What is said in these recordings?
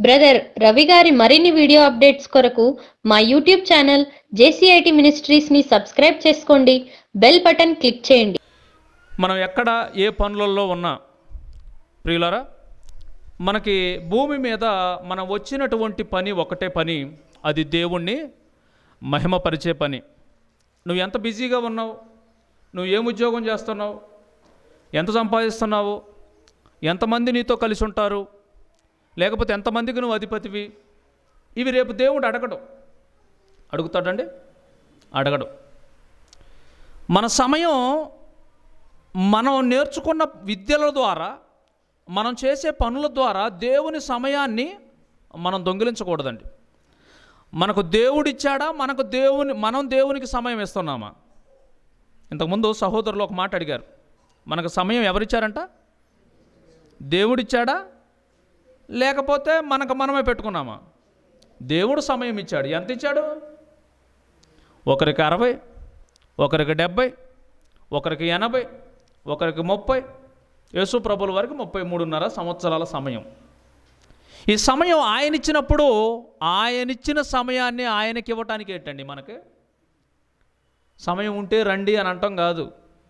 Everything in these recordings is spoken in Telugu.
బ్రదర్ రవి గారి మరిన్ని వీడియో అప్డేట్స్ కొరకు మా యూట్యూబ్ ఛానల్ జేసీఐటి మినిస్ట్రీస్ ని సబ్స్క్రైబ్ చేసుకోండి బెల్ బటన్ క్లిక్ చేయండి మనం ఎక్కడ ఏ పనులలో ఉన్నా ప్రియులారా మనకి భూమి మీద మనం వచ్చినటువంటి పని ఒకటే పని అది దేవుణ్ణి మహిమపరిచే పని నువ్వు ఎంత బిజీగా ఉన్నావు నువ్వు ఏం ఉద్యోగం చేస్తున్నావు ఎంత సంపాదిస్తున్నావు ఎంతమంది నీతో కలిసి ఉంటారు లేకపోతే ఎంతమందికి నువ్వు అధిపతివి ఇవి రేపు దేవుడు అడగడు అడుగుతాడండి అడగడు మన సమయం మనం నేర్చుకున్న విద్యల ద్వారా మనం చేసే పనుల ద్వారా దేవుని సమయాన్ని మనం దొంగిలించకూడదండి మనకు దేవుడిచ్చాడా మనకు దేవుని మనం దేవునికి సమయం ఇస్తున్నామా ఇంతకుముందు సహోదరులు ఒక మాట అడిగారు మనకు సమయం ఎవరిచ్చారంట దేవుడిచ్చాడా లేకపోతే మనకు మనమే పెట్టుకున్నామా దేవుడు సమయం ఇచ్చాడు ఎంత ఇచ్చాడు ఒకరికి అరవై ఒకరికి డెబ్బై ఒకరికి ఎనభై ఒకరికి ముప్పై యేసు ప్రభుల వరకు ముప్పై మూడున్నర సంవత్సరాల సమయం ఈ సమయం ఆయన ఇచ్చినప్పుడు ఆయన ఇచ్చిన సమయాన్ని ఆయనకి ఇవ్వటానికి ఏంటండి మనకి సమయం ఉంటే రండి అని అంటాం కాదు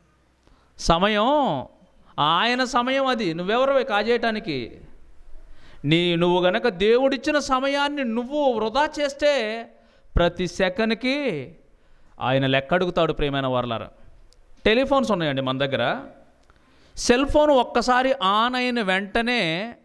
సమయం ఆయన సమయం అది నువ్వెవరు కాజేయటానికి నీ నువ్వు గనక దేవుడిచ్చిన సమయాన్ని నువ్వు వృధా చేస్తే ప్రతి సెకండ్కి ఆయన లెక్క అడుగుతాడు ప్రేమైన వారలారా టెలిఫోన్స్ ఉన్నాయండి మన దగ్గర సెల్ ఫోన్ ఒక్కసారి ఆన్ అయిన వెంటనే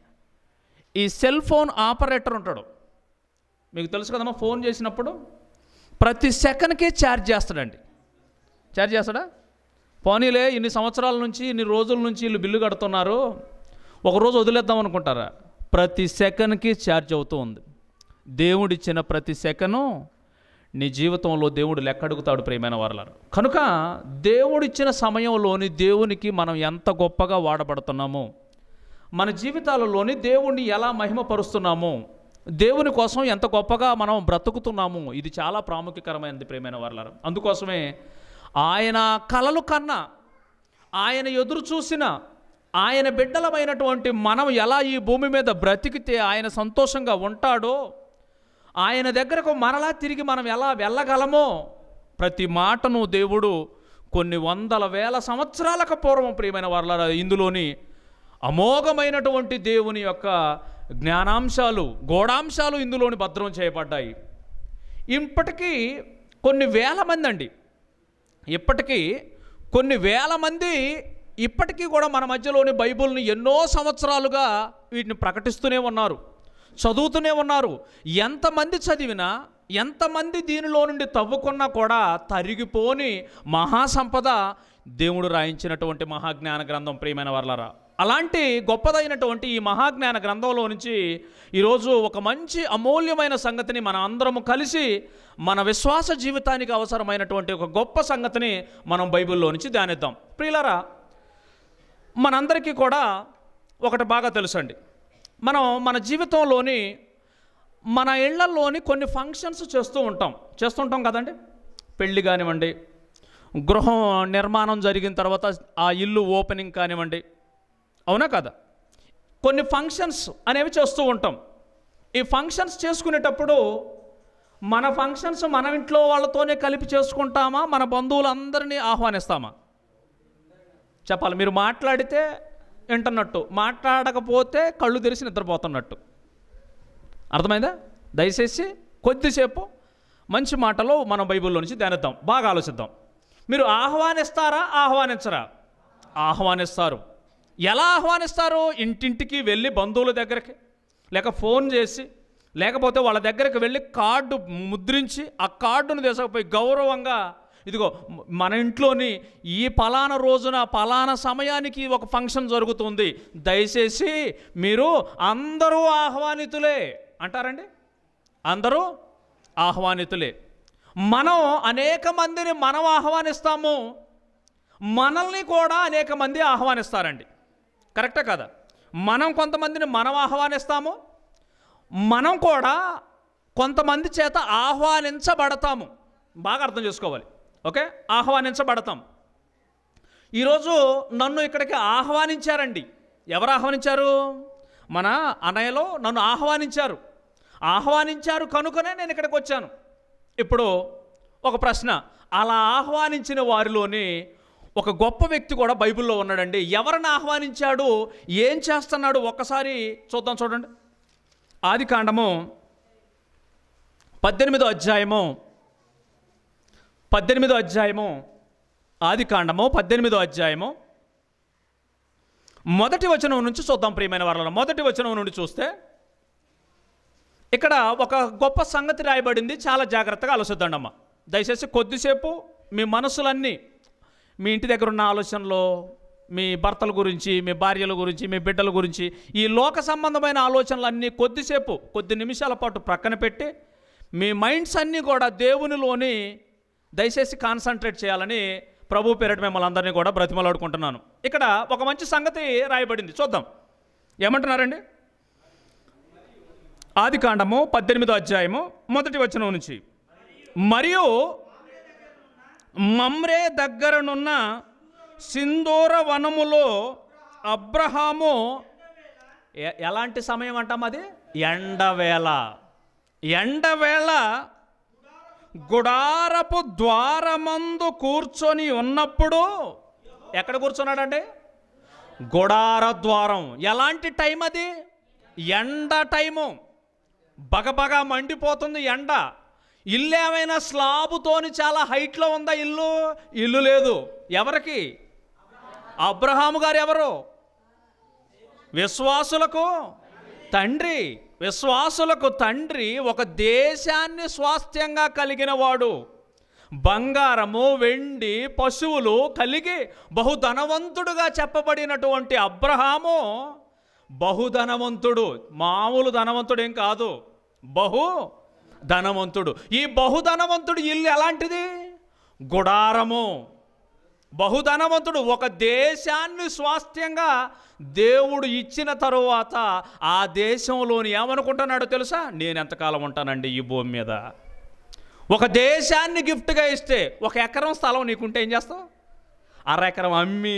ఈ సెల్ ఫోన్ ఆపరేటర్ ఉంటాడు మీకు తెలుసు కదమ్మా ఫోన్ చేసినప్పుడు ప్రతి సెకండ్కి ఛార్జ్ చేస్తాడండి ఛార్జ్ చేస్తాడా పోనీలే ఇన్ని సంవత్సరాల నుంచి ఇన్ని రోజుల నుంచి వీళ్ళు బిల్లు కడుతున్నారు ఒకరోజు వదిలేద్దాం అనుకుంటారా ప్రతి సెకండ్కి ఛార్జ్ అవుతూ ఉంది దేవుడిచ్చిన ప్రతి సెకను నీ జీవితంలో దేవుడు లెక్కడుగుతాడు ప్రేమైన వారలారు కనుక దేవుడిచ్చిన సమయంలోని దేవునికి మనం ఎంత గొప్పగా వాడబడుతున్నామో మన జీవితాలలోని దేవుణ్ణి ఎలా మహిమపరుస్తున్నామో దేవుని కోసం ఎంత గొప్పగా మనం బ్రతుకుతున్నాము ఇది చాలా ప్రాముఖ్యకరమైనది ప్రేమైన వారలారు అందుకోసమే ఆయన కలలు కన్నా ఆయన ఎదురు చూసిన ఆయన బిడ్డలమైనటువంటి మనం ఎలా ఈ భూమి మీద బ్రతికితే ఆయన సంతోషంగా ఉంటాడో ఆయన దగ్గరకు మరలా తిరిగి మనం ఎలా వెళ్ళగలమో ప్రతి మాటను దేవుడు కొన్ని వందల వేల సంవత్సరాలకు పూర్వం ప్రియమైన వాళ్ళ ఇందులోని అమోఘమైనటువంటి దేవుని యొక్క జ్ఞానాంశాలు గోడాంశాలు ఇందులోని భద్రం చేయబడ్డాయి ఇప్పటికీ కొన్ని వేల మంది అండి ఇప్పటికీ కొన్ని వేల మంది ఇప్పటికీ కూడా మన మధ్యలోని బైబిల్ని ఎన్నో సంవత్సరాలుగా వీటిని ప్రకటిస్తూనే ఉన్నారు చదువుతూనే ఉన్నారు ఎంతమంది చదివినా ఎంతమంది దీనిలో నుండి తవ్వుకున్నా కూడా తరిగిపోని మహాసంపద దేవుడు రాయించినటువంటి మహాజ్ఞాన గ్రంథం ప్రియమైన వర్లరా అలాంటి గొప్పదైనటువంటి ఈ మహాజ్ఞాన గ్రంథంలో నుంచి ఈరోజు ఒక మంచి అమూల్యమైన సంగతిని మన అందరము కలిసి మన విశ్వాస జీవితానికి అవసరమైనటువంటి ఒక గొప్ప సంగతిని మనం బైబిల్లో నుంచి ధ్యానిద్దాం ప్రియులరా మనందరికీ కూడా ఒకటి బాగా తెలుసండి మనం మన జీవితంలోని మన ఇళ్లలోని కొన్ని ఫంక్షన్స్ చేస్తూ ఉంటాం చేస్తుంటాం కదండి పెళ్ళి కానివ్వండి గృహం నిర్మాణం జరిగిన తర్వాత ఆ ఇల్లు ఓపెనింగ్ కానివ్వండి అవునా కదా కొన్ని ఫంక్షన్స్ అనేవి చేస్తూ ఉంటాం ఈ ఫంక్షన్స్ చేసుకునేటప్పుడు మన ఫంక్షన్స్ మన ఇంట్లో వాళ్ళతోనే కలిపి చేసుకుంటామా మన బంధువులందరినీ ఆహ్వానిస్తామా చెప్పాలి మీరు మాట్లాడితే వింటున్నట్టు మాట్లాడకపోతే కళ్ళు తెరిచి నిద్రపోతున్నట్టు అర్థమైందా దయచేసి కొద్దిసేపు మంచి మాటలో మనం బైబిల్లో నుంచి ధ్యానిద్దాం బాగా ఆలోచిద్దాం మీరు ఆహ్వానిస్తారా ఆహ్వానించరా ఆహ్వానిస్తారు ఎలా ఆహ్వానిస్తారు ఇంటింటికి వెళ్ళి బంధువుల దగ్గరికి లేక ఫోన్ చేసి లేకపోతే వాళ్ళ దగ్గరికి వెళ్ళి కార్డు ముద్రించి ఆ కార్డును తీసుకుపోయి గౌరవంగా ఇదిగో మన ఇంట్లోని ఈ పలానా రోజున పలానా సమయానికి ఒక ఫంక్షన్ జరుగుతుంది దయచేసి మీరు అందరూ ఆహ్వానితులే అంటారండి అందరూ ఆహ్వానితులే మనం అనేక మందిని మనం ఆహ్వానిస్తాము మనల్ని కూడా అనేక మంది ఆహ్వానిస్తారండి కరెక్టే కదా మనం కొంతమందిని మనం ఆహ్వానిస్తాము మనం కూడా కొంతమంది చేత ఆహ్వానించబడతాము బాగా అర్థం చేసుకోవాలి ఓకే ఆహ్వానించబడతాం ఈరోజు నన్ను ఇక్కడికి ఆహ్వానించారండి ఎవరు ఆహ్వానించారు మన అన్నయ్యలో నన్ను ఆహ్వానించారు ఆహ్వానించారు కనుకనే నేను ఇక్కడికి వచ్చాను ఇప్పుడు ఒక ప్రశ్న అలా ఆహ్వానించిన వారిలోని ఒక గొప్ప వ్యక్తి కూడా బైబిల్లో ఉన్నాడండి ఎవరిని ఆహ్వానించాడు ఏం చేస్తున్నాడు ఒక్కసారి చూద్దాం చూడండి ఆది కాండము పద్దెనిమిదో అధ్యాయము పద్దెనిమిదో అధ్యాయము ఆది కాండము పద్దెనిమిదో అధ్యాయము మొదటి వచనం నుంచి చూద్దాం ప్రియమైన వాళ్ళ మొదటి వచనం నుండి చూస్తే ఇక్కడ ఒక గొప్ప సంగతి రాయబడింది చాలా జాగ్రత్తగా ఆలోచిద్దండి అమ్మ దయచేసి కొద్దిసేపు మీ మనసులన్నీ మీ ఇంటి దగ్గర ఉన్న ఆలోచనలో మీ భర్తల గురించి మీ భార్యల గురించి మీ బిడ్డల గురించి ఈ లోక సంబంధమైన ఆలోచనలన్నీ కొద్దిసేపు కొద్ది నిమిషాల పాటు ప్రక్కన పెట్టి మీ మైండ్స్ అన్నీ కూడా దేవునిలోని దయచేసి కాన్సన్ట్రేట్ చేయాలని ప్రభు పేరిట మిమ్మల్ని అందరినీ కూడా బ్రతిమలాడుకుంటున్నాను ఇక్కడ ఒక మంచి సంగతి రాయబడింది చూద్దాం ఏమంటున్నారండి ఆది కాండము పద్దెనిమిదో అధ్యాయము మొదటి వచనం నుంచి మరియు మమ్రే దగ్గరనున్న సింధూర వనములో అబ్రహాము ఎ- ఎలాంటి సమయం అంటాం అది ఎండవేళ ఎండవేళ గుడారపు ద్వారమందు కూర్చొని ఉన్నప్పుడు ఎక్కడ కూర్చున్నాడండి గుడార ద్వారం ఎలాంటి టైం అది ఎండ టైము బగబగ మండిపోతుంది ఎండ ఇల్లు ఏమైనా స్లాబుతోని చాలా హైట్లో ఉందా ఇల్లు ఇల్లు లేదు ఎవరికి అబ్రహాము గారు ఎవరు విశ్వాసులకు తండ్రి విశ్వాసులకు తండ్రి ఒక దేశాన్ని స్వాస్థ్యంగా కలిగిన వాడు బంగారము వెండి పశువులు కలిగి బహుధనవంతుడుగా చెప్పబడినటువంటి అబ్రహాము బహుధనవంతుడు మామూలు ధనవంతుడేం కాదు బహు ధనవంతుడు ఈ బహుధనవంతుడు ఇల్లు ఎలాంటిది గుడారము బహుధనవంతుడు ఒక దేశాన్ని స్వాస్థ్యంగా దేవుడు ఇచ్చిన తరువాత ఆ దేశంలోని ఏమనుకుంటున్నాడో తెలుసా నేను ఎంతకాలం ఉంటానండి ఈ భూమి మీద ఒక దేశాన్ని గిఫ్ట్గా ఇస్తే ఒక ఎకరం స్థలం నీకుంటే ఏం చేస్తావు అర ఎకరం అమ్మి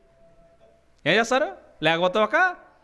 ఏం చేస్తారు లేకపోతే ఒక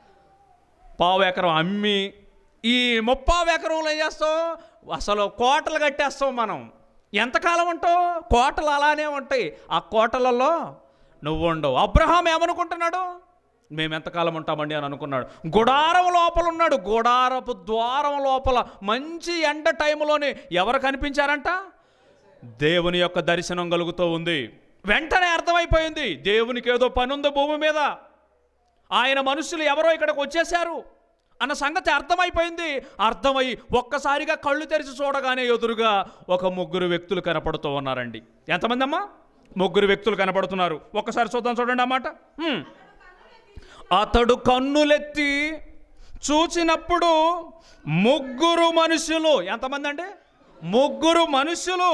పావు ఎకరం అమ్మి ఈ ముప్పావు ఎకరంలో ఏం చేస్తావు అసలు కోటలు కట్టేస్తాం మనం ఎంతకాలం ఉంటావు కోటలు అలానే ఉంటాయి ఆ కోటలలో నువ్వు ఉండవు అబ్రహాం ఏమనుకుంటున్నాడు మేము ఎంతకాలం ఉంటామండి అని అనుకున్నాడు గుడారం లోపల ఉన్నాడు గుడారపు ద్వారం లోపల మంచి ఎండ టైంలోనే ఎవరు కనిపించారంట దేవుని యొక్క దర్శనం కలుగుతూ ఉంది వెంటనే అర్థమైపోయింది దేవునికి ఏదో పని ఉంది భూమి మీద ఆయన మనుషులు ఎవరో ఇక్కడికి వచ్చేశారు అన్న సంగతి అర్థమైపోయింది అర్థమై ఒక్కసారిగా కళ్ళు తెరిచి చూడగానే ఎదురుగా ఒక ముగ్గురు వ్యక్తులు కనపడుతూ ఉన్నారండి ఎంతమంది అమ్మా ముగ్గురు వ్యక్తులు కనపడుతున్నారు ఒక్కసారి చూద్దాం చూడండి అన్నమాట హ్మ్. అతడు కన్నులెత్తి చూచినప్పుడు ముగ్గురు మనుషులు ఎంతమంది అండి ముగ్గురు మనుషులు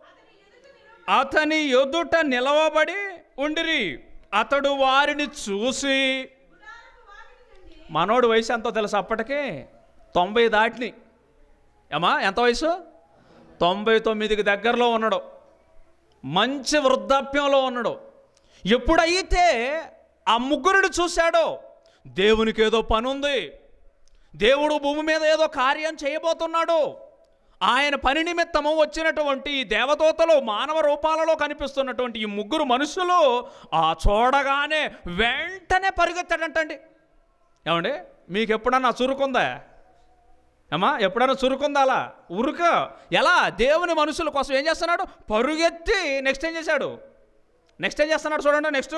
అతని ఎదుట నిలవబడి ఉండిరి అతడు వారిని చూసి మనోడు వయసు ఎంతో తెలుసు అప్పటికే తొంభై దాటిని ఏమా ఎంత వయసు తొంభై తొమ్మిదికి దగ్గరలో ఉన్నాడు మంచి వృద్ధాప్యంలో ఉన్నాడు ఎప్పుడైతే ఆ ముగ్గురుని చూశాడో దేవునికి ఏదో పని ఉంది దేవుడు భూమి మీద ఏదో కార్యం చేయబోతున్నాడు ఆయన పని నిమిత్తము వచ్చినటువంటి ఈ దేవదూతలు మానవ రూపాలలో కనిపిస్తున్నటువంటి ఈ ముగ్గురు మనుషులు ఆ చూడగానే వెంటనే పరిగెత్తాడంటండి ఏమండి మీకు ఎప్పుడన్నా చురుకుందా ఏమా ఎప్పుడైనా చురుకుందా అలా ఉరుక ఎలా దేవుని మనుషుల కోసం ఏం చేస్తున్నాడు పరుగెత్తి నెక్స్ట్ ఏం చేశాడు నెక్స్ట్ ఏం చేస్తున్నాడు చూడండి నెక్స్ట్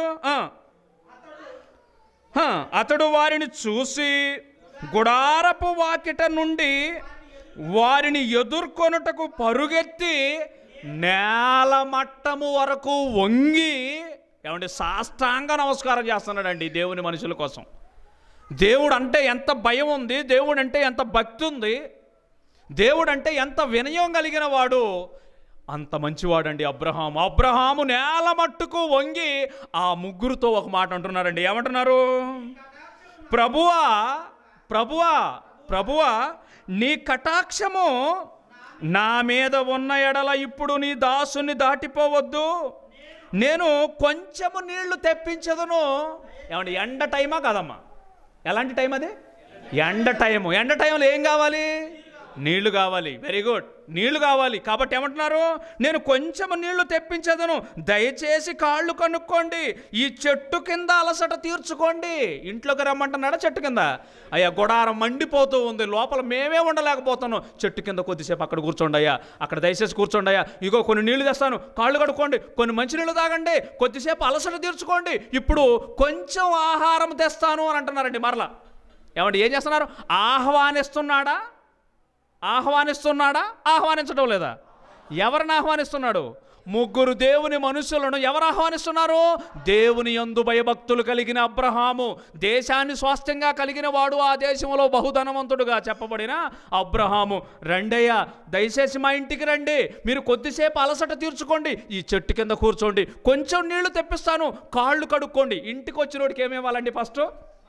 అతడు వారిని చూసి గుడారపు వాకిట నుండి వారిని ఎదుర్కొనుటకు పరుగెత్తి నేల మట్టము వరకు వంగి ఏమంటే సాష్టాంగ నమస్కారం చేస్తున్నాడండి దేవుని మనుషుల కోసం దేవుడు అంటే ఎంత భయం ఉంది దేవుడు అంటే ఎంత భక్తి ఉంది దేవుడు అంటే ఎంత వినయం కలిగిన వాడు అంత మంచివాడండి అబ్రహాము అబ్రహాము నేల మట్టుకు వంగి ఆ ముగ్గురుతో ఒక మాట అంటున్నారండి ఏమంటున్నారు ప్రభువా ప్రభువా ప్రభువా నీ కటాక్షము నా మీద ఉన్న ఎడల ఇప్పుడు నీ దాసుని దాటిపోవద్దు నేను కొంచెము నీళ్లు తెప్పించదును ఏమండి ఎండ టైమా కదమ్మా ఎలాంటి టైం అది ఎండ టైము ఎండ టైంలో ఏం కావాలి నీళ్లు కావాలి వెరీ గుడ్ నీళ్లు కావాలి కాబట్టి ఏమంటున్నారు నేను కొంచెం నీళ్లు తెప్పించదను దయచేసి కాళ్ళు కనుక్కోండి ఈ చెట్టు కింద అలసట తీర్చుకోండి ఇంట్లోకి రమ్మంటున్నాడా చెట్టు కింద అయ్యా గుడారం మండిపోతూ ఉంది లోపల మేమే ఉండలేకపోతున్నాం చెట్టు కింద కొద్దిసేపు అక్కడ కూర్చోండి అయ్యా అక్కడ దయచేసి కూర్చోండి అయ్యా ఇగో కొన్ని నీళ్లు తెస్తాను కాళ్ళు కడుక్కోండి కొన్ని మంచినీళ్ళు తాగండి కొద్దిసేపు అలసట తీర్చుకోండి ఇప్పుడు కొంచెం ఆహారం తెస్తాను అని అంటున్నారండి మరలా ఏమంటే ఏం చేస్తున్నారు ఆహ్వానిస్తున్నాడా ఆహ్వానిస్తున్నాడా ఆహ్వానించడం లేదా ఎవరిని ఆహ్వానిస్తున్నాడు ముగ్గురు దేవుని మనుషులను ఎవరు ఆహ్వానిస్తున్నారు దేవుని యందు భయభక్తులు కలిగిన అబ్రహాము దేశాన్ని స్వాస్థ్యంగా కలిగిన వాడు ఆ దేశంలో బహుధనవంతుడుగా చెప్పబడిన అబ్రహాము రండయ్య దయచేసి మా ఇంటికి రండి మీరు కొద్దిసేపు అలసట తీర్చుకోండి ఈ చెట్టు కింద కూర్చోండి కొంచెం నీళ్లు తెప్పిస్తాను కాళ్ళు కడుక్కోండి ఇంటికి వచ్చినోడికి ఏమి ఇవ్వాలండి ఫస్ట్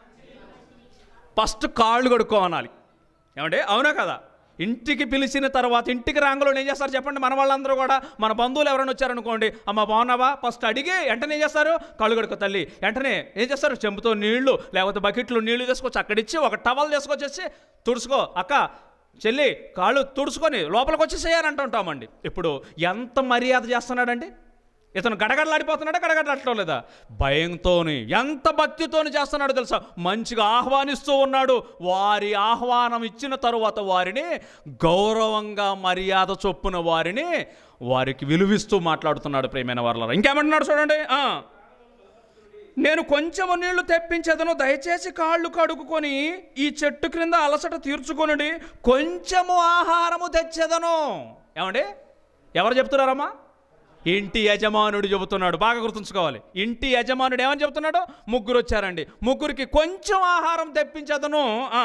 ఫస్ట్ కాళ్ళు కడుక్కోమనాలి ఏమంటే అవునా కదా ఇంటికి పిలిచిన తర్వాత ఇంటికి రాంగలో ఏం చేస్తారు చెప్పండి మన వాళ్ళందరూ కూడా మన బంధువులు ఎవరైనా వచ్చారనుకోండి అమ్మ బాగున్నావా ఫస్ట్ అడిగి వెంటనే ఏం చేస్తారు కళ్ళు కడుక్కో తల్లి వెంటనే ఏం చేస్తారు చెంబుతో నీళ్లు లేకపోతే బకెట్లు నీళ్లు తీసుకొచ్చి అక్కడిచ్చి ఒక టవల్ తీసుకొచ్చేసి తుడుచుకో అక్క చెల్లి కాళ్ళు తుడుచుకొని లోపలికి వచ్చేసేయని అంటుంటామండి ఇప్పుడు ఎంత మర్యాద చేస్తున్నాడండి ఇతను గడగడలాడిపోతున్నాడా గడగడలాడటం లేదా భయంతోని ఎంత భక్తితోని చేస్తున్నాడో తెలుసా మంచిగా ఆహ్వానిస్తూ ఉన్నాడు వారి ఆహ్వానం ఇచ్చిన తరువాత వారిని గౌరవంగా మర్యాద చొప్పున వారిని వారికి విలువిస్తూ మాట్లాడుతున్నాడు ప్రేమైన వారు ఇంకేమంటున్నాడు చూడండి ఆ. నేను కొంచెము నీళ్లు తెప్పించదను దయచేసి కాళ్ళు కడుక్కొని ఈ చెట్టు క్రింద అలసట తీర్చుకొనుడి కొంచెము ఆహారము తెచ్చేదను ఏమండి ఎవరు చెప్తున్నారమ్మా ఇంటి యజమానుడు చెబుతున్నాడు బాగా గుర్తుంచుకోవాలి ఇంటి యజమానుడు ఏమని చెబుతున్నాడు ముగ్గురు వచ్చారండి ముగ్గురికి కొంచెం ఆహారం తెప్పించదను ఆ.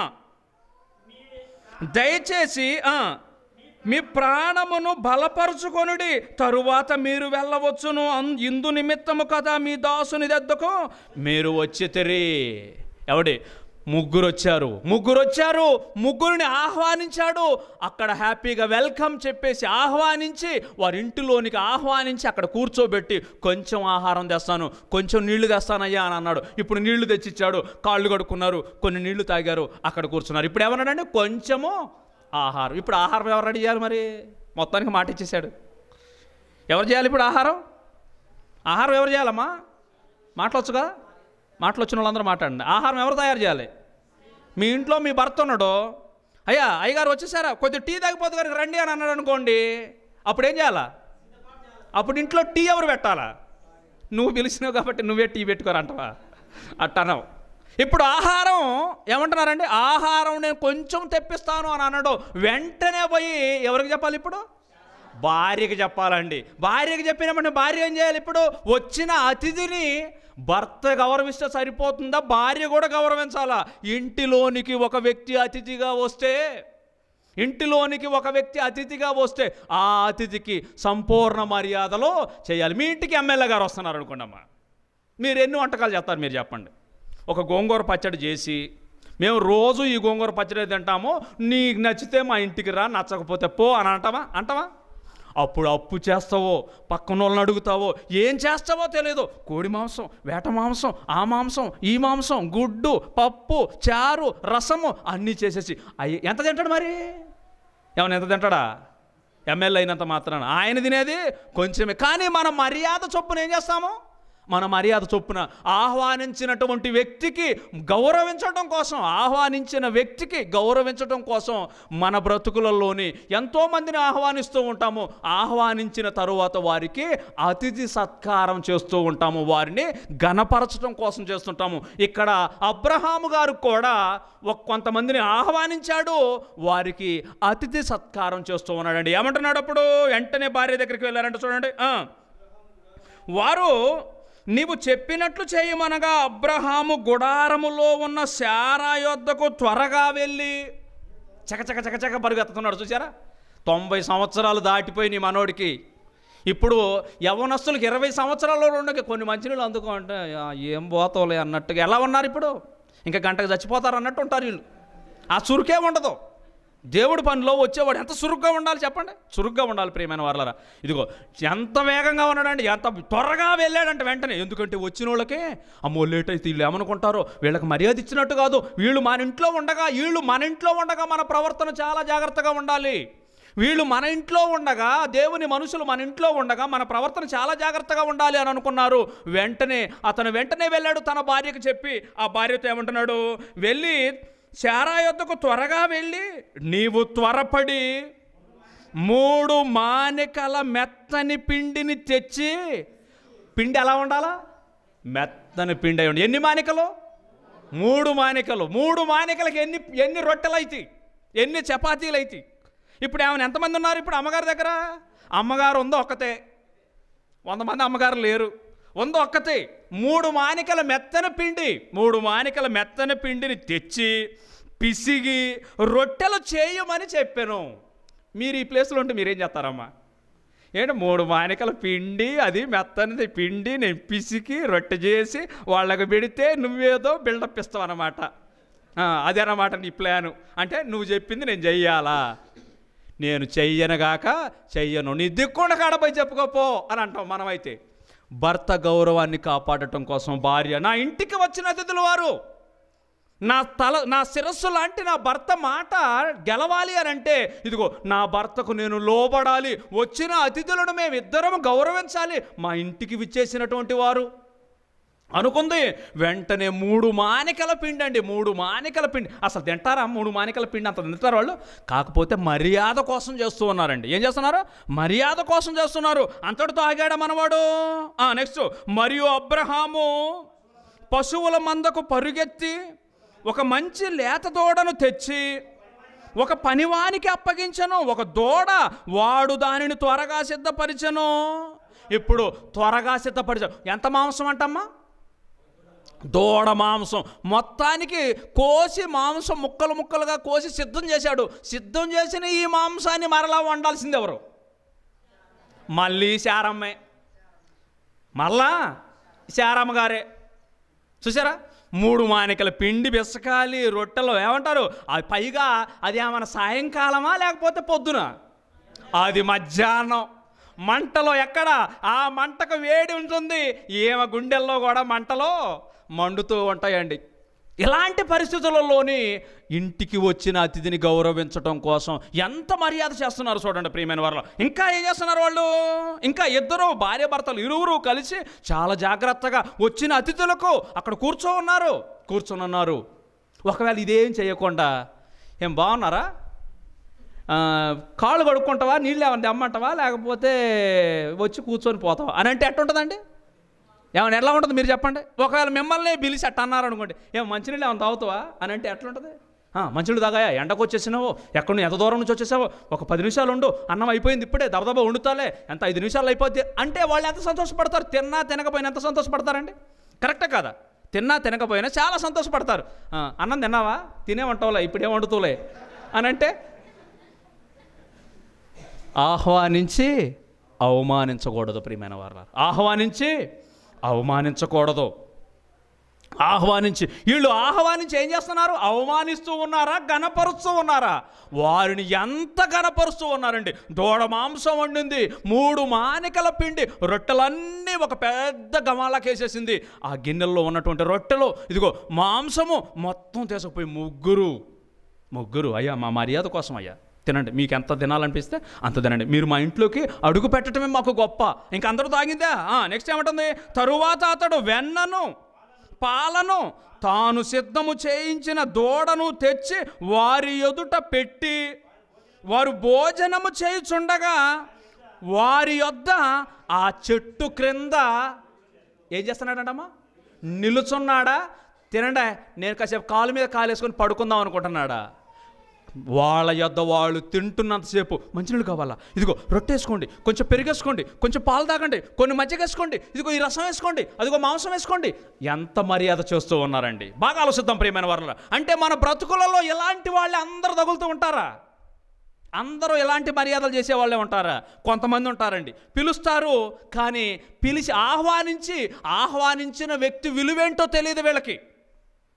దయచేసి ఆ, మీ ప్రాణమును బలపరుచుకొనుడి తరువాత మీరు వెళ్ళవచ్చును అన్- ఇందు నిమిత్తము కదా మీ దాసుని దద్దకు మీరు వచ్చితిరి ఎవడి ముగ్గురు వచ్చారు ముగ్గురు వచ్చారు ముగ్గురిని ఆహ్వానించాడు అక్కడ హ్యాపీగా వెల్కమ్ చెప్పేసి ఆహ్వానించి వారి ఇంటిలోనికి ఆహ్వానించి అక్కడ కూర్చోబెట్టి కొంచెం ఆహారం తెస్తాను కొంచెం నీళ్లు తెస్తానయ్యా అని అన్నాడు ఇప్పుడు నీళ్లు తెచ్చిచ్చాడు కాళ్ళు కడుక్కున్నారు కొన్ని నీళ్లు తాగారు అక్కడ కూర్చున్నారు ఇప్పుడు ఏమన్నాడంటే కొంచెము ఆహారం ఇప్పుడు ఆహారం ఎవరు రెడీ చేయాలి మరి మొత్తానికి మాట ఇచ్చేసాడు ఎవరు చేయాలి ఇప్పుడు ఆహారం ఆహారం ఎవరు చేయాలమ్మా మాట్లాడొచ్చుగా మాటలు వచ్చిన వాళ్ళందరూ మాట్లాడండి ఆహారం ఎవరు తయారు చేయాలి మీ ఇంట్లో మీ భర్త ఉన్నాడు అయ్యా అయ్యగారు వచ్చేసారా కొద్దిగా టీ తాగిపోతే గారికి రండి అని అన్నాడు అనుకోండి అప్పుడు ఏం చేయాలా అప్పుడు ఇంట్లో టీ ఎవరు పెట్టాలా నువ్వు పిలిచినావు కాబట్టి నువ్వే టీ పెట్టుకోరంటవా అట్టనవు ఇప్పుడు ఆహారం ఏమంటున్నారండి ఆహారం నేను కొంచెం తెప్పిస్తాను అని అన్నాడు వెంటనే పోయి ఎవరికి చెప్పాలి ఇప్పుడు భార్యకి చెప్పాలండి భార్యకి చెప్పినామంటే భార్య ఏం చేయాలి ఇప్పుడు వచ్చిన అతిథిని భర్త గౌరవిస్తే సరిపోతుందా భార్య కూడా గౌరవించాలా ఇంటిలోనికి ఒక వ్యక్తి అతిథిగా వస్తే ఇంటిలోనికి ఒక వ్యక్తి అతిథిగా వస్తే ఆ అతిథికి సంపూర్ణ మర్యాదలో చేయాలి మీ ఇంటికి ఎమ్మెల్యే గారు వస్తున్నారు అనుకోండమ్మా మీరు ఎన్ని వంటకాలు చేస్తారు మీరు చెప్పండి ఒక గోంగూర పచ్చడి చేసి మేము రోజు ఈ గోంగూర పచ్చడి తింటాము నీకు నచ్చితే మా ఇంటికి రా నచ్చకపోతే పో అని అంటావా అంటావా అప్పుడు అప్పు చేస్తావో పక్కన వాళ్ళని అడుగుతావో ఏం చేస్తావో తెలియదు కోడి మాంసం వేట మాంసం ఆ మాంసం ఈ మాంసం గుడ్డు పప్పు చారు రసము అన్నీ చేసేసి అయ్యి ఎంత తింటాడు మరి ఏమన్నా ఎంత తింటాడా ఎమ్మెల్యే అయినంత మాత్రాన ఆయన తినేది కొంచెమే కానీ మన మర్యాద చొప్పున ఏం చేస్తాము మన మర్యాద చొప్పున ఆహ్వానించినటువంటి వ్యక్తికి గౌరవించడం కోసం ఆహ్వానించిన వ్యక్తికి గౌరవించడం కోసం మన బ్రతుకులలోని ఎంతోమందిని ఆహ్వానిస్తూ ఉంటాము ఆహ్వానించిన తరువాత వారికి అతిథి సత్కారం చేస్తూ ఉంటాము వారిని ఘనపరచడం కోసం చేస్తుంటాము ఇక్కడ అబ్రహాము గారు కూడా ఒక కొంతమందిని ఆహ్వానించాడు వారికి అతిథి సత్కారం చేస్తూ ఉన్నాడండి ఏమంటున్నాడు అప్పుడు వెంటనే భార్య దగ్గరికి వెళ్ళారంట చూడండి ఆ. వారు నీవు చెప్పినట్లు చేయమనగా అబ్రహాము గుడారములో ఉన్న శారా యొద్దకు త్వరగా వెళ్ళి చకచక చకచక పరుగెత్తుతున్నాడు చూసారా తొంభై సంవత్సరాలు దాటిపోయి నీ మనోడికి ఇప్పుడు యవనస్తులకు ఇరవై సంవత్సరాల్లో ఉండగా కొన్ని మంచినీళ్ళు అందుకో అంటే "ఆ, ఏం పోతావులే అన్నట్టుగా ఎలా ఉన్నారు ఇప్పుడు ఇంకా గంటకు చచ్చిపోతారు అన్నట్టు ఉంటారు వీళ్ళు ఆ చురుకే ఉండదు దేవుడి పనిలో వచ్చేవాడు ఎంత చురుగ్గా ఉండాలి చెప్పండి చురుగ్గా ఉండాలి ప్రియమైన వాళ్ళరా ఇదిగో ఎంత వేగంగా ఉన్నాడండి ఎంత త్వరగా వెళ్ళాడంటే వెంటనే ఎందుకంటే వచ్చిన వాళ్ళకే అమ్మో లేట్ అయితే వీళ్ళు ఏమనుకుంటారో వీళ్ళకి మర్యాద ఇచ్చినట్టు కాదు వీళ్ళు మన ఇంట్లో ఉండగా వీళ్ళు మన ఇంట్లో ఉండగా మన ప్రవర్తన చాలా జాగ్రత్తగా ఉండాలి వీళ్ళు మన ఇంట్లో ఉండగా దేవుని మనుషులు మన ఇంట్లో ఉండగా మన ప్రవర్తన చాలా జాగ్రత్తగా ఉండాలి అని అనుకున్నారు వెంటనే అతను వెంటనే వెళ్ళాడు తన భార్యకు చెప్పి ఆ భార్యతో ఏమంటున్నాడు వెళ్ళి శారా యొద్దకు త్వరగా వెళ్ళి నీవు త్వరపడి మూడు మానికల మెత్తని పిండిని తెచ్చి పిండి ఎలా ఉండాలా మెత్తని పిండి అయి ఉండి ఎన్ని మానికలు మూడు మానికలు మూడు మానికలకి ఎన్ని ఎన్ని రొట్టెలు అవుతాయి ఎన్ని చపాతీలు అవుతాయి ఇప్పుడు ఏమైనా ఎంతమంది ఉన్నారు ఇప్పుడు అమ్మగారి దగ్గర అమ్మగారు ఉందో ఒక్కతే వంద మంది అమ్మగారు లేరు ఉందో ఒక్కతే మూడు మానికల మెత్తన పిండి మూడు మానికల మెత్తన పిండిని తెచ్చి పిసిగి రొట్టెలు చేయమని చెప్పాను మీరు ఈ ప్లేస్లో ఉంటే మీరేం చేస్తారమ్మా ఏంటి మూడు మానికల పిండి అది మెత్తనిది పిండి నేను పిసికి రొట్టె చేసి వాళ్ళకి పెడితే నువ్వేదో బిల్డప్ ఇస్తావు అనమాట అదేనమాట నీ ప్లాను అంటే నువ్వు చెప్పింది నేను చెయ్యాలా నేను చెయ్యనుగాక చెయ్యను నీ దిక్కుండా కాడపై చెప్పుకోపో అని అంటాం మనమైతే భర్త గౌరవాన్ని కాపాడటం కోసం భార్య నా ఇంటికి వచ్చిన అతిథులు వారు నా తల నా శిరస్సు లాంటి నా భర్త మాట గెలవాలి అని అంటే ఇదిగో నా భర్తకు నేను లోబడాలి వచ్చిన అతిథులను మేము ఇద్దరం గౌరవించాలి మా ఇంటికి విచ్చేసినటువంటి వారు అనుకుంది వెంటనే మూడు మానికల పిండి అండి మూడు మానికల పిండి అసలు తింటారా మూడు మానికల పిండి అంత తింటారు వాళ్ళు కాకపోతే మర్యాద కోసం చేస్తూ ఉన్నారండి ఏం చేస్తున్నారు మర్యాద కోసం చేస్తున్నారు అంతటితో ఆగాడా మనవాడు నెక్స్ట్ మరియు అబ్రహాము పశువుల మందకు పరుగెత్తి ఒక మంచి లేత దూడను తెచ్చి ఒక పనివానికి అప్పగించను ఒక దూడ వాడు దానిని త్వరగా సిద్ధపరిచను ఇప్పుడు త్వరగా సిద్ధపరిచను ఎంత మాంసం అంటమ్మా దూడ మాంసం మొత్తానికి కోసి మాంసం ముక్కలు ముక్కలుగా కోసి సిద్ధం చేశాడు సిద్ధం చేసిన ఈ మాంసాన్ని మరలా వండాల్సింది ఎవరు మళ్ళీ శారమ్మే మళ్ళా శారమ్మ గారే చూసారా మూడు మానికల పిండి పిసకాలి రొట్టెలు ఏమంటారు అది పైగా అది ఏమైనా సాయంకాలమా లేకపోతే పొద్దున అది మధ్యాహ్నం మంటలో ఎక్కడ ఆ మంటకు వేడి ఉంటుంది ఏమ గుండెల్లో కూడా మంటలో మండుతూ ఉంటాయండి ఇలాంటి పరిస్థితులలోని ఇంటికి వచ్చిన అతిథిని గౌరవించడం కోసం ఎంత మర్యాద చేస్తున్నారు చూడండి ప్రియమైన వారు ఇంకా ఏం చేస్తున్నారు వాళ్ళు ఇంకా ఇద్దరు భార్య భర్తలు ఇరువురు కలిసి చాలా జాగ్రత్తగా వచ్చిన అతిథులకు అక్కడ కూర్చో ఉన్నారు కూర్చొని ఉన్నారు ఒకవేళ ఇదేం చేయకుండా ఏం బాగున్నారా ఆ, కాళ్ళు కడుక్కుంటావా నీళ్ళు ఏమన్నా తెమ్మంటావా లేకపోతే వచ్చి కూర్చొని పోతావా అని అంటే ఎట్టుంటుందండి ఏమైనా ఎట్లా ఉంటుంది మీరు చెప్పండి ఒకవేళ మిమ్మల్ని పిలిచి అట్ట అన్నారు అనుకోండి ఏం మంచినీళ్ళు ఏమైనా తాగుతావా అని అంటే ఎట్లుంటుంది ఆ, మంచినీళ్ళు తాగాయా ఎండకు వచ్చేసినావు ఎక్కడి నుంచి ఎంత దూరం నుంచి వచ్చేసావో ఒక పది నిమిషాలు ఉండు అన్నం అయిపోయింది ఇప్పుడే దబదబా వండుతాలే ఎంత ఐదు నిమిషాలు అయిపోద్ది అంటే వాళ్ళు ఎంత సంతోషపడతారు తిన్నా తినకపోయినా ఎంత సంతోషపడతారండి కరెక్టే కదా తిన్నా తినకపోయినా చాలా సంతోషపడతారు ఆ, అన్నం తిన్నావా తినే వంటవులే ఇప్పుడేం వండుతూలే అని అంటే ఆహ్వానించి అవమానించకూడదు ప్రియమైన వారు ఆహ్వానించి అవమానించకూడదు ఆహ్వానించి వీళ్ళు ఆహ్వానించి ఏం చేస్తున్నారు అవమానిస్తూ ఉన్నారా గణపరుస్తూ ఉన్నారా వారిని ఎంత గణపరుస్తూ ఉన్నారండి దూడ మాంసం వండింది మూడు మానికల పిండి రొట్టెలన్నీ ఒక పెద్ద గమాలకేసేసింది ఆ గిన్నెల్లో ఉన్నటువంటి రొట్టెలు ఇదిగో మాంసము మొత్తం తీసుకుపోయి ముగ్గురు ముగ్గురు అయ్యా మా మర్యాద కోసం అయ్యా తినండి మీకు ఎంత తినాలనిపిస్తే అంత తినండి మీరు మా ఇంట్లోకి అడుగు పెట్టడమే మాకు గొప్ప ఇంకా అందరూ తాగిందా నెక్స్ట్ ఏమంటుంది తరువాత అతడు వెన్నను పాలను తాను సిద్ధము చేయించిన దూడను తెచ్చి వారి ఎదుట పెట్టి వారు భోజనము చేయుచుండగా వారి యొద్ద ఆ చెట్టు క్రింద ఏం చేస్తున్నాడంటమ్మా నిలుచున్నాడా తినండా నేను కాసేపు కాలు మీద కాలు వేసుకొని పడుకుందాం అనుకుంటున్నాడా వాళ్ళ యొద్ద వాళ్ళు తింటున్నంతసేపు మంచినీళ్ళు కావాలా ఇదిగో రొట్టేసుకోండి కొంచెం పెరిగేసుకోండి కొంచెం పాలు తాగండి కొన్ని మజ్జిగేసుకోండి ఇదిగో ఈ రసం వేసుకోండి అదిగో మాంసం వేసుకోండి ఎంత మర్యాద చేస్తూ ఉన్నారండి బాగా ఆలోచిద్దాం ప్రియమైన వారు అంటే మన బ్రతుకులలో ఎలాంటి వాళ్ళే అందరూ తగులుతూ ఉంటారా అందరూ ఎలాంటి మర్యాదలు చేసేవాళ్ళే ఉంటారా కొంతమంది ఉంటారండి పిలుస్తారు కానీ పిలిచి ఆహ్వానించి ఆహ్వానించిన వ్యక్తి విలువేంటో తెలియదు వీళ్ళకి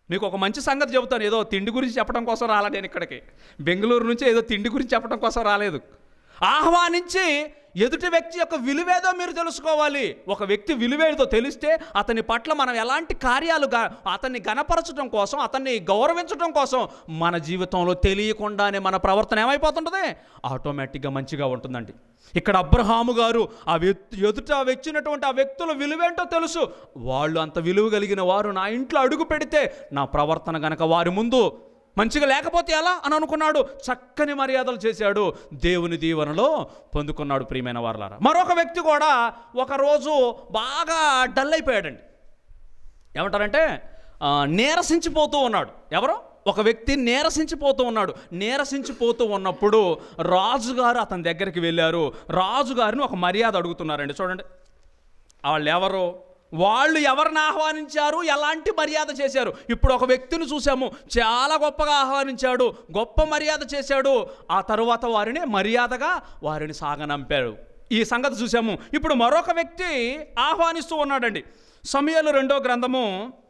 మీకు ఒక మంచి సంగతి చెబుతాను ఏదో తిండి గురించి చెప్పడం కోసం రాలే నేను ఇక్కడికి బెంగళూరు నుంచి ఏదో తిండి గురించి చెప్పడం కోసం రాలేదు ఆహ్వానించి ఎదుటి వ్యక్తి యొక్క విలువేదో మీరు తెలుసుకోవాలి ఒక వ్యక్తి విలువేదో తెలిస్తే అతని పట్ల మనం ఎలాంటి కార్యాలు గా- అతన్ని గణపరచడం కోసం అతన్ని గౌరవించడం కోసం మన జీవితంలో తెలియకుండానే మన ప్రవర్తన ఏమైపోతుంటుంది ఆటోమేటిక్గా మంచిగా ఉంటుందండి ఇక్కడ అబ్రహాము గారు ఆ వ్యక్తి ఎదుట వచ్చినటువంటి ఆ వ్యక్తుల విలువేంటో తెలుసు వాళ్ళు అంత విలువ కలిగిన వారు నా ఇంట్లో అడుగు పెడితే నా ప్రవర్తన గనక వారి ముందు మంచిగా లేకపోతే ఎలా అని అనుకున్నాడు చక్కని మర్యాదలు చేశాడు దేవుని దీవెనలో పొందుకున్నాడు ప్రియమైన వారలారా మరొక వ్యక్తి కూడా ఒకరోజు బాగా డల్ అయిపోయాడండి ఏమంటారంటే ఆ, నీరసించిపోతూ ఉన్నాడు ఎవరు ఒక వ్యక్తి నీరసించిపోతూ ఉన్నాడు నీరసించిపోతూ ఉన్నప్పుడు రాజుగారు అతని దగ్గరికి వెళ్ళారు రాజుగారిని ఒక మర్యాద అడుగుతున్నారండి చూడండి వాళ్ళు ఎవరు వాళ్ళు ఎవరిని ఆహ్వానించారు ఎలాంటి మర్యాద చేశారు ఇప్పుడు ఒక వ్యక్తిని చూసాము చాలా గొప్పగా ఆహ్వానించాడు గొప్ప మర్యాద చేశాడు ఆ తరువాత వారిని మర్యాదగా వారిని సాగనంపారు ఈ సంగతి చూసాము ఇప్పుడు మరొక వ్యక్తి ఆహ్వానిస్తూ ఉన్నాడండి సమయలు రెండో గ్రంథము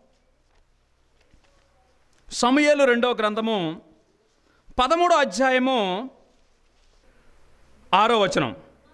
సమయలు రెండో గ్రంథము పదమూడో అధ్యాయము ఆరో వచనం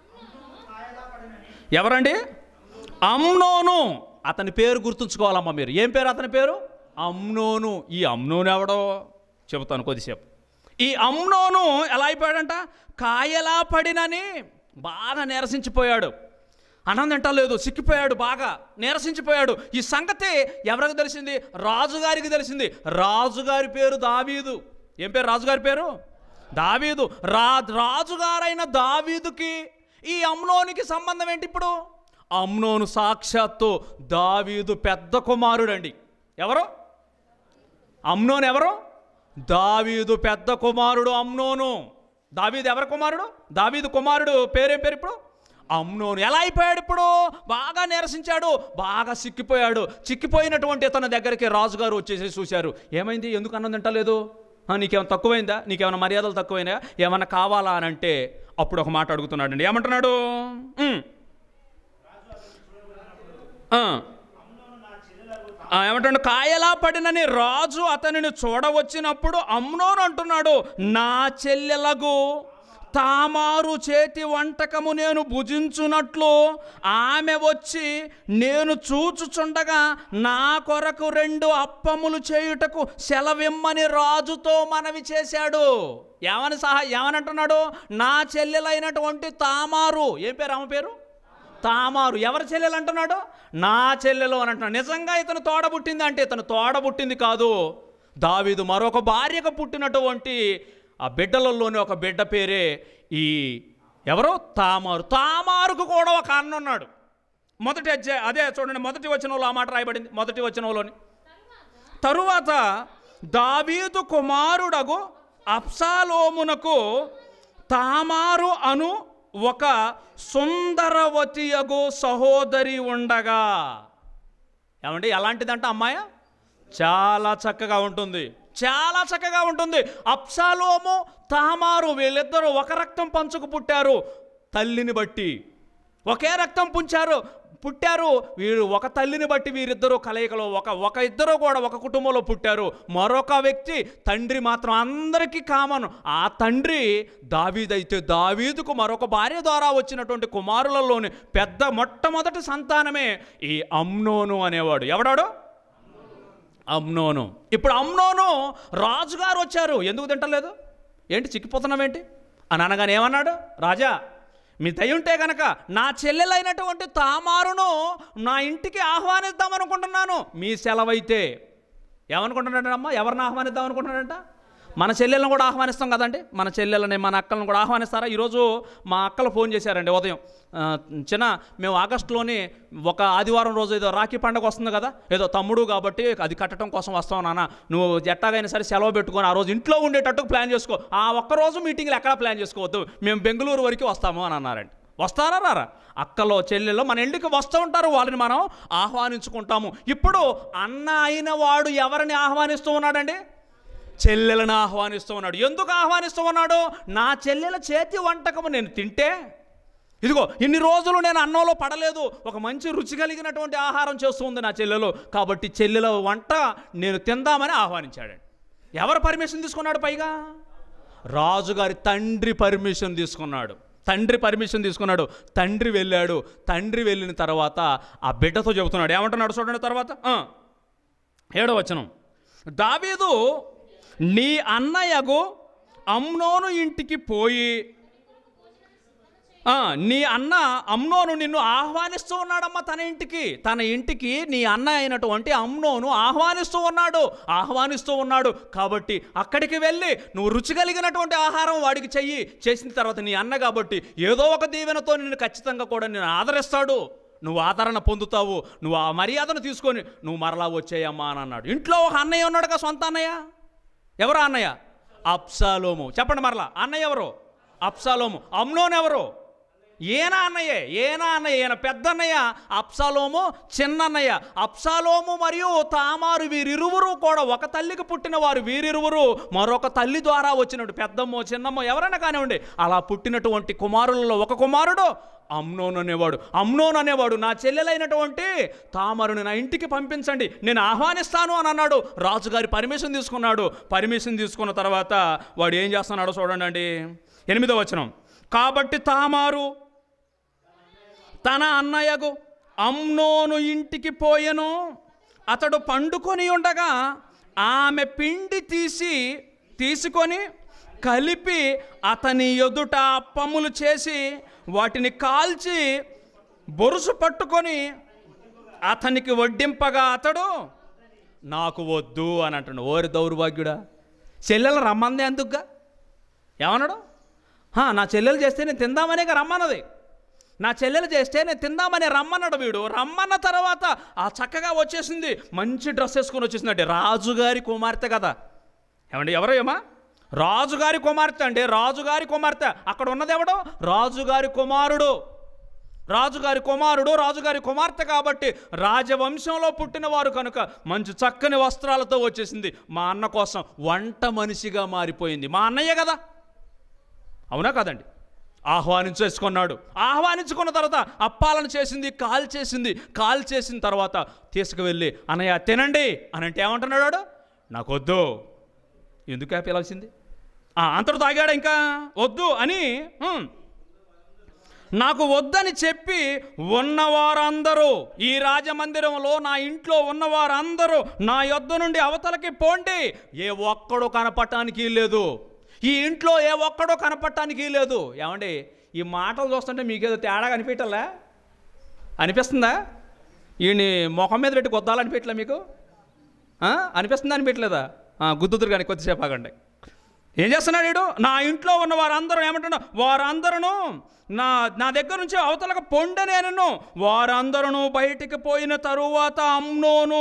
ఎవరండి అమ్నోను అతని పేరు గుర్తుంచుకోవాలమ్మా మీరు ఏం పేరు అతని పేరు అమ్నోను ఈ అమ్నోను ఎవడో చెబుతాను కొద్దిసేపు ఈ అమ్నోను ఎలా అయిపోయాడంట కాయలా పడినని బాగా నీరసించిపోయాడు అన్నం లేదు సిక్కిపోయాడు బాగా నీరసించిపోయాడు ఈ సంగతి ఎవరికి తెలిసింది రాజుగారికి తెలిసింది రాజుగారి పేరు దావీదు ఏం పేరు రాజుగారి పేరు దావీదు రా రాజుగారైన దావీదుకి ఈ అమ్నోనికి సంబంధం ఏంటి ఇప్పుడు అమ్నోను సాక్షాత్తు దావీదు పెద్ద కుమారుడండి ఎవరు అమ్నోను ఎవరు దావీదు పెద్ద కుమారుడు అమ్నోను దావీదు ఎవరి కుమారుడు దావీదు కుమారుడు పేరేం పేరు ఇప్పుడు అమ్నోను ఎలా అయిపోయాడు ఇప్పుడు బాగా నీరసించాడు బాగా సిక్కిపోయాడు చిక్కిపోయినటువంటి ఇతని దగ్గరికి రాజుగారు వచ్చేసి చూశారు ఏమైంది ఎందుకు అన్నం తింటలేదు ఆ, నీకేమైనా తక్కువైందా నీకేమైనా మర్యాదలు తక్కువైనా ఏమైనా కావాలా అని అంటే అప్పుడు ఒక మాట అడుగుతున్నాడండి ఏమంటున్నాడు "ఉమ్." ఆ. ఆ, ఏమంటాడు కాయలా పడినని రాజు అతనిని చూడవచ్చినప్పుడు అమ్నోను అంటున్నాడు నా చెల్లెలగు తామారు చేతి వంటకము నేను భుజించున్నట్లు ఆమె వచ్చి నేను చూచుచుండగా నా కొరకు రెండు అప్పములు చేయుటకు సెలవిమ్మని రాజుతో మనవి చేశాడు ఏమని సహా ఏమని అంటున్నాడు నా చెల్లెలైనటువంటి తామారు ఏం పేరు ఆమె పేరు తామారు ఎవరి చెల్లెలు అంటున్నాడు నా చెల్లెలు అని అంటున్నాడు నిజంగా ఇతను తోడబుట్టింది అంటే ఇతను తోడబుట్టింది కాదు దావీదు మరొక భార్యకు పుట్టినటువంటి ఆ బిడ్డలలోని ఒక బిడ్డ పేరే ఈ ఎవరో తామారు తామారుకు కూడా ఒక అన్న ఉన్నాడు మొదటి అధ్యాయ అదే చూడండి మొదటి వచనంలో ఆ మాట రాయబడింది మొదటి వచనంలోని తరువాత దావీదు కుమారుడగు అప్సాలోమునకు తామారు అను ఒక సుందరవతియగు సహోదరి ఉండగా ఏమండి ఎలాంటిదంట అమ్మాయ చాలా చక్కగా ఉంటుంది చాలా చక్కగా ఉంటుంది అప్సాలోము తామారు వీళ్ళిద్దరూ ఒక రక్తం పంచుకు పుట్టారు తల్లిని బట్టి ఒకే రక్తం పుంచారు పుట్టారు వీరు ఒక తల్లిని బట్టి వీరిద్దరూ కలయికలో ఒక ఒక ఇద్దరు కూడా ఒక కుటుంబంలో పుట్టారు మరొక వ్యక్తి తండ్రి మాత్రం అందరికీ కామన్ ఆ తండ్రి దావీదైతే దావీదుకు మరొక భార్య ద్వారా వచ్చినటువంటి కుమారులలోని పెద్ద మొట్టమొదటి సంతానమే ఈ అమ్నోను అనేవాడు ఎవడాడు అమ్నోను ఇప్పుడు అమ్నోను రాజుగారు వచ్చారు ఎందుకు తింటలేదు ఏంటి చిక్కిపోతున్నావేంటి అని అనగానే ఏమన్నాడు రాజా మీ దయ ఉంటే గనక నా చెల్లెలైనటువంటి తామారును నా ఇంటికి ఆహ్వానిద్దాం అనుకుంటున్నాను మీ సెలవైతే ఏమనుకుంటున్నాడమ్మా ఎవరిని ఆహ్వానిద్దాం అనుకుంటున్నాడంట మన చెల్లెలను కూడా ఆహ్వానిస్తాం కదండి మన చెల్లెలని మన అక్కలను కూడా ఆహ్వానిస్తారా ఈరోజు మా అక్కలు ఫోన్ చేశారండి ఉదయం ఆ, చిన్న మేము ఆగస్టులోని ఒక ఆదివారం రోజు ఏదో రాఖీ పండగ వస్తుంది కదా ఏదో తమ్ముడు కాబట్టి అది కట్టడం కోసం వస్తావు నాన్న నువ్వు ఎట్టాగైనా సరే సెలవు పెట్టుకొని ఆ రోజు ఇంట్లో ఉండేటట్టు ప్లాన్ చేసుకో ఆ ఒక్క రోజు మీటింగ్లు ఎక్కడా ప్లాన్ చేసుకోవద్దు మేము బెంగళూరు వరకు వస్తాము అని అన్నారండి వస్తారా రారా అక్కలో చెల్లెలో మన ఇంటికి వస్తూ ఉంటారు వాళ్ళని మనం ఆహ్వానించుకుంటాము ఇప్పుడు అన్న అయిన వాడు ఎవరిని ఆహ్వానిస్తూ ఉన్నాడండి చెల్లెలను ఆహ్వానిస్తూ ఉన్నాడు ఎందుకు ఆహ్వానిస్తూ ఉన్నాడు నా చెల్లెల చేతి వంటకము నేను తింటే ఇదిగో ఇన్ని రోజులు నేను అన్నంలో పడలేదు ఒక మంచి రుచి కలిగినటువంటి ఆహారం చేస్తుంది నా చెల్లెలు కాబట్టి చెల్లెల వంట నేను తిందామని ఆహ్వానించాడండి ఎవరు పర్మిషన్ తీసుకున్నాడు పైగా రాజుగారి తండ్రి పర్మిషన్ తీసుకున్నాడు తండ్రి పర్మిషన్ తీసుకున్నాడు తండ్రి వెళ్ళాడు తండ్రి వెళ్ళిన తర్వాత ఆ బిడ్డతో చెబుతున్నాడు ఏమంటున్నాడు చూడండి తర్వాత ఆ, ఏడో వచనం దావీదు నీ అన్నయ్యగు అమ్నోను ఇంటికి పోయి ఆ, నీ అన్న అమ్నోను నిన్ను ఆహ్వానిస్తూ ఉన్నాడమ్మా తన ఇంటికి తన ఇంటికి నీ అన్న అయినటువంటి అమ్నోను ఆహ్వానిస్తూ ఉన్నాడు ఆహ్వానిస్తూ ఉన్నాడు కాబట్టి అక్కడికి వెళ్ళి నువ్వు రుచి కలిగినటువంటి ఆహారం వాడికి చెయ్యి చేసిన తర్వాత నీ అన్న కాబట్టి ఏదో ఒక దీవెనతో నిన్ను ఖచ్చితంగా కూడా నేను ఆదరిస్తాడు నువ్వు ఆదరణ పొందుతావు నువ్వు ఆ మర్యాదను తీసుకొని నువ్వు మరలా వచ్చేయమ్మా అని అన్నాడు ఇంట్లో ఒక అన్నయ్య ఉన్నాడుగా సొంత అన్నయ్య ఎవరు ఆ అన్నయ్య అప్సాలోము చెప్పండి మరలా అన్నయ్య ఎవరు అప్సాలోము అమ్నోన్ ఎవరు ఈయన అన్నయ్యే ఈయన అన్నయ్య ఈయన పెద్ద అన్నయ్య అప్సాలోము చిన్న అన్నయ్య అప్సాలోము మరియు తామారు వీరిరువురు కూడా ఒక తల్లికి పుట్టిన వారు వీరిరువురు మరొక తల్లి ద్వారా వచ్చినట్టు పెద్దమ్మో చిన్నమ్మో ఎవరైనా కానివ్వండి అలా పుట్టినటువంటి కుమారులలో ఒక కుమారుడు అమ్నోన్ అనేవాడు అమ్నోన్ అనేవాడు నా చెల్లెలైనటువంటి తామరుని నా ఇంటికి పంపించండి నేను ఆహ్వానిస్తాను అని అన్నాడు రాజుగారి పర్మిషన్ తీసుకున్నాడు పర్మిషన్ తీసుకున్న తర్వాత వాడు ఏం చేస్తున్నాడో చూడండి అండి ఎనిమిదో వచనం కాబట్టి తామారు తన అన్నయ్యకు అమ్నోను ఇంటికి పోయెను అతడు పండుకొని ఉండగా ఆమె పిండి తీసి తీసుకొని కలిపి అతని ఎదుట అప్పములు చేసి వాటిని కాల్చి బొరుసు పట్టుకొని అతనికి వడ్డింపగా అతడు నాకు వద్దు అని అంటాడు ఓరి దౌర్భాగ్యుడా చెల్లెలు రమ్మంది ఎందుకుగా ఏమన్నాడు "హా, నా చెల్లెలు చేస్తే నేను తిందామనే రమ్మన్నది నా చెల్లెలు చేస్తే నేను తిందామని రమ్మన్నాడు వీడు రమ్మన్న తర్వాత ఆ చక్కగా వచ్చేసింది మంచి డ్రెస్ వేసుకొని వచ్చేసింది అంటే రాజుగారి కుమార్తె కదా ఏమండి ఎవరో ఏమా రాజుగారి కుమార్తె అండి రాజుగారి కుమార్తె అక్కడ ఉన్నది ఎవడో రాజుగారి కుమారుడు రాజుగారి కుమారుడు రాజుగారి కుమార్తె కాబట్టి రాజవంశంలో పుట్టిన వారు కనుక మంచి చక్కని వస్త్రాలతో వచ్చేసింది మా అన్న కోసం వంట మనిషిగా మారిపోయింది మా అన్నయ్య కదా అవునా కాదండి ఆహ్వానించేసుకున్నాడు ఆహ్వానించుకున్న తర్వాత అప్పాలను చేసింది కాల్ చేసింది కాల్ చేసిన తర్వాత తీసుకువెళ్ళి అన్నయ్య తినండి అని అంటే ఏమంటున్నాడు వాడు? నాకు వద్దు ఎందుకు ఆ పిలవాల్సింది ఆ, అంతటి తాగాడు ఇంకా వద్దు అని "హ్మ్, నాకు వద్దని చెప్పి ఉన్నవారందరూ ఈ రాజమందిరంలో నా ఇంట్లో ఉన్నవారందరూ నా యొద్ద నుండి అవతలకి పోండి ఏ ఒక్కడు కనపడటానికి లేదు ఈ ఇంట్లో ఏ ఒక్కడో కనపడటానికి లేదు ఏమండి ఈ మాటలు చూస్తుంటే మీకేదో తేడా అనిపించలే అనిపిస్తుందా ఈయన్ని ముఖం మీద పెట్టి కొద్దాలనిపించలే మీకు ఆ? అనిపిస్తుందా అనిపించలేదా ఆ, గుద్దుతురు కానీ కొద్దిసేపు ఆగండి ఏం చేస్తున్నాడు వీడు నా ఇంట్లో ఉన్న వారందరూ ఏమంటున్నా వారందరూ నా నా దగ్గర నుంచి అవతలకు పొండనేనను వారందరూ బయటికి పోయిన తరువాత అమ్నోను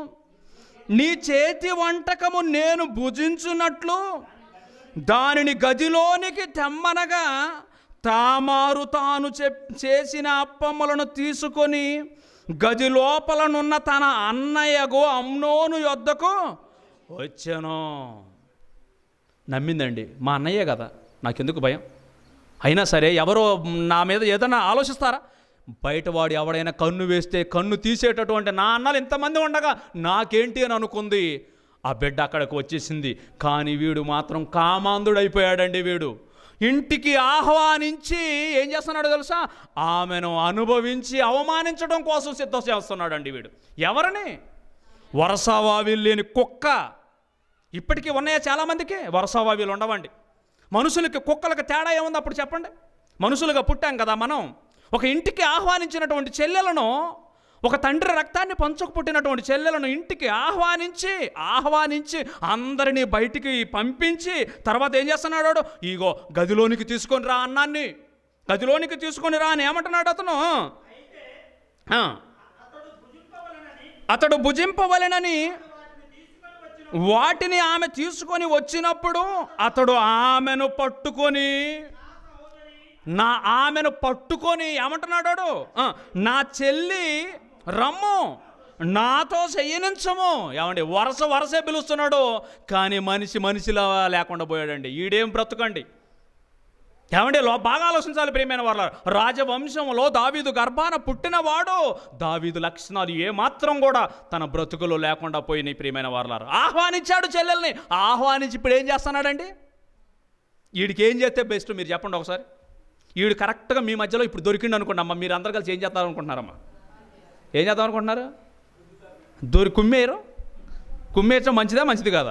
నీ చేతి వంటకము నేను భుజించున్నట్లు దానిని గదిలోనికి తెమ్మనగా తామారు తాను చెప్ చేసిన అప్పమ్మలను తీసుకొని గది లోపలనున్న తన అన్నయ్యకు అమ్నోను యొద్దకు వచ్చాను నమ్మిందండి మా అన్నయ్యే కదా నాకెందుకు భయం అయినా సరే ఎవరో నా మీద ఏదైనా ఆలోచిస్తారా బయటవాడు ఎవడైనా కన్ను వేస్తే కన్ను తీసేటటువంటి నా అన్నలు ఇంతమంది ఉండగా నాకేంటి అని అనుకుంది ఆ బిడ్డ అక్కడికి వచ్చేసింది కానీ వీడు మాత్రం కామాంధుడైపోయాడండి వీడు ఇంటికి ఆహ్వానించి ఏం చేస్తున్నాడో తెలుసా ఆమెను అనుభవించి అవమానించడం కోసం సిద్ధం చేస్తున్నాడండి వీడు ఎవరిని వరసవావి లేని కుక్క ఇప్పటికీ ఉన్నాయా చాలామందికి వరసవావీలు ఉండవండి మనుషులకి కుక్కలకి తేడా ఏముంది అప్పుడు చెప్పండి మనుషులుగా పుట్టాం కదా మనం ఒక ఇంటికి ఆహ్వానించినటువంటి చెల్లెలను ఒక తండ్రి రక్తాన్ని పంచుకు పుట్టినటువంటి చెల్లెలను ఇంటికి ఆహ్వానించి ఆహ్వానించి అందరినీ బయటికి పంపించి తర్వాత ఏం చేస్తున్నాడు వాడు? ఇగో గదిలోనికి తీసుకొని రా అన్నాన్ని గదిలోనికి తీసుకొని రా అని ఏమంటున్నాడు అతను ఆ. అతడు భుజింపవలెనని వాటిని ఆమె తీసుకొని వచ్చినప్పుడు అతడు ఆమెను పట్టుకొని నా ఆమెను పట్టుకొని ఏమంటున్నాడు వాడు? ఆ, నా చెల్లి రమ్ము నాతో చెయ్యనించము ఏమండి వరస వరసే పిలుస్తున్నాడు కానీ మనిషి మనిషిలా లేకుండా పోయాడండి ఈడేం బ్రతుకండి ఏమంటే లో బాగా ఆలోచించాలి ప్రియమైన వాళ్ళ రాజవంశంలో దావీదు గర్భాన పుట్టినవాడు దావీదు లక్షణాలు ఏమాత్రం కూడా తన బ్రతుకులో లేకుండా పోయినాయి ప్రియమైన వాళ్ళారు ఆహ్వానించాడు చెల్లెల్ని ఆహ్వానించి ఇప్పుడు ఏం చేస్తున్నాడండి వీడికి ఏం చేస్తే బెస్ట్ మీరు చెప్పండి ఒకసారి వీడు కరెక్ట్గా మీ మధ్యలో ఇప్పుడు దొరికిండు అనుకోండి అమ్మ మీరు అందరు కలిసి ఏం చేస్తారు అనుకుంటున్నారమ్మా ఏం చేద్దాం అనుకుంటున్నారు దొరి కుమ్మేయరు కుమ్మేయటం మంచిదా మంచిది కాదా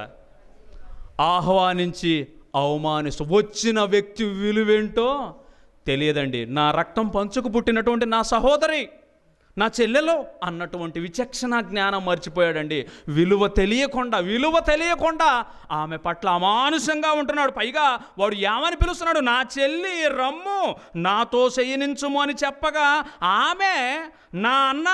ఆహ్వానించి అవమానిస్తూ వచ్చిన వ్యక్తి విలువేంటో తెలియదండి నా రక్తం పంచుకు పుట్టినటువంటి నా సహోదరి నా చెల్లెలో అన్నటువంటి విచక్షణ జ్ఞానం మర్చిపోయాడండి విలువ తెలియకుండా విలువ తెలియకుండా ఆమె పట్ల అమానుషంగా ఉంటున్నాడు పైగా వాడు ఏమని పిలుస్తున్నాడు నా చెల్లి రమ్ము నాతో శయనించుము అని చెప్పగా ఆమె నా అన్న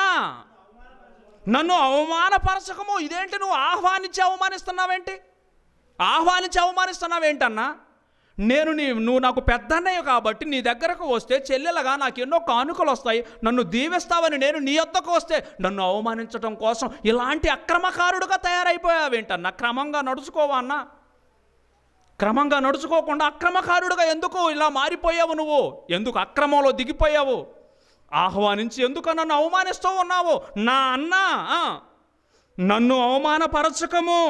నన్ను అవమానపరచకము ఇదేంటి నువ్వు ఆహ్వానించి అవమానిస్తున్నావేంటి ఆహ్వానించి అవమానిస్తున్నావేంటన్నా నేను నీ నువ్వు నాకు పెద్దన్నయ్య కాబట్టి నీ దగ్గరకు వస్తే చెల్లెలగా నాకు ఎన్నో కానుకలు వస్తాయి నన్ను దీవిస్తావని నేను నీ వద్దకు వస్తే నన్ను అవమానించడం కోసం ఇలాంటి అక్రమకారుడుగా తయారైపోయావేంటన్నా క్రమంగా నడుచుకోవా అన్నా క్రమంగా నడుచుకోకుండా అక్రమకారుడుగా ఎందుకు ఇలా మారిపోయావు నువ్వు ఎందుకు అక్రమంలో దిగిపోయావు ఆహ్వానించి ఎందుకు నన్ను అవమానిస్తూ ఉన్నావు నా అన్న ఆ, నన్ను అవమానపరచకము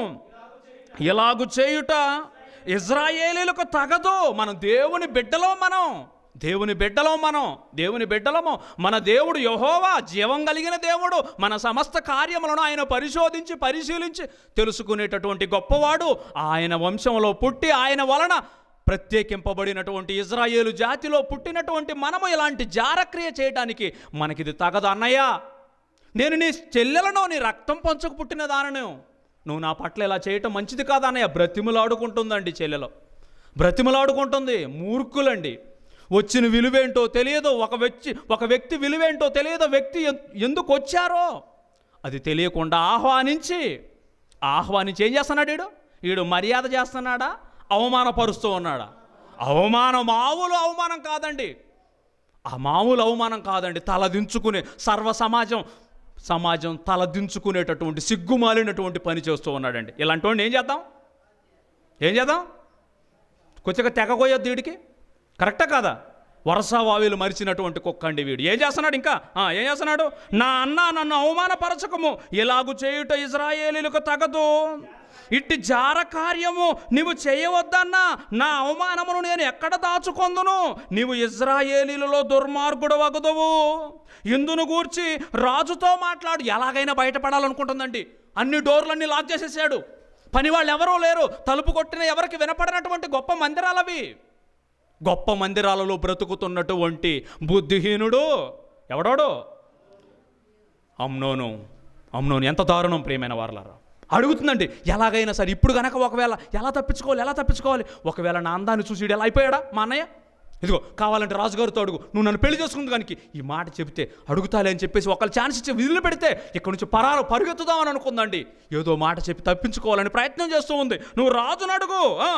ఇలాగు చేయుట ఇజ్రాయేలీలకు తగదు మనం దేవుని బిడ్డలో మనం దేవుని బిడ్డలో మనం దేవుని బిడ్డలము మన దేవుడు యహోవా జీవం కలిగిన దేవుడు మన సమస్త కార్యములను ఆయన పరిశోధించి పరిశీలించి తెలుసుకునేటటువంటి గొప్పవాడు ఆయన వంశంలో పుట్టి ఆయన వలన ప్రత్యేకింపబడినటువంటి ఇజ్రాయేలు జాతిలో పుట్టినటువంటి మనము ఇలాంటి జారక్రియ చేయడానికి మనకిది తగదు అన్నయ్య నేను నీ చెల్లెలను నీ రక్తం పంచుకు పుట్టిన దానను నువ్వు నా పట్ల ఇలా చేయటం మంచిది కాదన్నయ్య బ్రతిమలాడుకుంటుందండి చెల్లెలో బ్రతిమలాడుకుంటుంది మూర్ఖులండి వచ్చిన విలువేంటో తెలియదు ఒక వ్యక్తి ఒక వ్యక్తి విలువేంటో తెలియదు వ్యక్తి ఎన్- ఎందుకు వచ్చారో అది తెలియకుండా ఆహ్వానించి ఆహ్వానించి ఏం చేస్తున్నాడు వీడు వీడు మర్యాద చేస్తున్నాడా అవమానపరుస్తూ ఉన్నాడా అవమానం మామూలు అవమానం కాదండి ఆ మామూలు అవమానం కాదండి తలదించుకునే సర్వ సమాజం సమాజం తలదించుకునేటటువంటి సిగ్గుమాలినటువంటి పని చేస్తూ ఉన్నాడండి ఇలాంటి వాడిని ఏం చేద్దాం ఏం చేద్దాం కొద్దిగా తెగకోయొద్దు వీడికి కరెక్టా కాదా వరస వావిలు మరిచినటువంటి కుక్క అండి వీడు ఏం చేస్తున్నాడు ఇంకా ఆ, ఏం చేస్తున్నాడు నా అన్న నన్ను అవమానపరచకము ఇలాగు చేయుట ఇజ్రాయేలీలకు తగదు ఇట్టి జార కార్యము నీవు చేయవద్దన్నా నా అవమానమును నేను ఎక్కడ దాచుకొందును నీవు ఇజ్రాయేలీలలో దుర్మార్గుడు వగదువు ఇందును గూర్చి రాజుతో మాట్లాడు ఎలాగైనా బయటపడాలనుకుంటుందండి అన్ని డోర్లన్నీ లాక్ చేసేసాడు పని వాళ్ళు ఎవరూ లేరు తలుపు కొట్టిన ఎవరికి వినపడినటువంటి గొప్ప మందిరాలవి గొప్ప మందిరాలలో బ్రతుకుతున్నటువంటి బుద్ధిహీనుడు ఎవడోడు అమ్నోను అమ్నోను ఎంత దారుణం ప్రియమైన వారలారా అడుగుతుందండి ఎలాగైనా సరే ఇప్పుడు గనక ఒకవేళ ఎలా తప్పించుకోవాలి ఎలా తప్పించుకోవాలి ఒకవేళ నా అందాన్ని చూసి వీడు ఎలా అయిపోయాడా మా అన్నయ్య ఇదిగో కావాలంటే రాజుగారితో అడుగు నువ్వు నన్ను పెళ్లి చేసుకుంది దానికి ఈ మాట చెబితే అడుగుతాలే అని చెప్పేసి ఒకళ్ళు ఛాన్స్ ఇచ్చి విధులు పెడితే ఇక్కడ నుంచి పరాలు పరుగెత్తుదామని అనుకుందండి ఏదో మాట చెప్పి తప్పించుకోవాలని ప్రయత్నం చేస్తూ ఉంది నువ్వు రాజును అడుగు ఆ.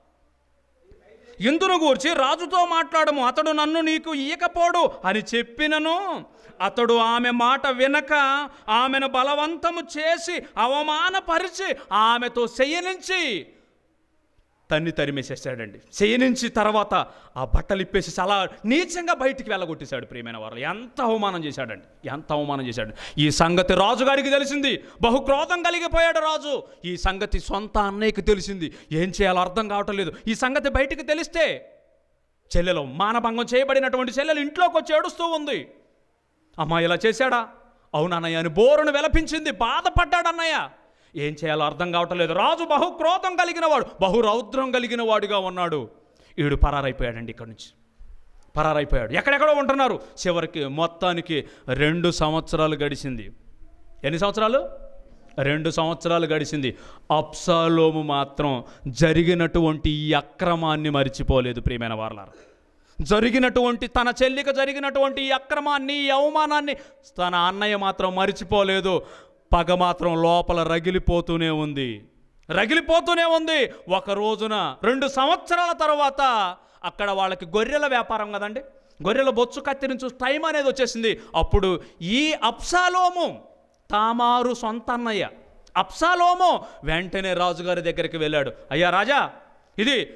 ఇందును గూర్చి రాజుతో మాట్లాడము అతడు నన్ను నీకు ఇయ్యకపోడు అని చెప్పినను అతడు ఆమె మాట వినక ఆమెను బలవంతము చేసి అవమానపరిచి ఆమెతో శయనించి తన్ని తరిమేసేసాడండి శయనించి తర్వాత ఆ బట్టలు ఇప్పేసి చాలా నీచంగా బయటికి వెళ్ళగొట్టేశాడు ప్రియమైన వారు ఎంత అవమానం చేశాడండి ఎంత అవమానం చేశాడు ఈ సంగతి రాజుగారికి తెలిసింది బహుక్రోధం కలిగిపోయాడు రాజు ఈ సంగతి సొంత అన్నయ్యకి తెలిసింది ఏం చేయాలో అర్థం కావటం లేదు ఈ సంగతి బయటికి తెలిస్తే చెల్లెలు మానభంగం చేయబడినటువంటి చెల్లెలు ఇంట్లోకి వచ్చి ఏడుస్తూ ఉంది అమ్మా ఇలా చేశాడా అవునన్నయ్య అని బోరును వెలపించింది బాధపడ్డాడు అన్నయ్య ఏం చేయాలో అర్థం కావటం లేదు రాజు బహు క్రోధం కలిగిన వాడు బహు రౌద్రం కలిగిన వాడుగా ఉన్నాడు ఈడు పరారైపోయాడండి ఇక్కడి నుంచి పరారైపోయాడు ఎక్కడెక్కడో ఉంటున్నారు చివరికి మొత్తానికి రెండు సంవత్సరాలు గడిచింది ఎన్ని సంవత్సరాలు రెండు సంవత్సరాలు గడిచింది అప్సాలోము మాత్రం జరిగినటువంటి ఈ అక్రమాన్ని మరిచిపోలేదు ప్రియమైన వారలారా జరిగినటువంటి తన చెల్లికి జరిగినటువంటి ఈ అక్రమాన్ని ఈ అవమానాన్ని తన అన్నయ్య మాత్రం మరిచిపోలేదు పగ మాత్రం లోపల రగిలిపోతూనే ఉంది రగిలిపోతూనే ఉంది ఒక రోజున రెండు సంవత్సరాల తర్వాత అక్కడ వాళ్ళకి గొర్రెల వ్యాపారం కదండి గొర్రెల బొచ్చు కత్తిరించు టైం అనేది వచ్చేసింది అప్పుడు ఈ అప్సాలోము తామారు సొంత అన్నయ్య అప్సాలోము వెంటనే రాజుగారి దగ్గరికి వెళ్ళాడు అయ్యా రాజా ఇది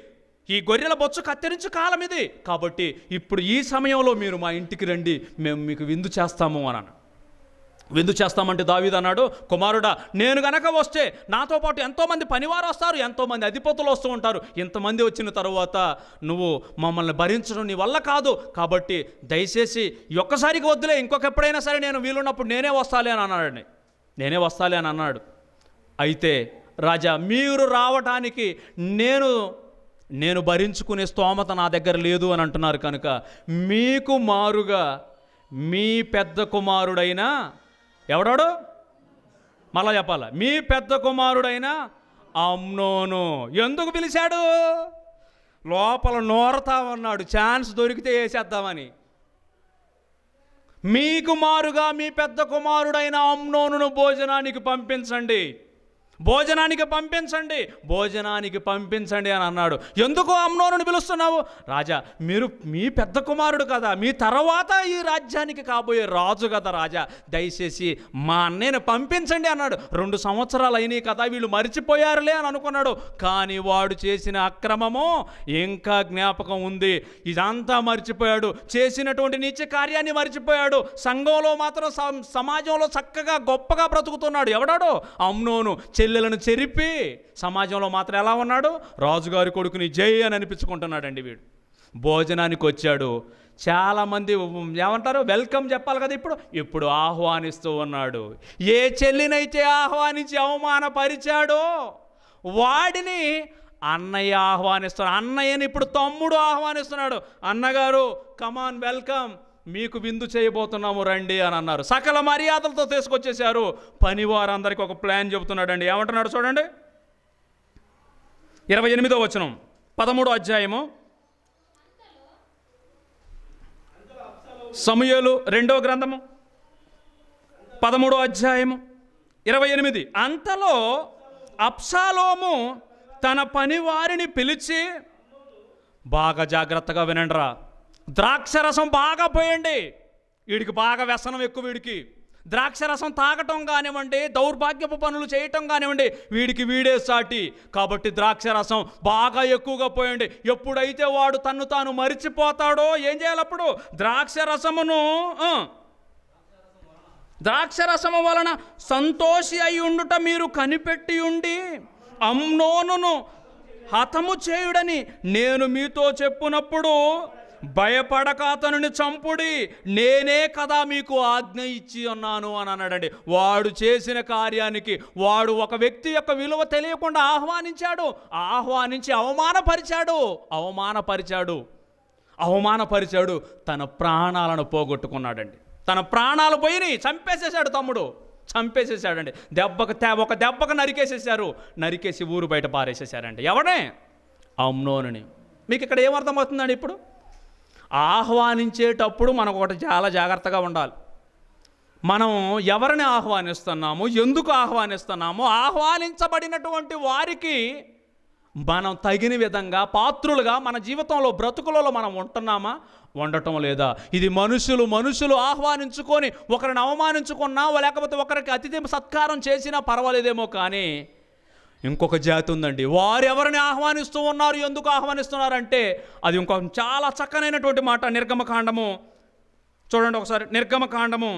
ఈ గొర్రెల బొచ్చు కత్తిరించు కాలం ఇది కాబట్టి ఇప్పుడు ఈ సమయంలో మీరు మా ఇంటికి రండి మేము మీకు విందు చేస్తాము అన్నాను విందు చేస్తామంటే దావీదు అన్నాడు కుమారుడా నేను గనక వస్తే నాతో పాటు ఎంతోమంది పనివారు వస్తారు ఎంతోమంది అధిపతులు వస్తూ ఉంటారు ఇంతమంది వచ్చిన తరువాత నువ్వు మమ్మల్ని భరించడం నీ వల్ల కాదు కాబట్టి దయచేసి ఈ ఒక్కసారికి వద్దులే ఇంకొక ఎప్పుడైనా సరే నేను వీలున్నప్పుడు నేనే వస్తాలే అని అన్నాడండి నేనే వస్తాలే అని అన్నాడు అయితే రాజా మీరు రావటానికి నేను నేను భరించుకునే స్తోమత నా దగ్గర లేదు అని అంటున్నారు కనుక మీకు మారుగా మీ పెద్ద కుమారుడైన ఎవడాడు మళ్ళా చెప్పాల మీ పెద్ద కుమారుడైన అమ్నోను ఎందుకు పిలిచాడు లోపల నోరతా ఉన్నాడు ఛాన్స్ దొరికితే వేసేద్దామని మీకు మారుగా మీ పెద్ద కుమారుడైన అమ్నోనును భోజనానికి పంపించండి భోజనానికి పంపించండి భోజనానికి పంపించండి అని అన్నాడు ఎందుకు అమ్నోనుని పిలుస్తున్నావు రాజా మీరు మీ పెద్ద కుమారుడు కదా మీ తర్వాత ఈ రాజ్యానికి కాబోయే రాజు కదా రాజా దయచేసి మా అన్నయ్యని పంపించండి అన్నాడు రెండు సంవత్సరాలు అయినాయి కదా వీళ్ళు మర్చిపోయారులే అని అనుకున్నాడు కానీ వాడు చేసిన అక్రమము ఇంకా జ్ఞాపకం ఉంది ఇదంతా మర్చిపోయాడు చేసినటువంటి నీచ కార్యాన్ని మర్చిపోయాడు సంఘంలో మాత్రం సమ- సమాజంలో చక్కగా గొప్పగా బ్రతుకుతున్నాడు ఎవడాడో అమ్నోను చెల్లెలను చెరిపి సమాజంలో మాత్రం ఎలా ఉన్నాడు రాజుగారి కొడుకుని జై అని అనిపించుకుంటున్నాడండి వీడు భోజనానికి వచ్చాడు చాలామంది ఏమంటారు వెల్కమ్ చెప్పాలి కదా ఇప్పుడు ఇప్పుడు ఆహ్వానిస్తూ ఉన్నాడు ఏ చెల్లినైతే ఆహ్వానించి అవమానపరిచాడో వాడిని అన్నయ్య ఆహ్వానిస్తున్నాడు అన్నయ్యని ఇప్పుడు తమ్ముడు ఆహ్వానిస్తున్నాడు అన్నగారు కమాన్ వెల్కమ్ మీకు విందు చేయబోతున్నాము రండి అని అన్నారు సకల మర్యాదలతో తీసుకొచ్చేసారు పని వారందరికీ ఒక ప్లాన్ చెబుతున్నాడండి ఏమంటున్నాడు చూడండి ఇరవై ఎనిమిదో వచనం పదమూడో అధ్యాయము సమయలు రెండో గ్రంథము పదమూడో అధ్యాయము ఇరవై ఎనిమిది అంతలో అప్సాలోము తన పని వారిని పిలిచి బాగా జాగ్రత్తగా వినండిరా ద్రాక్షరసం బాగా పోయండి వీడికి బాగా వ్యసనం ఎక్కువ వీడికి ద్రాక్షరసం తాగటం కానివ్వండి దౌర్భాగ్యపు పనులు చేయటం కానివ్వండి వీడికి వీడే సాటి కాబట్టి ద్రాక్షరసం బాగా ఎక్కువగా పోయండి ఎప్పుడైతే వాడు తన్ను తాను మరిచిపోతాడో ఏం చేయాలి అప్పుడు ద్రాక్షరసమును ఆ, ద్రాక్షరసము వలన సంతోషి అయి ఉండుట మీరు కనిపెట్టి ఉండి అమ్నోనును హతము చేయుడని నేను మీతో చెప్పునప్పుడు భయపడక అతనిని చంపుడి నేనే కదా మీకు ఆజ్ఞ ఇచ్చి ఉన్నాను అని అన్నాడండి వాడు చేసిన కార్యానికి వాడు ఒక వ్యక్తి యొక్క విలువ తెలియకుండా ఆహ్వానించాడు ఆహ్వానించి అవమానపరిచాడు అవమానపరిచాడు అవమానపరిచాడు తన ప్రాణాలను పోగొట్టుకున్నాడండి తన ప్రాణాలు పోయినాయి చంపేసేసాడు తమ్ముడు చంపేసేసాడండి దెబ్బకు తే ఒక దెబ్బకు నరికేసేసారు నరికేసి ఊరు బయట పారేసేసారండి ఎవడే అమ్నోనుని మీకు ఇక్కడ ఏమర్థమవుతుందండి ఇప్పుడు ఆహ్వానించేటప్పుడు మనకు ఒకటి చాలా జాగ్రత్తగా ఉండాలి మనం ఎవరిని ఆహ్వానిస్తున్నాము ఎందుకు ఆహ్వానిస్తున్నాము ఆహ్వానించబడినటువంటి వారికి మనం తగిన విధంగా పాత్రులుగా మన జీవితంలో బ్రతుకులలో మనం ఉంటున్నామా ఉండటం లేదా ఇది మనుషులు మనుషులు ఆహ్వానించుకొని ఒకరిని అవమానించుకున్నా లేకపోతే ఒకరికి అతిథి సత్కారం చేసినా పర్వాలేదేమో కానీ ఇంకొక జాతి ఉందండి వారు ఎవరిని ఆహ్వానిస్తూ ఉన్నారు ఎందుకు ఆహ్వానిస్తున్నారంటే అది ఇంకొక చాలా చక్కనైనటువంటి మాట నిర్గమకాండము చూడండి ఒకసారి నిర్గమకాండము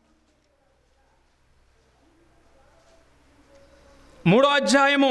మూడో అధ్యాయము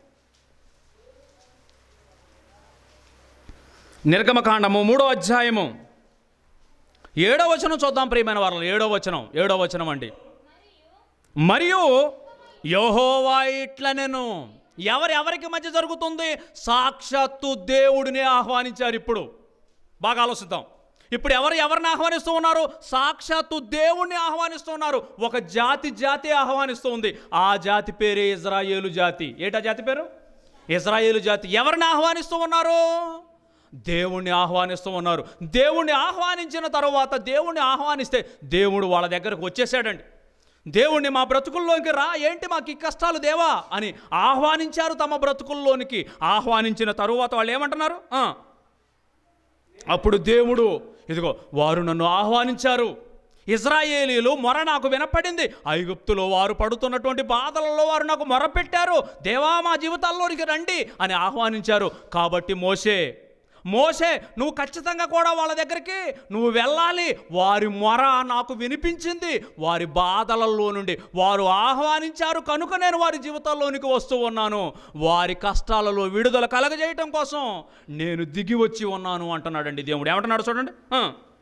నిర్గమకాండము మూడో అధ్యాయము ఏడో వచనం చూద్దాం ప్రియమైన వారు ఏడో వచనం ఏడో వచనం అండి మరియు యహోవా ఇట్లనెను ఎవరు ఎవరికి మధ్య జరుగుతుంది సాక్షాత్తు దేవుడిని ఆహ్వానించారు ఇప్పుడు బాగా ఆలోచిద్దాం ఇప్పుడు ఎవరు ఎవరిని ఆహ్వానిస్తూ ఉన్నారు సాక్షాత్తు దేవుణ్ణి ఆహ్వానిస్తున్నారు ఒక జాతి జాతి ఆహ్వానిస్తూ ఉంది ఆ జాతి పేరే ఇజ్రాయేలు జాతి ఏటా జాతి పేరు ఇజ్రాయేలు జాతి ఎవరిని ఆహ్వానిస్తూ ఉన్నారు దేవుణ్ణి ఆహ్వానిస్తూ ఉన్నారు దేవుణ్ణి ఆహ్వానించిన తర్వాత దేవుణ్ణి ఆహ్వానిస్తే దేవుడు వాళ్ళ దగ్గరకు వచ్చేసాడండి దేవుణ్ణి మా బ్రతుకుల్లోకి రా ఏంటి మాకు ఈ కష్టాలు దేవా అని ఆహ్వానించారు తమ బ్రతుకుల్లోనికి ఆహ్వానించిన తరువాత వాళ్ళు ఏమంటున్నారు ఆ, అప్పుడు దేవుడు ఇదిగో వారు నన్ను ఆహ్వానించారు ఇజ్రాయేలీలు మొర నాకు వినపడింది ఐగుప్తులో వారు పడుతున్నటువంటి బాధలలో వారు నాకు మొర పెట్టారు దేవా మా జీవితాల్లోనికి రండి అని ఆహ్వానించారు కాబట్టి మోసే మోసే నువ్వు ఖచ్చితంగా కూడా వాళ్ళ దగ్గరికి నువ్వు వెళ్ళాలి వారి మొర నాకు వినిపించింది వారి బాధలలో నుండి వారు ఆహ్వానించారు కనుక నేను వారి జీవితాల్లోనికి వస్తూ ఉన్నాను వారి కష్టాలలో విడుదల కలగజేయటం కోసం నేను దిగి వచ్చి ఉన్నాను అంటున్నాడండి దేవుడు ఏమంటున్నాడు చూడండి ఆ.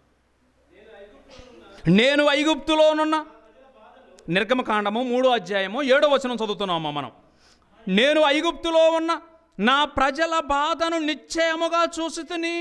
నేను ఐగుప్తులోనున్న నిర్గమకాండము మూడో అధ్యాయము ఏడో వచనం చదువుతున్నామా మనం నేను ఐగుప్తులో ఉన్న నా ప్రజల బాధను నిశ్చయముగా చూసి తిని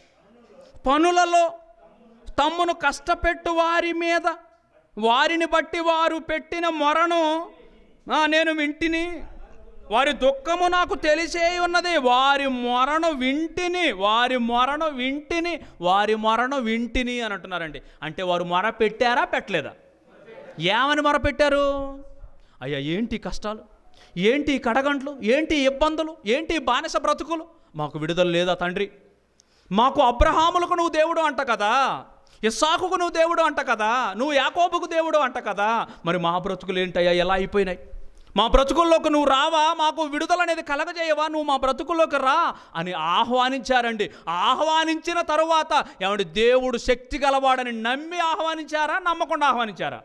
పనులలో తమ్మును కష్టపెట్టు వారి మీద వారిని బట్టి వారు పెట్టిన మొరను ఆ, నేను వింటిని వారి దుఃఖము నాకు తెలిసే ఉన్నది వారి మొరను వింటిని వారి మొరను వింటిని వారి మొరను వింటిని అని అంటున్నారండి అంటే వారు మొర పెట్టారా పెట్టలేదా ఏమని మొర పెట్టారు అయ్యా ఏంటి కష్టాలు ఏంటి కడగంట్లు ఏంటి ఇబ్బందులు ఏంటి బానిస బ్రతుకులు మాకు విడుదల లేదా తండ్రి మాకు అబ్రహాములకు నువ్వు దేవుడు అంట కదా ఇస్సాకుకు నువ్వు దేవుడు అంట కదా నువ్వు యాకోబుకు దేవుడు అంట కదా మరి మా బ్రతుకులు ఏంటయ్యా ఎలా అయిపోయినాయి మా బ్రతుకుల్లోకి నువ్వు రావా మాకు విడుదల అనేది కలగజేయవా నువ్వు మా బ్రతుకుల్లోకి రా అని ఆహ్వానించారండి ఆహ్వానించిన తరువాత ఏమంటే దేవుడు శక్తి గలవాడని నమ్మి ఆహ్వానించారా నమ్మకుండా ఆహ్వానించారా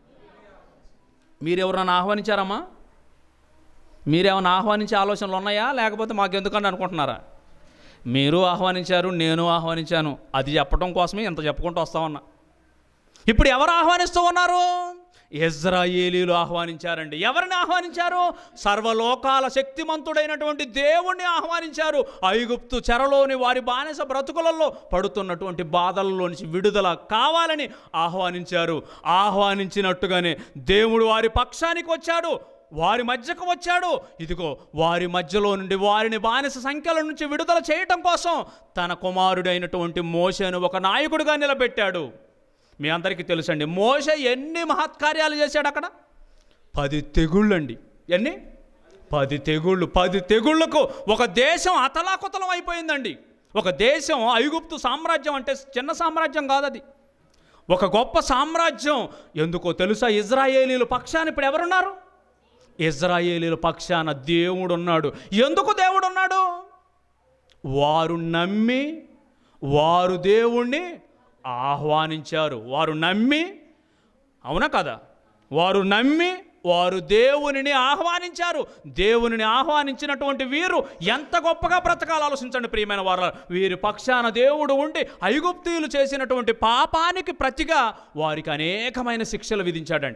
మీరెవరన్నా ఆహ్వానించారమ్మా మీరేమైనా ఆహ్వానించే ఆలోచనలు ఉన్నాయా లేకపోతే మాకు ఎందుకని అనుకుంటున్నారా మీరు ఆహ్వానించారు నేను ఆహ్వానించాను అది చెప్పడం కోసమే ఇంత చెప్పుకుంటూ వస్తామన్నా ఇప్పుడు ఎవరు ఆహ్వానిస్తూ ఉన్నారు ఇజ్రాయేలీలు ఆహ్వానించారండి ఎవరిని ఆహ్వానించారు సర్వలోకాల శక్తిమంతుడైనటువంటి దేవుణ్ణి ఆహ్వానించారు ఐగుప్తు చెరలోని వారి బానిస బ్రతుకులలో పడుతున్నటువంటి బాధల్లో నుంచి విడుదల కావాలని ఆహ్వానించారు ఆహ్వానించినట్టుగానే దేవుడు వారి పక్షానికి వచ్చాడు వారి మధ్యకు వచ్చాడు ఇదిగో వారి మధ్యలో నుండి వారిని బానిస సంఖ్యల నుంచి విడుదల చేయటం కోసం తన కుమారుడైనటువంటి మోషను ఒక నాయకుడిగా నిలబెట్టాడు మీ అందరికీ తెలుసండి మోష ఎన్ని మహత్కార్యాలు చేశాడు అక్కడ పది తెగుళ్ళండి ఎన్ని పది తెగుళ్ళు పది తెగుళ్ళకు ఒక దేశం అతలాకుతలం అయిపోయిందండి ఒక దేశం ఐగుప్తు సామ్రాజ్యం అంటే చిన్న సామ్రాజ్యం కాదది ఒక గొప్ప సామ్రాజ్యం ఎందుకో తెలుసా ఇజ్రాయేలీల పక్షాన ఇప్పుడు ఎవరున్నారు ఇజ్రాయేలీల పక్షాన దేవుడు ఉన్నాడు ఎందుకు దేవుడు ఉన్నాడు వారు నమ్మి వారు దేవుణ్ణి ఆహ్వానించారు వారు నమ్మి అవునా కదా వారు నమ్మి వారు దేవునిని ఆహ్వానించారు దేవునిని ఆహ్వానించినటువంటి వీరు ఎంత గొప్పగా బ్రతకాలి ఆలోచించండి ప్రియమైన వారు వీరి పక్షాన దేవుడు ఉండి ఐగుప్తీయులు చేసినటువంటి పాపానికి ప్రతిగా వారికి అనేకమైన శిక్షలు విధించాడండి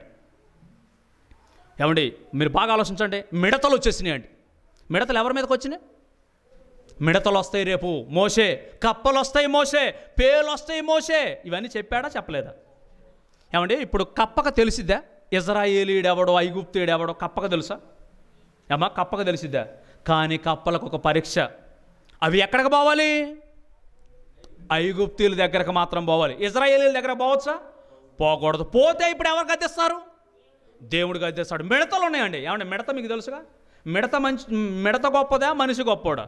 ఏమండి మీరు బాగా ఆలోచించండి మిడతలు వచ్చేసినాయండి మిడతలు ఎవరి మీదకి వచ్చినాయి మిడతలు వస్తాయి రేపు మోసే కప్పలు వస్తాయి మోసే పేలు వస్తాయి మోసే ఇవన్నీ చెప్పాడా చెప్పలేదా ఏమండి ఇప్పుడు కప్పక తెలిసిద్దా ఇజ్రాయేలీడెవడో ఐగుప్తుడెవడో కప్పక తెలుసా ఏమా కప్పక తెలిసిద్దా కానీ కప్పలకు ఒక పరీక్ష అవి ఎక్కడికి పోవాలి ఐగుప్తీయుల దగ్గరకు మాత్రం పోవాలి ఇజ్రాయేలీల దగ్గర పోవచ్చా పోకూడదు పోతే ఇప్పుడు ఎవరు గద్దెస్తారు దేవుడు గద్దెస్తాడు మిడతలు ఉన్నాయండి ఏమండి మిడత మీకు తెలుసుగా మిడత మంచి మిడత గొప్పదా మనిషి గొప్పోడా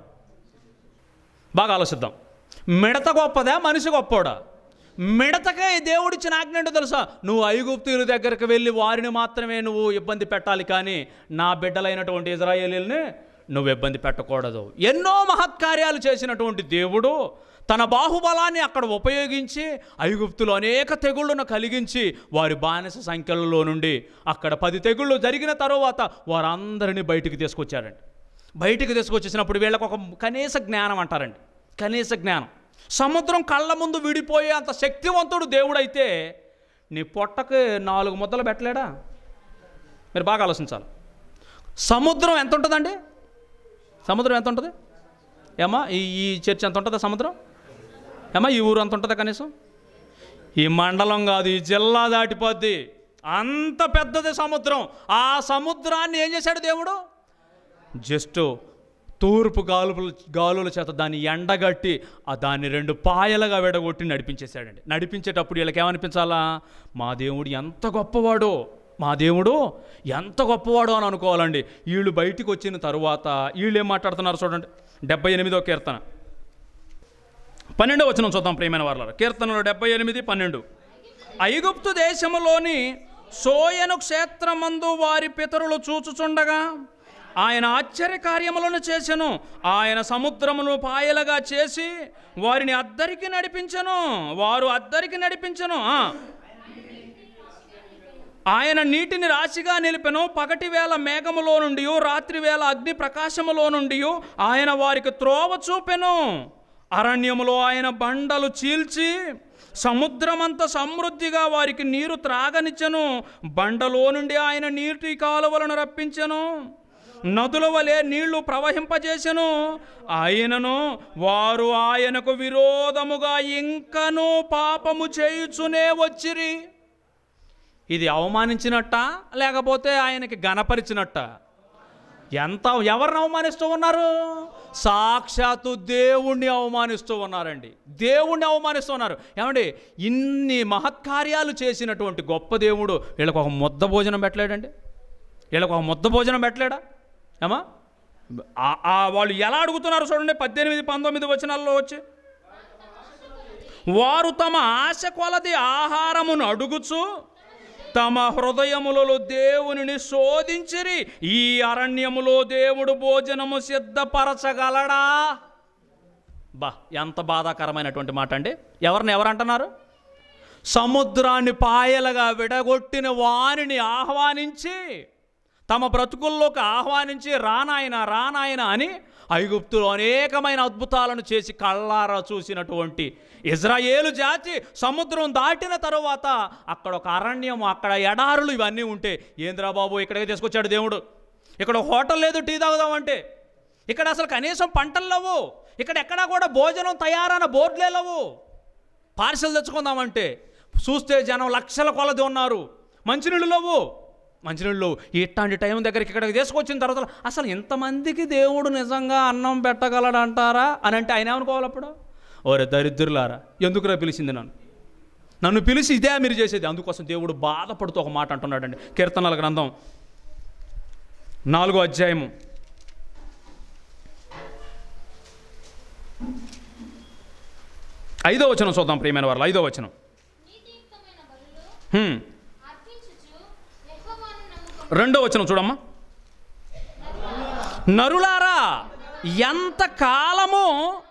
బాగా ఆలోచిద్దాం మిడత గొప్పదా మనిషి గొప్పోడా మిడతకే దేవుడిచ్చిన ఆజ్ఞ ఏంటో తెలుసా నువ్వు ఐగుప్తుల దగ్గరికి వెళ్ళి వారిని మాత్రమే నువ్వు ఇబ్బంది పెట్టాలి కానీ నా బిడ్డలైనటువంటి ఇజ్రాయేలీల్ని నువ్వు ఇబ్బంది పెట్టకూడదు ఎన్నో మహత్కార్యాలు చేసినటువంటి దేవుడు తన బాహుబలాన్ని అక్కడ ఉపయోగించి ఐగుప్తులు అనేక తెగుళ్ళను కలిగించి వారి బానిస సంఖ్యలలో నుండి అక్కడ పది తెగుళ్ళు జరిగిన తరువాత వారందరినీ బయటికి తీసుకొచ్చారండి బయటికి తీసుకొచ్చేసినప్పుడు వీళ్ళకు ఒక కనీస జ్ఞానం అంటారండి కనీస జ్ఞానం సముద్రం కళ్ళ ముందు విడిపోయే అంత శక్తివంతుడు దేవుడైతే నీ పొట్టకి నాలుగు ముద్దలు పెట్టలేడా మీరు బాగా ఆలోచించాలి సముద్రం ఎంత ఉంటుందండి సముద్రం ఎంత ఉంటుంది ఏమా ఈ ఈ చర్చ్ ఎంత ఉంటుందా సముద్రం ఏమా ఈ ఊరు ఎంత ఉంటుందా కనీసం ఈ మండలం కాదు ఈ జిల్లా దాటిపోద్ది అంత పెద్దది సముద్రం ఆ సముద్రాన్ని ఏం చేశాడు దేవుడు జస్ట్ తూర్పు గాలుపుల గాలుల చేత దాన్ని ఎండగట్టి ఆ దాన్ని రెండు పాయలుగా విడగొట్టి నడిపించేశాడండి నడిపించేటప్పుడు వీళ్ళకి ఏమనిపించాలా మా దేవుడు ఎంత గొప్పవాడో మా దేవుడు ఎంత గొప్పవాడో అని అనుకోవాలండి వీళ్ళు బయటికి వచ్చిన తరువాత వీళ్ళు ఏం మాట్లాడుతున్నారు చూడండి డెబ్బై ఎనిమిదో కీర్తన పన్నెండో వచ్చిన చూద్దాం ప్రియమైన వాళ్ళ కీర్తనలో డెబ్బై ఎనిమిది పన్నెండు ఐగుప్తు దేశములోని సోయను క్షేత్రమందు వారి పితరులు చూచుచుండగా ఆయన ఆశ్చర్య కార్యములను చేసెను ఆయన సముద్రమును పాయలుగా చేసి వారిని అద్దరికి నడిపించెను వారు అద్దరికి నడిపించెను ఆ. ఆయన నీటిని రాశిగా నిలిపెను పగటి వేళ మేఘములో నుండి రాత్రి వేళ అగ్ని ప్రకాశములో నుండి ఆయన వారికి త్రోవ చూపెను అరణ్యములో ఆయన బండలు చీల్చి సముద్రమంత సమృద్ధిగా వారికి నీరు త్రాగనిచ్చెను బండలో నుండి ఆయన నీటి కాలువలను రప్పించెను నదుల వలె నీళ్లు ప్రవహింపజేసెను ఆయనను వారు ఆయనకు విరోధముగా ఇంకనూ పాపము చేయుచునే వచ్చిరి ఇది అవమానించినట్ట లేకపోతే ఆయనకి గణపరిచినట్ట ఎంత ఎవరిని అవమానిస్తూ ఉన్నారు సాక్షాత్తు దేవుణ్ణి అవమానిస్తూ ఉన్నారండి దేవుణ్ణి అవమానిస్తూ ఉన్నారు ఏమండి ఇన్ని మహత్కార్యాలు చేసినటువంటి గొప్ప దేవుడు వీళ్ళకి ఒక ముద్ద భోజనం పెట్టలేడండి వీళ్ళకి ఒక ముద్ద భోజనం పెట్టలేడా ఏమా ఆ- ఆ వాళ్ళు ఎలా అడుగుతున్నారు చూడండి పద్దెనిమిది పంతొమ్మిది వచనాల్లో వచ్చి వారు తమ ఆశ కొలది ఆహారమును అడుగుచు తమ హృదయములలో దేవునిని శోధించిరి ఈ అరణ్యములో దేవుడు భోజనము సిద్ధపరచగలడా బా ఎంత బాధాకరమైనటువంటి మాట అండి ఎవరిని ఎవరంటున్నారు సముద్రాన్ని పాయలుగా విడగొట్టిన వానిని ఆహ్వానించి తమ బ్రతుకుల్లోకి ఆహ్వానించి రానాయన రానాయన అని ఐగుప్తులో అనేకమైన అద్భుతాలను చేసి కళ్ళారా చూసినటువంటి ఇజ్రాయేలు జాతి సముద్రం దాటిన తరువాత అక్కడ ఒక అరణ్యం అక్కడ ఎడారులు ఇవన్నీ ఉంటే ఏంద్రా బాబు ఇక్కడికి తీసుకొచ్చాడు దేవుడు ఇక్కడ హోటల్ లేదు టీ తాగుదామంటే ఇక్కడ అసలు కనీసం పంటలు లేవు ఇక్కడ ఎక్కడా కూడా భోజనం తయారైన బోర్డులే లేవు పార్సల్ తెచ్చుకుందామంటే చూస్తే జనం లక్షల కొలది ఉన్నారు మంచినీళ్ళు లేవు మంచినీళ్ళు లేవు ఇట్లాంటి టైం దగ్గరికి ఇక్కడికి తీసుకొచ్చిన తర్వాత అసలు ఇంతమందికి దేవుడు నిజంగా అన్నం పెట్టగలడంటారా అని అంటే ఆయన ఏమనుకోవాలి అప్పుడు ఓరే దరిద్రులారా ఎందుకురా పిలిచింది నన్ను నన్ను పిలిచి ఇదే మీరు చేసేది అందుకోసం దేవుడు బాధపడుతూ ఒక మాట అంటున్నాడండి కీర్తనల గ్రంథం నాలుగో అధ్యాయము ఐదో వచనం చూద్దాం ప్రియమైన వారు ఐదో వచనం నీతియుక్తమైన బలులు హ్మ్. అర్పించుచు యెహోవాను నమ్ముకొను. రెండో వచనం చూడమ్మా నరులారా ఎంత కాలము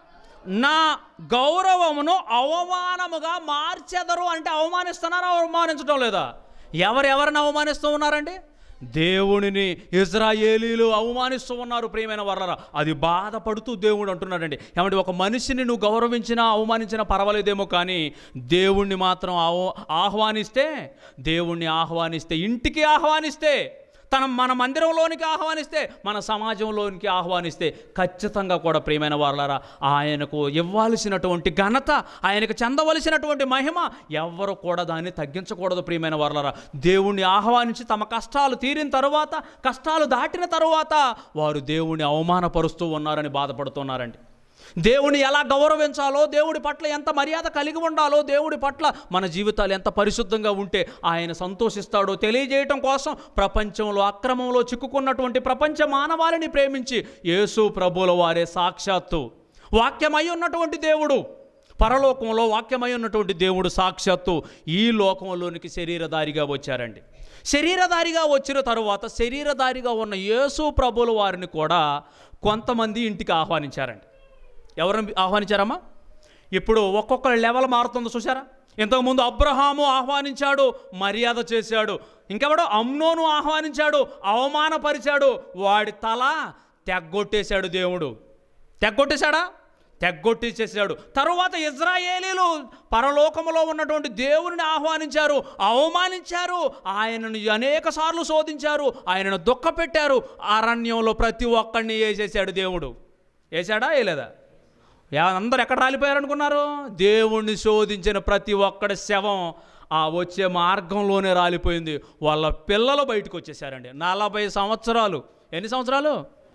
నా గౌరవమును అవమానముగా మార్చెదరు అంటే అవమానిస్తున్నారా అవమానించడం లేదా ఎవరెవరిని అవమానిస్తూ ఉన్నారండి దేవునిని ఇజ్రాయేలీలు అవమానిస్తూ ఉన్నారు ప్రియమైన వర్లరా అది బాధపడుతూ దేవుడు అంటున్నాడండి ఏమంటే ఒక మనిషిని నువ్వు గౌరవించినా అవమానించినా పర్వాలేదేమో కానీ దేవుణ్ణి మాత్రం ఆహ్- ఆహ్వానిస్తే దేవుణ్ణి ఆహ్వానిస్తే ఇంటికి ఆహ్వానిస్తే తన మన మందిరంలోనికి ఆహ్వానిస్తే మన సమాజంలోనికి ఆహ్వానిస్తే ఖచ్చితంగా కూడా ప్రియమైన వారులారా ఆయనకు ఇవ్వాల్సినటువంటి ఘనత ఆయనకు చెందవలసినటువంటి మహిమ ఎవ్వరు కూడా దాన్ని తగ్గించకూడదు ప్రియమైన వారులారా దేవుణ్ణి ఆహ్వానించి తమ కష్టాలు తీరిన తరువాత కష్టాలు దాటిన తరువాత వారు దేవుణ్ణి అవమానపరుస్తూ ఉన్నారని బాధపడుతున్నారండి దేవుని ఎలా గౌరవించాలో దేవుడి పట్ల ఎంత మర్యాద కలిగి ఉండాలో దేవుడి పట్ల మన జీవితాలు ఎంత పరిశుద్ధంగా ఉంటే ఆయన సంతోషిస్తాడో తెలియజేయటం కోసం ప్రపంచంలో అక్రమంలో చిక్కుకున్నటువంటి ప్రపంచ మానవాళిని ప్రేమించి యేసు ప్రభుల వారే సాక్షాత్తు వాక్యమై ఉన్నటువంటి దేవుడు పరలోకంలో వాక్యమై ఉన్నటువంటి దేవుడు సాక్షాత్తు ఈ లోకంలోనికి శరీరధారిగా వచ్చారండి శరీరధారిగా వచ్చిన తరువాత శరీరధారిగా ఉన్న యేసు ప్రభుల వారిని కూడా కొంతమంది ఇంటికి ఆహ్వానించారండి ఎవరిని ఆహ్వానించారమ్మా ఇప్పుడు ఒక్కొక్క లెవెల్ మారుతుందో చూసారా ఇంతకుముందు అబ్రహాము ఆహ్వానించాడు మర్యాద చేశాడు ఇంకెవడో అమ్నోను ఆహ్వానించాడు అవమానపరిచాడు వాడి తల తెగ్గొట్టేశాడు దేవుడు తెగ్గొట్టేశాడా తెగ్గొట్టేసేసాడు తరువాత ఇజ్రాయేలీలు పరలోకములో ఉన్నటువంటి దేవుని ఆహ్వానించారు అవమానించారు ఆయనను అనేక సార్లు శోధించారు ఆయనను దుఃఖపెట్టారు అరణ్యంలో ప్రతి ఒక్కడిని వేసేసాడు దేవుడు వేసాడా వేయలేదా యా- అందరు ఎక్కడ రాలిపోయారు అనుకున్నారు దేవుణ్ణి శోధించిన ప్రతి ఒక్కడి శవం ఆ వచ్చే మార్గంలోనే రాలిపోయింది వాళ్ళ పిల్లలు బయటకు వచ్చేసారండి నలభై సంవత్సరాలు ఎన్ని సంవత్సరాలు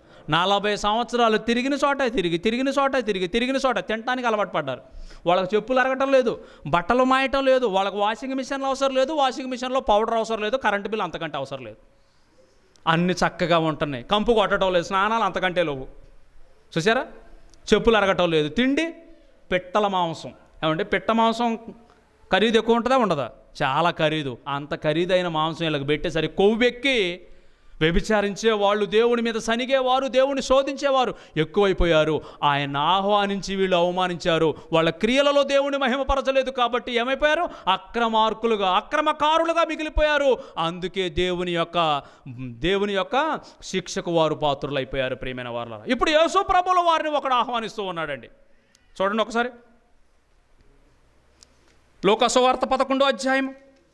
నలభై సంవత్సరాలు తిరిగిన చోట తిరిగి తిరిగిన చోట తిరిగి తిరిగిన చోట తినడానికి అలవాటు పడ్డారు వాళ్ళకి చెప్పులు అరగటం లేదు బట్టలు మాయటం లేదు వాళ్ళకి వాషింగ్ మిషన్లు అవసరం లేదు వాషింగ్ మిషన్లో పౌడర్ అవసరం లేదు కరెంటు బిల్ అంతకంటే అవసరం లేదు అన్ని చక్కగా ఉంటున్నాయి కంపు కొట్టడం లేదు స్నానాలు అంతకంటే లేవు చూసారా చెప్పులు అరగటం లేదు తిండి పిట్టల మాంసం ఏమంటే పిట్ట మాంసం ఖరీదు ఎక్కువ ఉంటుందా ఉండదా చాలా ఖరీదు అంత ఖరీదైన మాంసం వీళ్ళకి పెట్టేసరికి కొవ్వెక్కి వ్యభిచారించే వాళ్ళు దేవుని మీద సనిగేవారు దేవుని శోధించేవారు ఎక్కువైపోయారు ఆయన ఆహ్వానించి వీళ్ళు అవమానించారు వాళ్ళ క్రియలలో దేవుని మహిమపరచలేదు కాబట్టి ఏమైపోయారు అక్రమార్కులుగా అక్రమకారులుగా మిగిలిపోయారు అందుకే దేవుని యొక్క దేవుని యొక్క శిక్షకు వారు పాత్రులైపోయారు ప్రియమైన వారు ఇప్పుడు యేసు ప్రభుల వారిని ఒకడు ఆహ్వానిస్తూ ఉన్నాడండి చూడండి ఒకసారి లోకసువార్త పదకొండో అధ్యాయం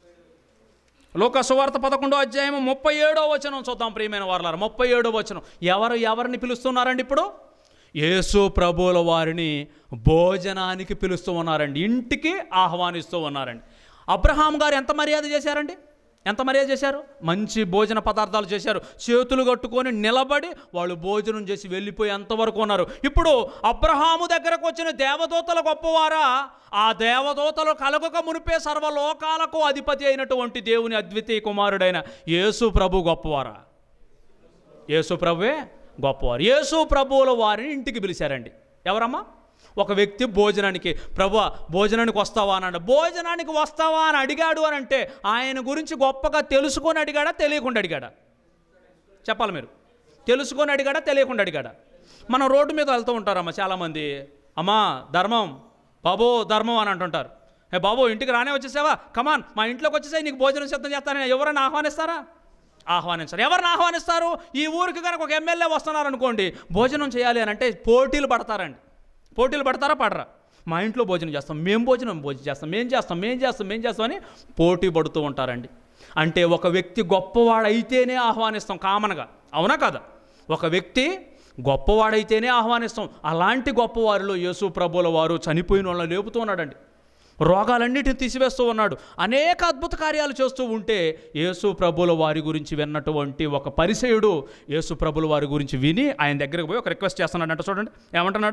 లోకసువార్త పదకొండో అధ్యాయం ముప్పై ఏడో వచనం చూద్దాం ప్రియమైన వారలారా ముప్పై ఏడో వచనం ఎవరు ఎవరిని పిలుస్తున్నారండి ఇప్పుడు యేసు ప్రభువుల వారిని భోజనానికి పిలుస్తూ ఉన్నారండి ఇంటికి ఆహ్వానిస్తూ ఉన్నారండి అబ్రహాం గారు ఎంత మర్యాద చేశారండి ఎంత మర్యాద చేశారు మంచి భోజన పదార్థాలు చేశారు చేతులు కట్టుకొని నిలబడి వాళ్ళు భోజనం చేసి వెళ్ళిపోయి ఎంతవరకు ఉన్నారు ఇప్పుడు అబ్రహాము దగ్గరకు వచ్చిన దేవదూతల గొప్పవారా ఆ దేవదూతలు కలగక మునిపే సర్వలోకాలకు అధిపతి అయినటువంటి దేవుని అద్వితీయ కుమారుడైన యేసు ప్రభు గొప్పవారా యేసు ప్రభువే గొప్పవారు యేసు ప్రభువుల వారిని ఇంటికి పిలిచారండి ఎవరమ్మా ఒక వ్యక్తి భోజనానికి ప్రభు భోజనానికి వస్తావా అని అంటే భోజనానికి వస్తావా అని అడిగాడు అని అంటే ఆయన గురించి గొప్పగా తెలుసుకొని అడిగాడా తెలియకుండా అడిగాడా చెప్పాలి మీరు తెలుసుకొని అడిగాడా తెలియకుండా అడిగాడా మనం రోడ్డు మీద వెళ్తూ ఉంటారమ్మా చాలామంది అమ్మా ధర్మం బాబో ధర్మం అని అంటుంటారు ఏ బాబు ఇంటికి రానే వచ్చేసావా కమాన్ మా ఇంట్లోకి వచ్చేసాయి నీకు భోజనం సిద్ధం చేస్తానని ఎవరైనా ఆహ్వానిస్తారా ఆహ్వానించారు ఎవరిని ఆహ్వానిస్తారు ఈ ఊరికి కనుక ఒక ఎమ్మెల్యే వస్తున్నారు అనుకోండి భోజనం చేయాలి అని అంటే పోటీలు పడతారండి పోటీలు పడతారా పడరా మా ఇంట్లో భోజనం చేస్తాం మేము భోజనం భోజనం చేస్తాం మేము చేస్తాం మేము చేస్తాం మేము చేస్తాం అని పోటీ పడుతూ ఉంటారండి అంటే ఒక వ్యక్తి గొప్పవాడైతేనే ఆహ్వానిస్తాం కామన్గా అవునా కదా ఒక వ్యక్తి గొప్పవాడైతేనే ఆహ్వానిస్తాం అలాంటి గొప్పవారిలో యేసు ప్రభుల వారు చనిపోయిన వాళ్ళని లేపుతూ ఉన్నాడండి రోగాలన్నిటిని తీసివేస్తూ ఉన్నాడు అనేక అద్భుత కార్యాలు చేస్తూ ఉంటే యేసు ప్రభుల వారి గురించి విన్నటువంటి ఒక పరిచయుడు యేసు ప్రభుల వారి గురించి విని ఆయన దగ్గరకు పోయి ఒక రిక్వెస్ట్ చేస్తున్నాడంట చూడండి ఏమంటున్నాడు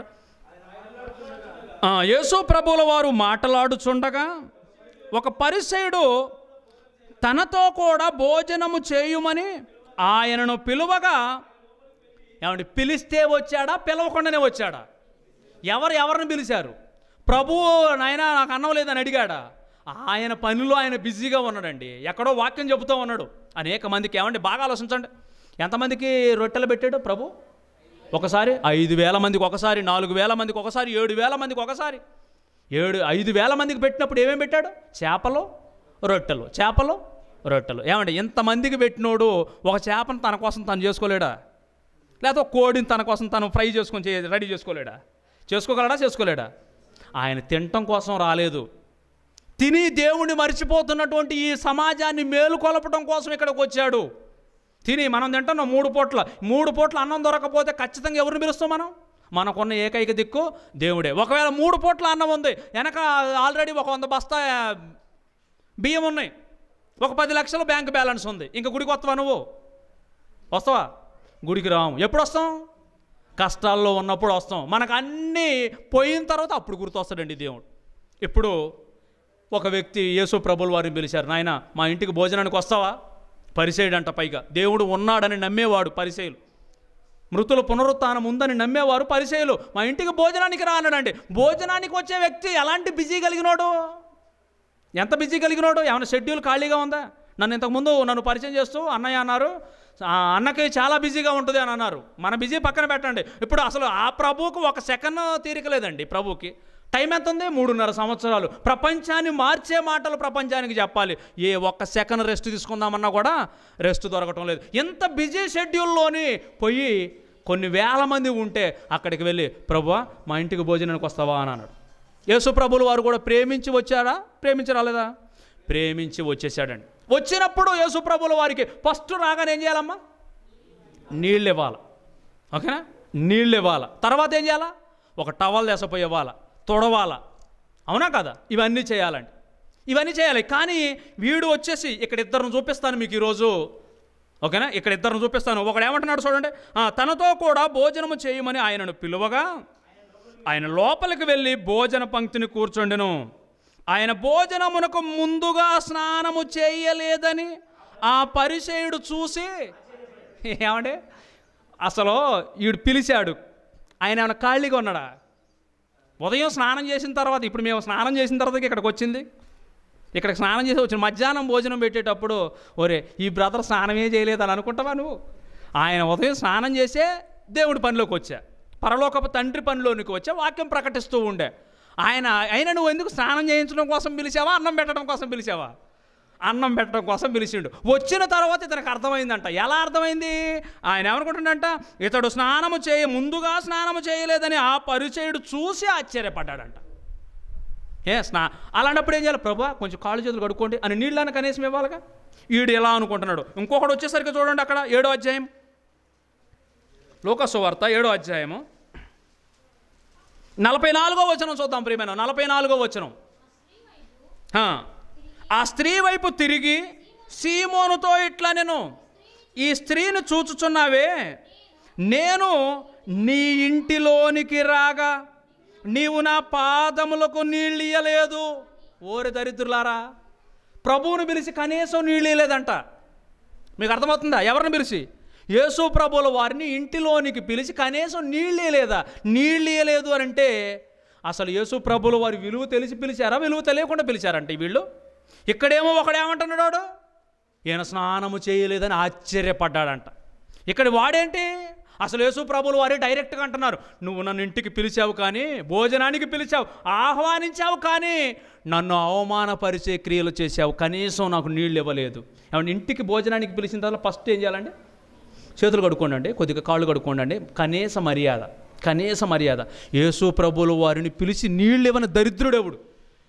ఆ, యేసు ప్రభుల వారు మాట్లాడుచుండగా ఒక పరిచయుడు తనతో కూడా భోజనము చేయుమని ఆయనను పిలువగా ఏమండి పిలిస్తే వచ్చాడా పిలవకుండానే వచ్చాడా ఎవరు ఎవరిని పిలిచారు ప్రభువు నాయన నాకు అన్నం లేదని అడిగాడా ఆయన పనిలో ఆయన బిజీగా ఉన్నాడండి ఎక్కడో వాక్యం చెబుతూ ఉన్నాడు అనేక మందికి ఏమండి బాగా ఆలోచించండి ఎంతమందికి రొట్టెలు పెట్టాడు ప్రభు ఒకసారి ఐదు వేల మందికి ఒకసారి నాలుగు వేల మందికి ఒకసారి ఏడు వేల మందికి ఒకసారి ఏడు ఐదు వేల మందికి పెట్టినప్పుడు ఏమేమి పెట్టాడు చేపలు రొట్టెలు చేపలు రొట్టెలు ఏమండి ఇంతమందికి పెట్టినోడు ఒక చేపను తన కోసం తను చేసుకోలేడా లేకపోతే ఒక కోడిని తన కోసం తను ఫ్రై చేసుకొని చే- రెడీ చేసుకోలేడా చేసుకోగలడా చేసుకోలేడా ఆయన తినటం కోసం రాలేదు తిని దేవుణ్ణి మర్చిపోతున్నటువంటి ఈ సమాజాన్ని మేలుకొలపడం కోసం ఇక్కడికి వచ్చాడు తిని మనం తింటున్నాం మూడు పూట్ల మూడు పూట్ల అన్నం దొరకకపోతే ఖచ్చితంగా ఎవరిని పిలుస్తాం మనం మనకున్న ఏకైక దిక్కు దేవుడే ఒకవేళ మూడు పూట్ల అన్నం ఉంది వెనక ఆల్రెడీ ఒక వంద బస్తా బియ్యం ఉన్నాయి ఒక పది లక్షల బ్యాంక్ బ్యాలెన్స్ ఉంది ఇంకా గుడికి వస్తావా నువ్వు వస్తావా గుడికి రాము ఎప్పుడు వస్తాం కష్టాల్లో ఉన్నప్పుడు వస్తాం మనకు అన్నీ పోయిన తర్వాత అప్పుడు గుర్తొస్తాడండి దేవుడు ఇప్పుడు ఒక వ్యక్తి యేసు ప్రభుల వారిని పిలిచారు నాయన మా ఇంటికి భోజనానికి వస్తావా పరిసేయుడంట పైగా దేవుడు ఉన్నాడని నమ్మేవాడు పరిసేయులు మృతుల పునరుత్థానం ఉందని నమ్మేవారు పరిచయలు మా ఇంటికి భోజనానికి రానడండి భోజనానికి వచ్చే వ్యక్తి ఎలాంటి బిజీ కలిగినోడు ఎంత బిజీ కలిగినోడు ఏమైనా షెడ్యూల్ ఖాళీగా ఉందా నన్ను ఇంతకుముందు నన్ను పరిచయం చేస్తూ అన్నయ్య అన్నారు ఆ అన్నకి చాలా బిజీగా ఉంటుంది అని అన్నారు మన బిజీ పక్కన పెట్టండి ఇప్పుడు అసలు ఆ ప్రభువుకు ఒక సెకండ్ తీరిక లేదండి ప్రభువుకి టైం ఎంత ఉంది మూడున్నర సంవత్సరాలు ప్రపంచాన్ని మార్చే మాటలు ప్రపంచానికి చెప్పాలి ఏ ఒక్క సెకండ్ రెస్ట్ తీసుకుందామన్నా కూడా రెస్ట్ దొరకటం లేదు ఎంత బిజీ షెడ్యూల్లోని పోయి కొన్ని వేల మంది ఉంటే అక్కడికి వెళ్ళి ప్రభువా మా ఇంటికి భోజనానికి వస్తావా అని అన్నాడు యేసు ప్రభులు వారు కూడా ప్రేమించి వచ్చారా ప్రేమించి రాలేదా ప్రేమించి వచ్చేసాడండి వచ్చినప్పుడు యేసు ప్రభుల వారికి ఫస్ట్ రాగానే ఏం చేయాలమ్మా నీళ్ళు ఇవ్వాలి ఓకేనా నీళ్ళు ఇవ్వాలి తర్వాత ఏం చేయాలా ఒక టవల్ దేసపోయి ఇవ్వాలా తొడవాలా అవునా కదా ఇవన్నీ చేయాలండి ఇవన్నీ చేయాలి కానీ వీడు వచ్చేసి ఇక్కడ ఇద్దరిని చూపిస్తాను మీకు ఈరోజు ఓకేనా ఇక్కడ ఇద్దరిని చూపిస్తాను ఒకడు ఏమంటున్నాడు చూడండి "ఆ, తనతో కూడా భోజనము చేయమని ఆయనను పిలువగా ఆయన లోపలికి వెళ్ళి భోజన పంక్తిని కూర్చుండెను ఆయన భోజనమునకు ముందుగా స్నానము చేయలేదని ఆ పరిచయుడు చూసి ఏమండి అసలు ఈడు పిలిచాడు ఆయన ఏమైనా ఖాళీగా ఉన్నాడా ఉదయం స్నానం చేసిన తర్వాత ఇప్పుడు మేము స్నానం చేసిన తర్వాత ఇక్కడికి వచ్చింది ఇక్కడ స్నానం చేసి వచ్చిన మధ్యాహ్నం భోజనం పెట్టేటప్పుడు ఒరే ఈ బ్రదర్ స్నానమే చేయలేదు అని అనుకుంటావా నువ్వు ఆయన ఉదయం స్నానం చేసే దేవుడి పనిలోకి వచ్చా పరలోకపు తండ్రి పనిలోనికి వచ్చా వాక్యం ప్రకటిస్తూ ఉండే ఆయన అయినా నువ్వు ఎందుకు స్నానం చేయించడం కోసం పిలిచావా అన్నం పెట్టడం కోసం పిలిచావా అన్నం పెట్టడం కోసం పిలిచిండు వచ్చిన తర్వాత ఇతనికి అర్థమైందంట ఎలా అర్థమైంది ఆయన ఏమనుకుంటుండంట ఇతడు స్నానము చేయ ముందుగా స్నానము చేయలేదని ఆ పరిచయుడు చూసి ఆశ్చర్యపడ్డాడంట ఏ స్నా అలాంటప్పుడు ఏం చేయాలి ప్రభా కొంచెం కాళ్ళు చేతులు కడుక్కోండి అని నీళ్ళని కనీసం ఇవ్వాలిగా ఈడు ఎలా అనుకుంటున్నాడు ఇంకొకడు వచ్చేసరికి చూడండి అక్కడ ఏడో అధ్యాయం లోకసు వార్త ఏడో అధ్యాయము నలభై నాలుగో వచనం చూద్దాం ప్రియమైన నలభై నాలుగో వచనం ఆ, ఆ స్త్రీ వైపు తిరిగి సీమోనుతో ఇట్లా నేను ఈ స్త్రీని చూచుచున్నావే నేను నీ ఇంటిలోనికి రాగా నీవు నా పాదములకు నీళ్ళు ఇయ్యలేదు ఓరి దరిద్రులారా ప్రభువుని పిలిచి కనీసం నీళ్ళు ఇయ్యలేదంట మీకు అర్థమవుతుందా ఎవరిని పిలిచి యేసు ప్రభుల వారిని ఇంటిలోనికి పిలిచి కనీసం నీళ్ళు ఇయ్యలేదా నీళ్ళు ఇయ్యలేదు అని అంటే అసలు యేసు ప్రభుల వారి విలువ తెలిసి పిలిచారా విలువ తెలియకుండా పిలిచారంట ఈ వీళ్ళు ఇక్కడేమో ఒకడు ఏమంటున్నాడు ఈయన స్నానము చేయలేదని ఆశ్చర్యపడ్డాడంట ఇక్కడ వాడేంటి అసలు యేసు ప్రభులు వారి డైరెక్ట్గా అంటున్నారు నువ్వు నన్ను ఇంటికి పిలిచావు కానీ భోజనానికి పిలిచావు ఆహ్వానించావు కానీ నన్ను అవమానపరిచే క్రియలు చేసావు కనీసం నాకు నీళ్ళు ఇవ్వలేదు ఏమన్నా ఇంటికి భోజనానికి పిలిచిన తర్వాత ఫస్ట్ ఏం చేయాలండి చేతులు కడుక్కోండి కొద్దిగా కాళ్ళు కడుక్కోండి కనీస మర్యాద కనీస మర్యాద యేసు ప్రభులు వారిని పిలిచి నీళ్ళు ఇవ్వని దరిద్రుడెవడు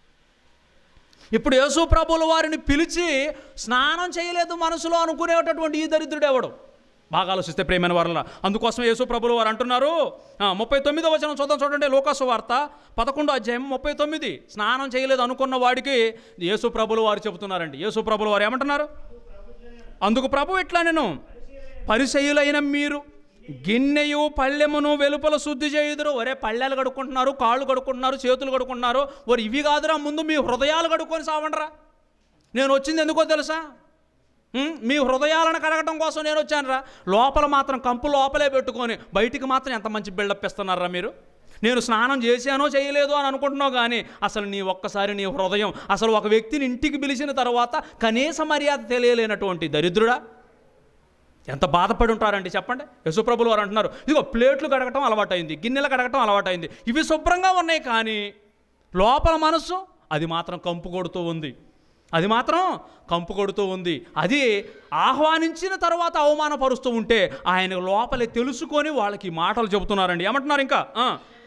ఇప్పుడు యేసు ప్రభుల వారిని పిలిచి స్నానం చేయలేదు మనసులో అనుకునేటటువంటి ఈ దరిద్రుడు ఎవడు బాగా ఆలోచిస్తే ప్రేమైన వారల అందుకోసం యేసు ప్రభులు వారు అంటున్నారు ఆ, ముప్పై తొమ్మిదో వచనం చూద్దాం చూడండి లోకాసు వార్త పదకొండో అధ్యాయం ముప్పై తొమ్మిది స్నానం చేయలేదు అనుకున్న వాడికి యేసు ప్రభులు వారు చెబుతున్నారండి యేసు ప్రభులు వారు ఏమంటున్నారు అందుకు ప్రభు ఇట్లా నేను పరిచయులైన మీరు గిన్నెయు పళ్ళెమును వెలుపల శుద్ధి చేయుదురు ఒరే పళ్ళెలు కడుక్కుంటున్నారు కాళ్ళు కడుక్కుంటున్నారు చేతులు కడుక్కుంటున్నారు ఒరే ఇవి కాదురా ముందు మీ హృదయాలు కడుక్కొని సావండ్రా నేను వచ్చింది ఎందుకో తెలుసా ఉం? మీ హృదయాలను కడగటం కోసం నేను వచ్చానురా లోపల మాత్రం కంపు లోపలే పెట్టుకొని బయటికి మాత్రం ఎంత మంచి బిల్డప్ ఇస్తున్నారా మీరు నేను స్నానం చేశానో చేయలేదు అని అనుకుంటున్నావు కానీ అసలు నీ ఒక్కసారి నీ హృదయం అసలు ఒక వ్యక్తిని ఇంటికి పిలిచిన తర్వాత కనీస మర్యాద తెలియలేనటువంటి దరిద్రుడా ఎంత బాధపడి ఉంటారండి చెప్పండి యశుప్రభులు వారు అంటున్నారు ఇదిగో ప్లేట్లు కడగటం అలవాటైంది గిన్నెలు కడగటం అలవాటైంది ఇవి శుభ్రంగా ఉన్నాయి కానీ లోపల మనస్సు అది మాత్రం కంపు కొడుతూ ఉంది అది మాత్రం కంపు కొడుతూ ఉంది అది ఆహ్వానించిన తర్వాత అవమానపరుస్తూ ఉంటే ఆయన లోపలే తెలుసుకొని వాళ్ళకి ఈ మాటలు చెబుతున్నారండి ఏమంటున్నారు ఇంకా ఆ.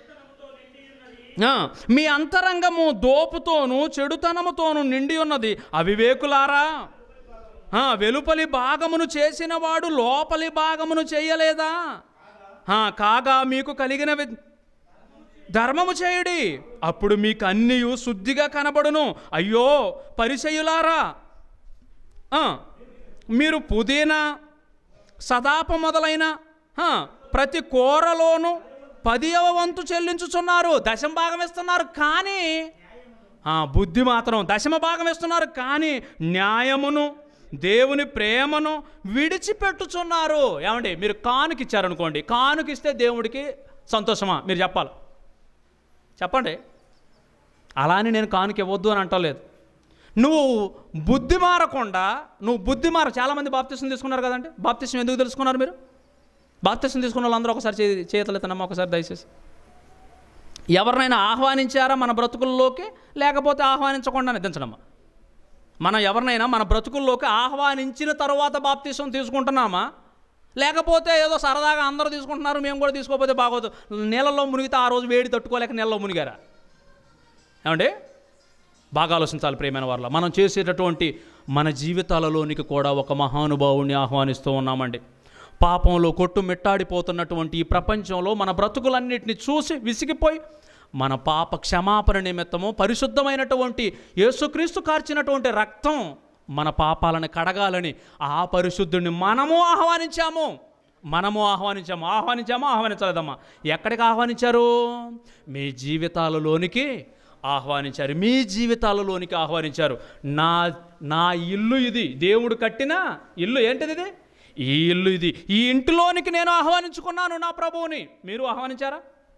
ఆ, మీ అంతరంగము దోపుతోనూ చెడుతనముతోనూ నిండి ఉన్నది అవివేకులారా ఆ, వెలుపలి భాగమును చేసిన వాడు లోపలి భాగమును చేయలేదా ఆ, కాగా మీకు కలిగిన వి- ధర్మము చేయుడి అప్పుడు మీకు అన్నీ శుద్ధిగా కనబడును అయ్యో పరిచయులారా ఆ, మీరు పుదీనా సదాప మొదలైన ఆ, ప్రతి కూరలోనూ పదియవ వంతు చెల్లించుచున్నారు దశమ భాగం ఇస్తున్నారు కానీ ఆ, బుద్ధి మాత్రం దశమ భాగం ఇస్తున్నారు కానీ న్యాయమును దేవుని ప్రేమను విడిచిపెట్టుచున్నారు ఏమండి మీరు కానుక ఇచ్చారనుకోండి కానుక ఇస్తే దేవుడికి సంతోషమా మీరు చెప్పాలి చెప్పండి అలా అని నేను కానుక ఇవ్వద్దు అని అంటలేదు నువ్వు బుద్ధి మారకుండా నువ్వు బుద్ధి మార చాలామంది బాప్తిసం తీసుకున్నారు కదండి బాప్తిసం ఎందుకు తెలుసుకున్నారు మీరు బాప్తిసం తీసుకున్న వాళ్ళందరూ ఒకసారి చే చేతులెత్తనమ్మా ఒకసారి దయచేసి ఎవరినైనా ఆహ్వానించారా మన బ్రతుకుల్లోకి లేకపోతే ఆహ్వానించకుండా నిద్రించడమ్మా మనం ఎవరినైనా మన బ్రతుకుల్లోకి ఆహ్వానించిన తర్వాత బాప్తిసం తీసుకుంటున్నామా లేకపోతే ఏదో సరదాగా అందరూ తీసుకుంటున్నారు మేము కూడా తీసుకోకపోతే బాగోదు నీళ్ళలో మునిగితే ఆ రోజు వేడి తట్టుకోలేక నీళ్ళలో మునిగారా ఏమండి బాగా ఆలోచించాలి ప్రేమైన వాళ్ళ మనం చేసేటటువంటి మన జీవితాలలోనికి కూడా ఒక మహానుభావుని ఆహ్వానిస్తూ ఉన్నామండి పాపంలో కొట్టు మిట్టాడిపోతున్నటువంటి ఈ ప్రపంచంలో మన బ్రతుకులన్నిటిని చూసి విసిగిపోయి మన పాప క్షమాపణ నిమిత్తము పరిశుద్ధమైనటువంటి యేసుక్రీస్తు కార్చినటువంటి రక్తం మన పాపాలను కడగాలని ఆ పరిశుద్ధుడిని మనము ఆహ్వానించాము మనము ఆహ్వానించాము ఆహ్వానించామా ఆహ్వానించలేదమ్మా ఎక్కడికి ఆహ్వానించారు మీ జీవితాలలోనికి ఆహ్వానించారు మీ జీవితాలలోనికి ఆహ్వానించారు నా నా ఇల్లు ఇది దేవుడు కట్టిన ఇల్లు ఏంటిది ఇది ఈ ఇల్లు ఇది ఈ ఇంటిలోనికి నేను ఆహ్వానించుకున్నాను నా ప్రభువుని మీరు ఆహ్వానించారా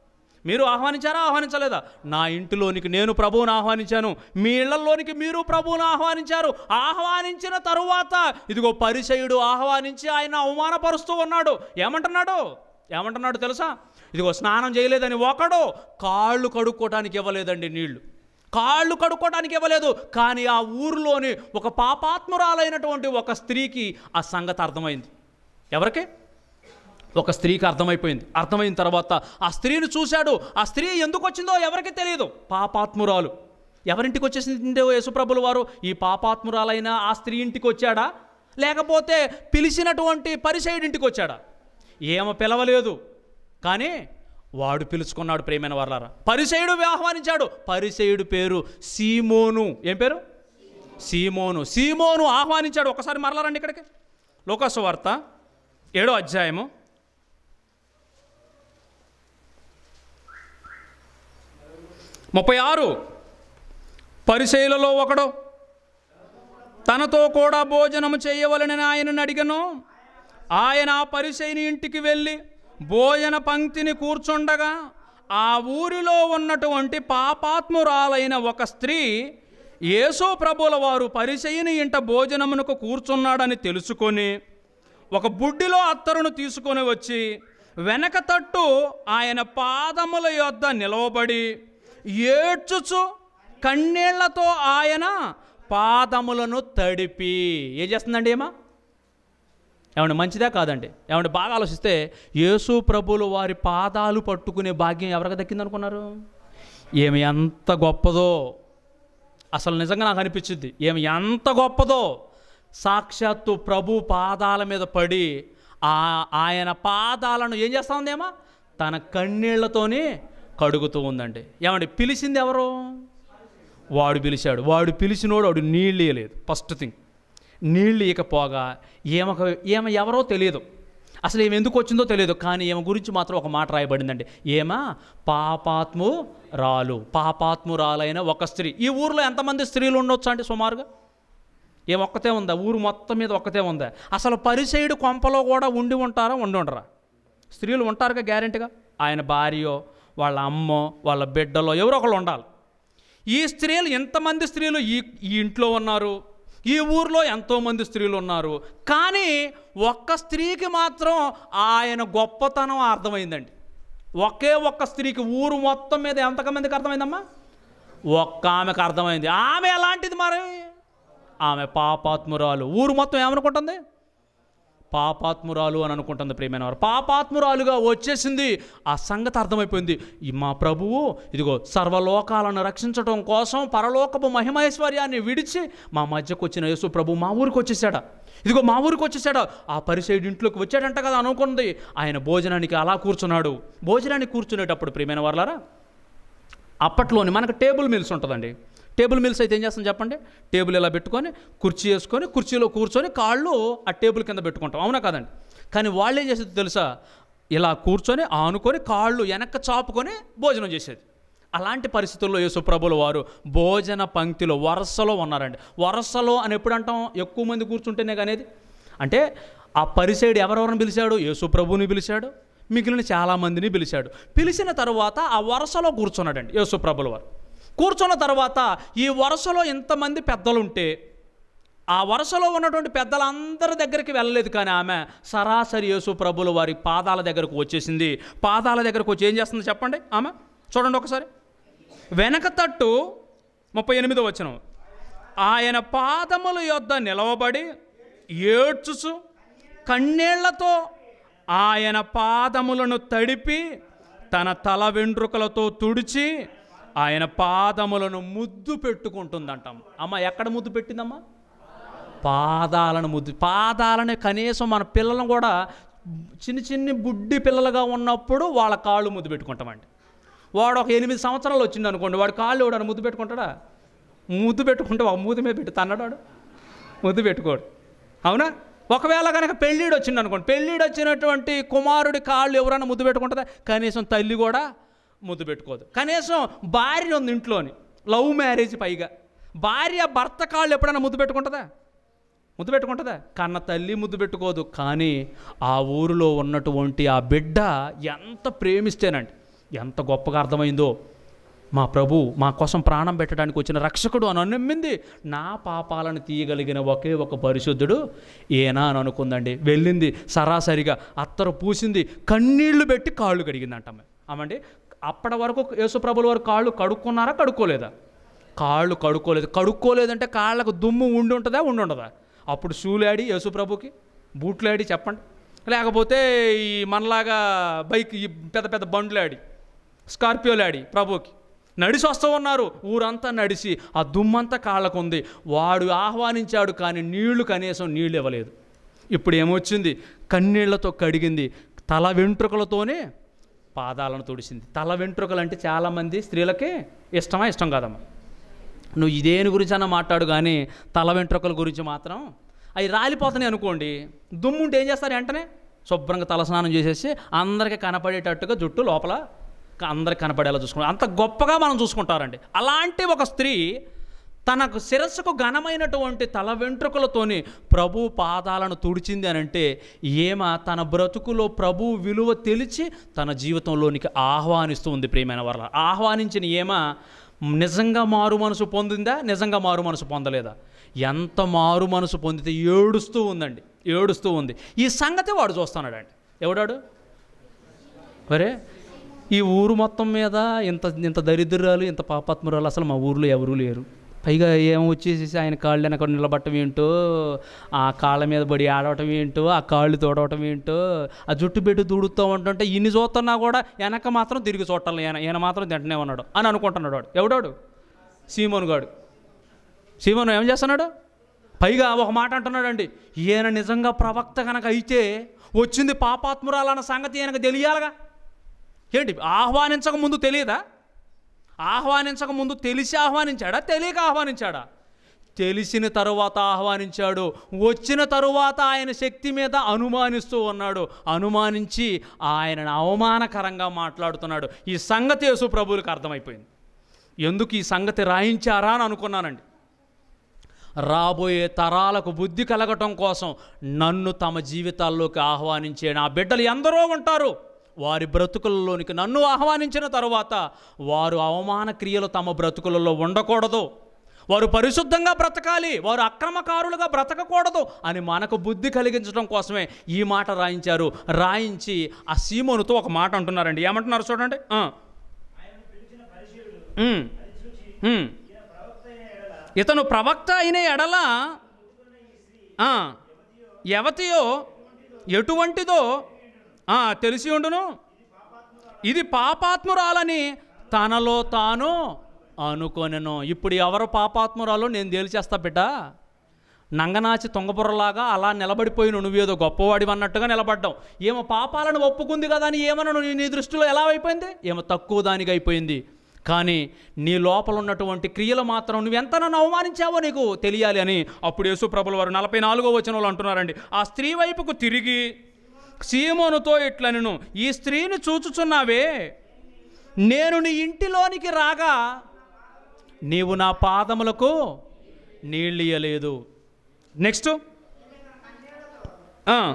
మీరు ఆహ్వానించారా ఆహ్వానించలేదా నా ఇంటిలోనికి నేను ప్రభువుని ఆహ్వానించాను మీ ఇళ్లలోనికి మీరు ప్రభువుని ఆహ్వానించారు ఆహ్వానించిన తరువాత ఇదిగో పరిచయుడు ఆహ్వానించి ఆయన అవమానపరుస్తూ ఉన్నాడు ఏమంటున్నాడు ఏమంటున్నాడు తెలుసా ఇదిగో స్నానం చేయలేదని ఒకడు కాళ్ళు కడుక్కోవడానికి ఇవ్వలేదండి నీళ్లు కాళ్ళు కడుక్కోవడానికి ఇవ్వలేదు కానీ ఆ ఊరిలోని ఒక పాపాత్మురాలైనటువంటి ఒక స్త్రీకి ఆ సంగతి అర్థమైంది ఎవరికి ఒక స్త్రీకి అర్థమైపోయింది అర్థమైన తర్వాత ఆ స్త్రీని చూశాడు ఆ స్త్రీ ఎందుకు వచ్చిందో ఎవరికి తెలియదు పాపాత్మురాలు ఎవరింటికి వచ్చేసిందో యేసుప్రభుల వారు ఈ పాపాత్మురాలైన ఆ స్త్రీ ఇంటికి వచ్చాడా లేకపోతే పిలిచినటువంటి పరిసైడ్ ఇంటికి వచ్చాడా ఏమ పిలవలేదు కానీ వాడు పిలుచుకున్నాడు ప్రేమైన వర్లారా పరిసయుడు ఆహ్వానించాడు పరిసయుడు పేరు సీమోను ఏం పేరు సీమోను సీమోను ఆహ్వానించాడు ఒకసారి మరలారండి ఇక్కడికి లోకాసు వార్త ఏడో అధ్యాయము ముప్పై ఆరు పరిశైలలో ఒకడు తనతో కూడా భోజనము చేయవలనని ఆయనను అడిగను ఆయన ఆ పరిశైని ఇంటికి వెళ్ళి భోజన పంక్తిని కూర్చుండగా ఆ ఊరిలో ఉన్నటువంటి పాపాత్మురాలైన ఒక స్త్రీ యేసు ప్రభుల వారు పరిచయని ఇంట భోజనమునకు కూర్చున్నాడని తెలుసుకొని ఒక బుడ్డిలో అత్తరును తీసుకొని వచ్చి వెనక తట్టు ఆయన పాదముల యొద్ద నిలవబడి ఏడ్చుచు కన్నీళ్లతో ఆయన పాదములను తడిపి ఏం చేస్తుందండి ఏమా ఏమండి మంచిదే కాదండి ఏమండి బాగా ఆలోచిస్తే యేసు ప్రభులు వారి పాదాలు పట్టుకునే భాగ్యం ఎవరికి దక్కిందనుకున్నారు ఏమి ఎంత గొప్పదో అసలు నిజంగా నాకు అనిపించింది ఏమి ఎంత గొప్పదో సాక్షాత్తు ప్రభు పాదాల మీద పడి ఆ ఆయన పాదాలను ఏం చేస్తా ఉందేమో తన కన్నీళ్లతోనే కడుగుతూ ఉందండి ఏమండి పిలిచింది ఎవరు వాడు పిలిచాడు వాడు పిలిచినోడు వాడు నీళ్ళు ఇయ్యలేదు ఫస్ట్ థింగ్ నీళ్ళు ఇకపోగా ఏమక ఏమ ఎవరో తెలియదు అసలు ఏమి ఎందుకు వచ్చిందో తెలియదు కానీ ఈమె గురించి మాత్రం ఒక మాట రాయబడిందండి ఏమ పాపాత్ము రాలు పాపాత్ము రాలైన ఒక స్త్రీ ఈ ఊర్లో ఎంతమంది స్త్రీలు ఉండొచ్చు అంటే సుమారుగా ఏం ఒక్కతే ఉందా ఊరు మొత్తం మీద ఒక్కతే ఉందా అసలు పరిసైడు కొంపలో కూడా ఉండి ఉంటారా ఉండి ఉండరా స్త్రీలు ఉంటారుగా గ్యారెంటీగా ఆయన భార్యో వాళ్ళ అమ్మో వాళ్ళ బిడ్డలో ఎవరో ఒకళ్ళు ఉండాలి ఈ స్త్రీలు ఎంతమంది స్త్రీలు ఈ ఈ ఇంట్లో ఉన్నారు ఈ ఊర్లో ఎంతోమంది స్త్రీలు ఉన్నారు కానీ ఒక్క స్త్రీకి మాత్రం ఆయన గొప్పతనం అర్థమైందండి ఒకే ఒక్క స్త్రీకి ఊరు మొత్తం మీద ఎంతమందికి అర్థమైందమ్మా ఒక్క ఆమెకు అర్థమైంది ఆమె ఎలాంటిది మరి ఆమె పాపాత్మురాలు ఊరు మొత్తం ఏమనుకుంటుంది పాపాత్మురాలు అని అనుకుంటుంది ప్రియమైన వారు పాపాత్మురాలుగా వచ్చేసింది ఆ సంగతి అర్థమైపోయింది ఈ మా ప్రభువు ఇదిగో సర్వలోకాలను రక్షించడం కోసం పరలోకపు మహిమైశ్వర్యాన్ని విడిచి మా మధ్యకు వచ్చిన యేసు ప్రభు మా ఊరికి వచ్చేసాడా ఇదిగో మా ఊరికి వచ్చేసాడా ఆ పరిసైడ్ ఇంట్లోకి వచ్చాడంట కదా అనుకుంది ఆయన భోజనానికి అలా కూర్చున్నాడు భోజనానికి కూర్చునేటప్పుడు ప్రియమైన వాళ్ళారా అప్పట్లోని మనకు టేబుల్ మిల్స్ ఉంటుందండి టేబుల్ మిల్స్ అయితే ఏం చేస్తాం చెప్పండి టేబుల్ ఇలా పెట్టుకొని కుర్చీ వేసుకొని కుర్చీలో కూర్చొని కాళ్ళు ఆ టేబుల్ కింద పెట్టుకుంటాం అవునా కాదండి కానీ వాళ్ళు ఏం చేసేది తెలుసా ఇలా కూర్చొని ఆనుకొని కాళ్ళు వెనక్కి చాపుకొని భోజనం చేసేది అలాంటి పరిస్థితుల్లో యేసుప్రభుల వారు భోజన పంక్తిలో వరుసలో ఉన్నారండి వరుసలో అని ఎప్పుడు అంటాం ఎక్కువ మంది కూర్చుంటేనే కానేది అంటే ఆ పరిసైడ్ ఎవరెవరిని పిలిచాడు యేసుప్రభుని పిలిచాడు మిగిలిన చాలామందిని పిలిచాడు పిలిచిన తర్వాత ఆ వరుసలో కూర్చున్నాడండి యేసుప్రభుల వారు కూర్చున్న తర్వాత ఈ వరుసలో ఇంతమంది పెద్దలుంటే ఆ వరుసలో ఉన్నటువంటి పెద్దలందరి దగ్గరికి వెళ్ళలేదు కానీ ఆమె సరాసరి యేసు ప్రభుల వారి పాదాల దగ్గరకు వచ్చేసింది పాదాల దగ్గరకు వచ్చి ఏం చేస్తుంది చెప్పండి ఆమె చూడండి ఒకసారి వెనక తట్టు ముప్పై ఎనిమిదో వచ్చిన ఆయన పాదముల యొద్ద నిలవబడి ఏడ్చుచు కన్నీళ్లతో ఆయన పాదములను తడిపి తన తల వెంట్రుకలతో తుడిచి ఆయన పాదములను ముద్దు పెట్టుకుంటుందంటాం అమ్మ ఎక్కడ ముద్దు పెట్టిందమ్మా పాదాలను ముద్దు పాదాలని కనీసం మన పిల్లలను కూడా చిన్న చిన్ని బుడ్డి పిల్లలుగా ఉన్నప్పుడు వాళ్ళ కాళ్ళు ముద్దు పెట్టుకుంటామండి వాడు ఒక ఎనిమిది సంవత్సరాలు వచ్చింది అనుకోండి వాడు కాళ్ళు ఎవడని ముద్దు పెట్టుకుంటాడా ముద్దు పెట్టుకుంటే ఒక మూతి మీద పెట్టి తన్నడు వాడు ముద్దు పెట్టుకోడు అవునా ఒకవేళ కనుక పెళ్ళిడు వచ్చింది అనుకోండి పెళ్ళిడు వచ్చినటువంటి కుమారుడి కాళ్ళు ఎవరైనా ముద్దు పెట్టుకుంటుందా కనీసం తల్లి కూడా ముద్దు పెట్టుకోదు కనీసం భార్య ఉంది ఇంట్లోని లవ్ మ్యారేజ్ పైగా భార్య భర్త కాళ్ళు ఎప్పుడైనా ముద్దు పెట్టుకుంటుందా ముద్దు పెట్టుకుంటుందా కన్న తల్లి ముద్దు పెట్టుకోదు కానీ ఆ ఊరిలో ఉన్నటువంటి ఆ బిడ్డ ఎంత ప్రేమిస్తేనండి ఎంత గొప్పగా అర్థమైందో మా ప్రభు మా కోసం ప్రాణం పెట్టడానికి వచ్చిన రక్షకుడు అని నమ్మింది నా పాపాలను తీయగలిగిన ఒకే ఒక పరిశుద్ధుడు ఏనా అని అనుకుందండి వెళ్ళింది సరాసరిగా అత్తరు పూసింది కన్నీళ్లు పెట్టి కాళ్ళు కడిగిందంట ఆమె ఆమండి అప్పటి వరకు యేసుప్రభుల వారు కాళ్ళు కడుక్కున్నారా కడుక్కోలేదా కాళ్ళు కడుక్కోలేదు కడుక్కోలేదంటే కాళ్ళకు దుమ్ము ఉండి ఉంటుందా ఉండి ఉండదా అప్పుడు షూలాడి యేసుప్రభుకి బూట్లాడి చెప్పండి లేకపోతే ఈ మనలాగా బైక్ ఈ పెద్ద పెద్ద బండ్లాడి స్కార్పియోలాడి ప్రభుకి నడిచి వస్తూ ఉన్నారు ఊరంతా నడిచి ఆ దుమ్మంతా కాళ్ళకు ఉంది వాడు ఆహ్వానించాడు కానీ నీళ్లు కనీసం నీళ్ళు ఇవ్వలేదు ఇప్పుడు ఏమొచ్చింది కన్నీళ్లతో కడిగింది తల వెంట్రుకలతోనే పాదాలను తుడిసింది తల వెంట్రుకలు అంటే చాలామంది స్త్రీలకి ఇష్టమా ఇష్టం కాదమ్మా నువ్వు ఇదేని గురించి అన్న మాట్లాడు కానీ తల వెంట్రుకల గురించి మాత్రం అవి రాలిపోతున్నాయి అనుకోండి దుమ్ము ఉంటే ఏం చేస్తారు వెంటనే శుభ్రంగా తలస్నానం చేసేసి అందరికీ కనపడేటట్టుగా జుట్టు లోపల క- అందరికి కనపడేలా చూసుకుంటారు అంత గొప్పగా మనం చూసుకుంటారండి అలాంటి ఒక స్త్రీ తనకు శిరస్సుకు ఘనమైనటువంటి తల వెంట్రుకలతోని ప్రభు పాదాలను తుడిచింది అని అంటే ఏమ తన బ్రతుకులో ప్రభు విలువ తెలిసి తన జీవితంలోనికి ఆహ్వానిస్తూ ఉంది ప్రియమైన వాళ్ళ ఆహ్వానించిన ఏమ నిజంగా మారు మనసు పొందిందా నిజంగా మారు మనసు పొందలేదా ఎంత మారు మనసు పొందితే ఏడుస్తూ ఉందండి ఏడుస్తూ ఉంది ఈ సంగతి వాడు చూస్తున్నాడండి ఎవడాడు మరే ఈ ఊరు మొత్తం మీద ఇంత ఇంత దరిద్రాలు ఇంత పాపాత్మురాలు అసలు మా ఊర్లో ఎవరూ లేరు పైగా ఏం వచ్చేసి ఆయన కాళ్ళు వెనక నిలబట్టం ఏంటో ఆ కాళ్ళ మీద పడి ఆడవటం ఏంటో ఆ కాళ్ళు తోడవటం ఏంటో ఆ జుట్టు పెట్టి దూడుతూ ఉంటుంటే ఇన్ని చూస్తున్నా కూడా వెనక మాత్రం తిరిగి చూడాలి ఈయన ఈయన మాత్రం తింటనే ఉన్నాడు అని అనుకుంటున్నాడు వాడు ఎవడాడు సీమోను గాడు సీమోను ఏం చేస్తున్నాడు పైగా ఒక మాట అంటున్నాడండి ఈయన నిజంగా ప్రవక్త కనుక అయితే వచ్చింది పాపాత్మురాలన్న సంగతి ఈయనకు తెలియాలిగా ఏంటి ఆహ్వానించక ముందు తెలియదా ఆహ్వానించక ముందు తెలిసి ఆహ్వానించాడా తెలియక ఆహ్వానించాడా తెలిసిన తరువాత ఆహ్వానించాడు వచ్చిన తరువాత ఆయన శక్తి మీద అనుమానిస్తూ ఉన్నాడు అనుమానించి ఆయనను అవమానకరంగా మాట్లాడుతున్నాడు ఈ సంగతి యేసు ప్రభువులకు అర్థమైపోయింది ఎందుకు ఈ సంగతి రాయించారా అని అనుకున్నానండి రాబోయే తరాలకు బుద్ధి కలగటం కోసం నన్ను తమ జీవితాల్లోకి ఆహ్వానించే నా బిడ్డలు ఎందరో ఉంటారు వారి బ్రతుకులలోనికి నన్ను ఆహ్వానించిన తరువాత వారు అవమాన క్రియలు తమ బ్రతుకులలో ఉండకూడదు వారు పరిశుద్ధంగా బ్రతకాలి వారు అక్రమకారులుగా బ్రతకకూడదు అని మనకు బుద్ధి కలిగించడం కోసమే ఈ మాట రాయించారు రాయించి ఆ సీమోనుతో ఒక మాట అంటున్నారండి ఏమంటున్నారు చూడండి ఆ. ఉమ్. ఉమ్. ఇతను ప్రవక్త అయిన ఎడల ఆ, యవతియో ఎటువంటిదో ఆ, తెలిసి ఉండును ఇది పాపాత్మురాలని తనలో తాను అనుకొనెను ఇప్పుడు ఎవరు పాపాత్మురాలో నేను తేల్చేస్తా బిడ్డ నంగనాచి తొంగబుర్రలాగా అలా నిలబడిపోయిన నువ్వేదో గొప్పవాడి అన్నట్టుగా నిలబడ్డావు ఏమో పాపాలను ఒప్పుకుంది కదా అని ఏమన్నా నీ నీ దృష్టిలో ఎలా అయిపోయింది ఏమో తక్కువ దానికి అయిపోయింది కానీ నీ లోపల ఉన్నటువంటి క్రియలు మాత్రం నువ్వు ఎంత నన్ను అవమానించావో నీకు తెలియాలి అని అప్పుడు యేసుప్రభుల వారు నలభై నాలుగో వచనంలో అంటున్నారండి ఆ స్త్రీ వైపుకు తిరిగి సీమోనుతో ఇట్లనను ఈ స్త్రీని చూచుచున్నావే నేను నీ ఇంటిలోనికి రాగా నీవు నా పాదములకు నీళ్ళియలేదు నెక్స్ట్ ఆ.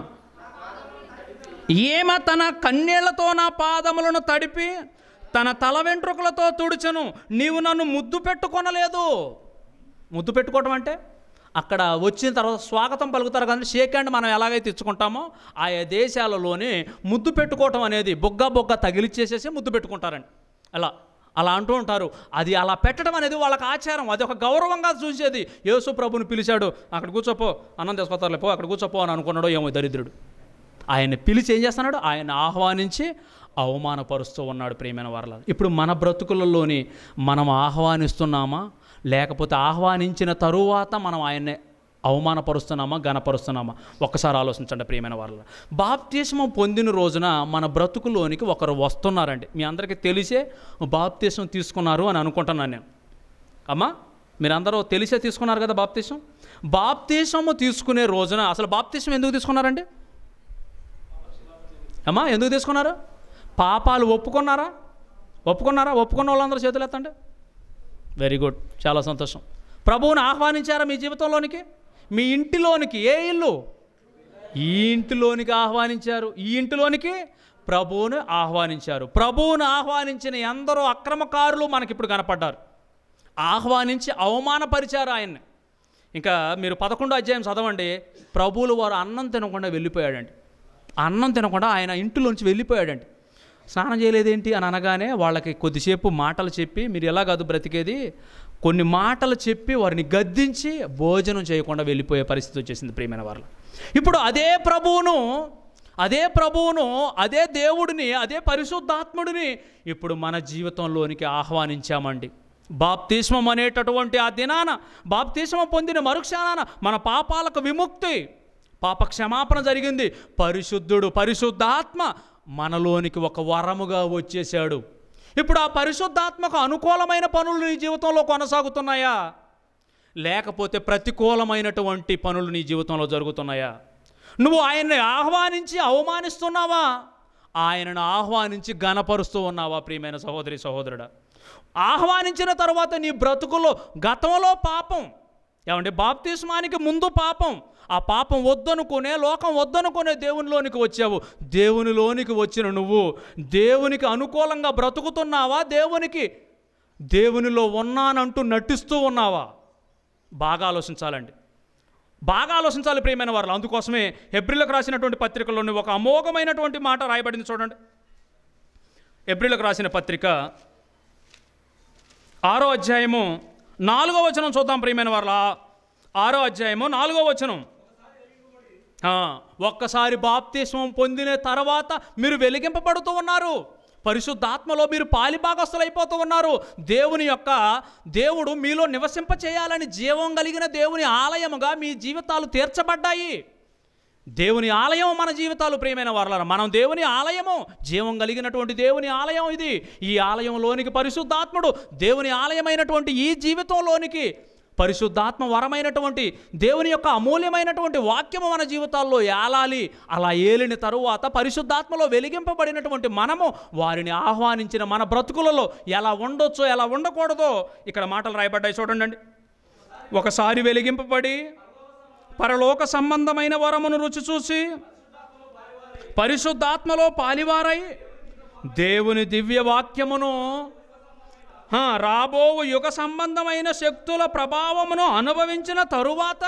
ఏమ తన కన్నీళ్లతో నా పాదములను తడిపి తన తల వెంట్రుకలతో తుడుచను నీవు నన్ను ముద్దు పెట్టుకొనలేదు ముద్దు పెట్టుకోవటం అంటే అక్కడ వచ్చిన తర్వాత స్వాగతం పలుకుతారు కానీ షేక్ హ్యాండ్ మనం ఎలాగైతే ఇచ్చుకుంటామో ఆయా దేశాలలోనే ముద్దు పెట్టుకోవటం అనేది బొగ్గ బొగ్గ తగిలిచ్చేసేసి ముద్దు పెట్టుకుంటారండి అలా అలా అంటూ ఉంటారు అది అలా పెట్టడం అనేది వాళ్ళకి ఆచారం అది ఒక గౌరవంగా చూసేది యేసు ప్రభుని పిలిచాడు అక్కడ కూర్చోపో అన్నం తీసుకొస్తారులే పో అక్కడ కూర్చోపో అని అనుకున్నాడో ఏమో దరిద్రుడు ఆయన పిలిచి ఏం చేస్తున్నాడు ఆయన ఆహ్వానించి అవమానపరుస్తూ ఉన్నాడు ప్రియమైన వారల ఇప్పుడు మన బ్రతుకులలోని మనం ఆహ్వానిస్తున్నామా లేకపోతే ఆహ్వానించిన తరువాత మనం ఆయన్ని అవమానపరుస్తున్నామా గణపరుస్తున్నామా ఒక్కసారి ఆలోచించండి ప్రియమైన వాళ్ళ బాప్తీసం పొందిన రోజున మన బ్రతుకులోనికి ఒకరు వస్తున్నారండి మీ అందరికీ తెలిసే బాప్తీసం తీసుకున్నారు అని అనుకుంటున్నాను నేను అమ్మా మీరందరూ తెలిసే తీసుకున్నారు కదా బాప్తీసం బాప్తీసము తీసుకునే రోజున అసలు బాప్తీసం ఎందుకు తీసుకున్నారండి అమ్మా ఎందుకు తీసుకున్నారు పాపాలు ఒప్పుకున్నారా ఒప్పుకున్నారా ఒప్పుకున్న వాళ్ళందరూ చేతులు ఎత్తండి వెరీ గుడ్ చాలా సంతోషం ప్రభువుని ఆహ్వానించారా మీ జీవితంలోనికి మీ ఇంటిలోనికి ఏ ఇల్లు ఈ ఇంటిలోనికి ఆహ్వానించారు ఈ ఇంటిలోనికి ప్రభువుని ఆహ్వానించారు ప్రభువుని ఆహ్వానించిన ఎందరో అక్రమకారులు మనకిప్పుడు కనపడ్డారు ఆహ్వానించి అవమానపరిచారు ఆయన్ని ఇంకా మీరు పదకొండో అధ్యాయం చదవండి ప్రభువులు వారు అన్నం తినకుండా వెళ్ళిపోయాడండి అన్నం తినకుండా ఆయన ఇంటిలోంచి వెళ్ళిపోయాడండి స్నానం చేయలేదేంటి అని అనగానే వాళ్ళకి కొద్దిసేపు మాటలు చెప్పి మీరు ఎలా కాదు బ్రతికేది కొన్ని మాటలు చెప్పి వారిని గద్దించి భోజనం చేయకుండా వెళ్ళిపోయే పరిస్థితి వచ్చేసింది ప్రియమైన వాళ్ళు ఇప్పుడు అదే ప్రభువును అదే ప్రభువును అదే దేవుడిని అదే పరిశుద్ధాత్ముడిని ఇప్పుడు మన జీవితంలోనికి ఆహ్వానించామండి బాప్తిస్మం అనేటటువంటి ఆ దినాన బాప్తిస్మం పొందిన మరుక్షణాన మన పాపాలకు విముక్తి పాప క్షమాపణ జరిగింది పరిశుద్ధుడు పరిశుద్ధాత్మ మనలోనికి ఒక వరముగా వచ్చేసాడు ఇప్పుడు ఆ పరిశుద్ధాత్మకు అనుకూలమైన పనులు నీ జీవితంలో కొనసాగుతున్నాయా లేకపోతే ప్రతికూలమైనటువంటి పనులు నీ జీవితంలో జరుగుతున్నాయా నువ్వు ఆయన్ని ఆహ్వానించి అవమానిస్తున్నావా ఆయనను ఆహ్వానించి గణపరుస్తూ ఉన్నావా ప్రియమైన సహోదరి సహోదరుడా ఆహ్వానించిన తర్వాత నీ బ్రతుకులో గతంలో పాపం ఏమంటే బాప్తిస్మానికి ముందు పాపం ఆ పాపం వద్దనుకునే లోకం వద్దనుకునే దేవునిలోనికి వచ్చావు దేవునిలోనికి వచ్చిన నువ్వు దేవునికి అనుకూలంగా బ్రతుకుతున్నావా దేవునికి దేవునిలో ఉన్నానంటూ నటిస్తూ ఉన్నావా బాగా ఆలోచించాలండి బాగా ఆలోచించాలి ప్రియమైన వారు అందుకోసమే ఎబ్రిలకు రాసినటువంటి పత్రికలోని ఒక అమోఘమైనటువంటి మాట రాయబడింది చూడండి ఎబ్రిలకు రాసిన పత్రిక ఆరో అధ్యాయము నాలుగో వచనం చూద్దాం ప్రియమైన వారు ఆరో అధ్యాయము నాలుగో వచనం ఆ, ఒక్కసారి బాప్తిస్మం పొందిన తర్వాత మీరు వెలిగింపబడుతూ ఉన్నారు పరిశుద్ధాత్మలో మీరు పాలిభాగస్తులైపోతూ ఉన్నారు దేవుని యొక్క దేవుడు మీలో నివసింప చేయాలని జీవం కలిగిన దేవుని ఆలయముగా మీ జీవితాలు తీర్చబడ్డాయి దేవుని ఆలయం మన జీవితాలు ప్రియమైన వారలారా మనం దేవుని ఆలయము జీవం కలిగినటువంటి దేవుని ఆలయం ఇది ఈ ఆలయంలోనికి పరిశుద్ధాత్ముడు దేవుని ఆలయమైనటువంటి ఈ జీవితంలోనికి పరిశుద్ధాత్మ వరమైనటువంటి దేవుని యొక్క అమూల్యమైనటువంటి వాక్యము మన జీవితాల్లో ఏలాలి అలా ఏలిన తరువాత పరిశుద్ధాత్మలో వెలిగింపబడినటువంటి మనము వారిని ఆహ్వానించిన మన బ్రతుకులలో ఎలా ఉండొచ్చో ఎలా ఉండకూడదో ఇక్కడ మాటలు రాయబడ్డాయి చూడండి ఒకసారి వెలిగింపబడి పరలోక సంబంధమైన వరమును రుచి చూసి పరిశుద్ధాత్మలో పాలివారై దేవుని దివ్య వాక్యమును హా, రాబోవు యుగ సంబంధమైన శక్తుల ప్రభావమును అనుభవించిన తరువాత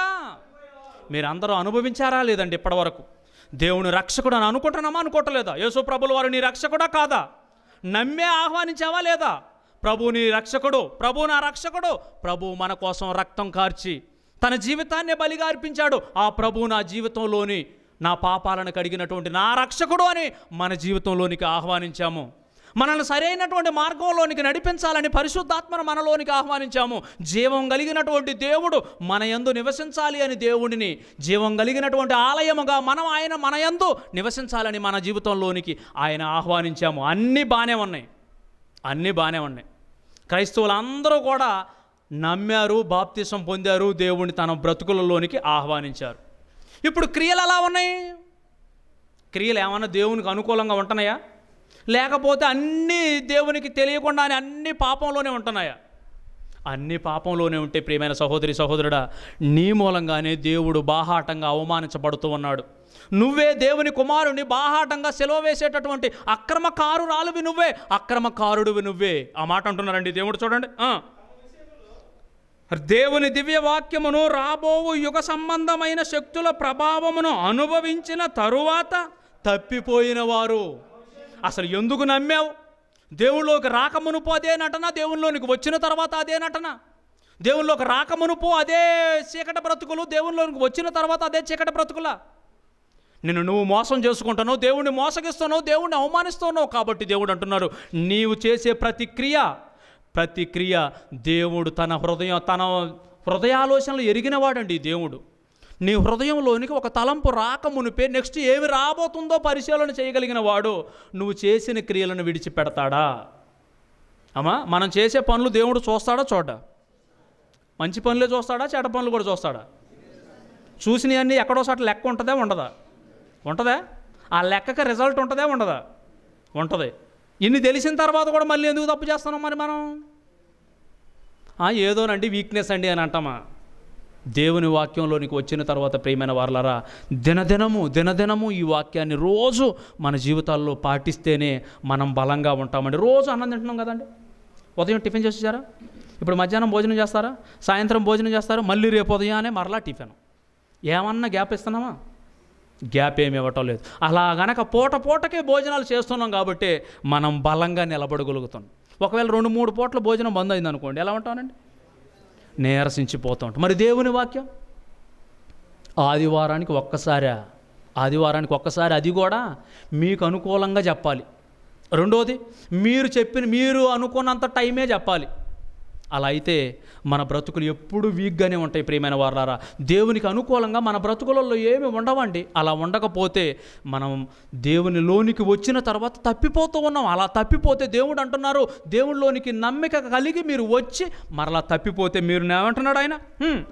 మీరందరూ అనుభవించారా లేదండి ఇప్పటివరకు దేవుని రక్షకుడు అని అనుకుంటున్నామా అనుకోవట్లేదా యేసు ప్రభులు వారు నీ రక్షకుడా కాదా నమ్మే ఆహ్వానించావా లేదా ప్రభు నీ రక్షకుడు ప్రభు నా రక్షకుడు ప్రభు మన కోసం రక్తం కార్చి తన జీవితాన్నే బలిగా అర్పించాడు ఆ ప్రభు నా జీవితంలోని నా పాపాలను కడిగినటువంటి నా రక్షకుడు అని మన జీవితంలోనికి ఆహ్వానించాము మనల్ని సరైనటువంటి మార్గంలోనికి నడిపించాలని పరిశుద్ధాత్మను మనలోనికి ఆహ్వానించాము జీవం కలిగినటువంటి దేవుడు మన యందు నివసించాలి అని దేవుడిని జీవం కలిగినటువంటి ఆలయముగా మనం ఆయన మన యందు నివసించాలని మన జీవితంలోనికి ఆయన ఆహ్వానించాము అన్నీ బాగానే ఉన్నాయి అన్నీ బాగానే ఉన్నాయి క్రైస్తవులందరూ కూడా నమ్మారు బాప్తిసం పొందారు దేవుని తన బ్రతుకులలోనికి ఆహ్వానించారు ఇప్పుడు క్రియలు ఎలా ఉన్నాయి క్రియలు ఏమన్నా దేవునికి అనుకూలంగా ఉంటున్నాయా లేకపోతే అన్నీ దేవునికి తెలియకుండానే అన్ని పాపంలోనే ఉంటున్నాయా అన్ని పాపంలోనే ఉంటే ప్రియమైన సహోదరి సహోదరుడా నీ మూలంగానే దేవుడు బాహాటంగా అవమానించబడుతూ ఉన్నాడు నువ్వే దేవుని కుమారుని బాహాటంగా సెలవు వేసేటటువంటి అక్రమకారురాలువి నువ్వే అక్రమకారుడివి నువ్వే ఆ మాట అంటున్నారండి దేవుడు చూడండి ఆ. దేవుని దివ్య వాక్యమును రాబోవు యుగ సంబంధమైన శక్తుల ప్రభావమును అనుభవించిన తరువాత తప్పిపోయిన వారు అసలు ఎందుకు నమ్మావు దేవుళ్ళలోకి రాకమునుపు అదే నటన దేవుళ్ళలోనికి వచ్చిన తర్వాత అదే నటన దేవుళ్ళలోకి రాకమునుపు అదే చీకటి బ్రతుకులు దేవుళ్ళలోనికి వచ్చిన తర్వాత అదే చీకటి బ్రతుకులా నిన్ను నువ్వు మోసం చేసుకుంటున్నావు దేవుణ్ణి మోసగిస్తున్నావు దేవుణ్ణి అవమానిస్తున్నావు కాబట్టి దేవుడు అంటున్నారు నీవు చేసే ప్రతి క్రియ ప్రతి క్రియ దేవుడు తన హృదయం తన హృదయాలోచనలు ఎరిగినవాడండి ఈ దేవుడు నీ హృదయంలోనికి ఒక తలంపు రాక మునిపే నెక్స్ట్ ఏమి రాబోతుందో పరిశీలన చేయగలిగిన వాడు నువ్వు చేసిన క్రియలను విడిచిపెడతాడా అమ్మా మనం చేసే పనులు దేవుడు చూస్తాడా చూడ్డా మంచి పనులే చూస్తాడా చెడ్డ పనులు కూడా చూస్తాడా చూసినవన్నీ ఎక్కడో చోట లెక్క ఉంటుందా ఉండదా ఉంటుందా ఆ లెక్కకి రిజల్ట్ ఉంటుందా ఉండదా ఉంటుంది ఇన్ని తెలిసిన తర్వాత కూడా మళ్ళీ ఎందుకు తప్పు చేస్తున్నాం మరి మనం ఆ, ఏదోనండి వీక్నెస్ అండి అని అంటామా దేవుని వాక్యంలోనికి వచ్చిన తర్వాత ప్రియమైన వారలారా దినదినము దినదినము ఈ వాక్యాన్ని రోజు మన జీవితాల్లో పాటిస్తేనే మనం బలంగా ఉంటామండి రోజు అన్నం తింటున్నాం కదండి ఉదయం టిఫిన్ చేసేసారా ఇప్పుడు మధ్యాహ్నం భోజనం చేస్తారా సాయంత్రం భోజనం చేస్తారా మళ్ళీ రేపు ఉదయాన్నే మరలా టిఫిన్ ఏమన్నా గ్యాప్ ఇస్తున్నామా గ్యాప్ ఏమి ఇవ్వటం లేదు అలా గనక పూట పూటకే భోజనాలు చేస్తున్నాం కాబట్టి మనం బలంగా నిలబడగలుగుతాం ఒకవేళ రెండు మూడు పూట్ల భోజనం బంద్ అయింది అనుకోండి ఎలా ఉంటానండి నీరసించిపోతూ ఉంటాం మరి దేవుని వాక్యం ఆదివారానికి ఒక్కసారా ఆదివారానికి ఒక్కసారి అది కూడా మీకు అనుకూలంగా చెప్పాలి రెండోది మీరు చెప్పిన మీరు అనుకున్నంత టైమే చెప్పాలి అలా అయితే మన బ్రతుకులు ఎప్పుడు వీక్గానే ఉంటాయి ప్రియమైన వారారా దేవునికి అనుకూలంగా మన బ్రతుకులలో ఏమి ఉండవండి అలా ఉండకపోతే మనం దేవుని లోనికి వచ్చిన తర్వాత తప్పిపోతూ ఉన్నాం అలా తప్పిపోతే దేవుడు అంటున్నారు దేవుడిలోనికి నమ్మిక కలిగి మీరు వచ్చి మరలా తప్పిపోతే మీరు ఏమంటున్నాడు ఆయన హ్మ్.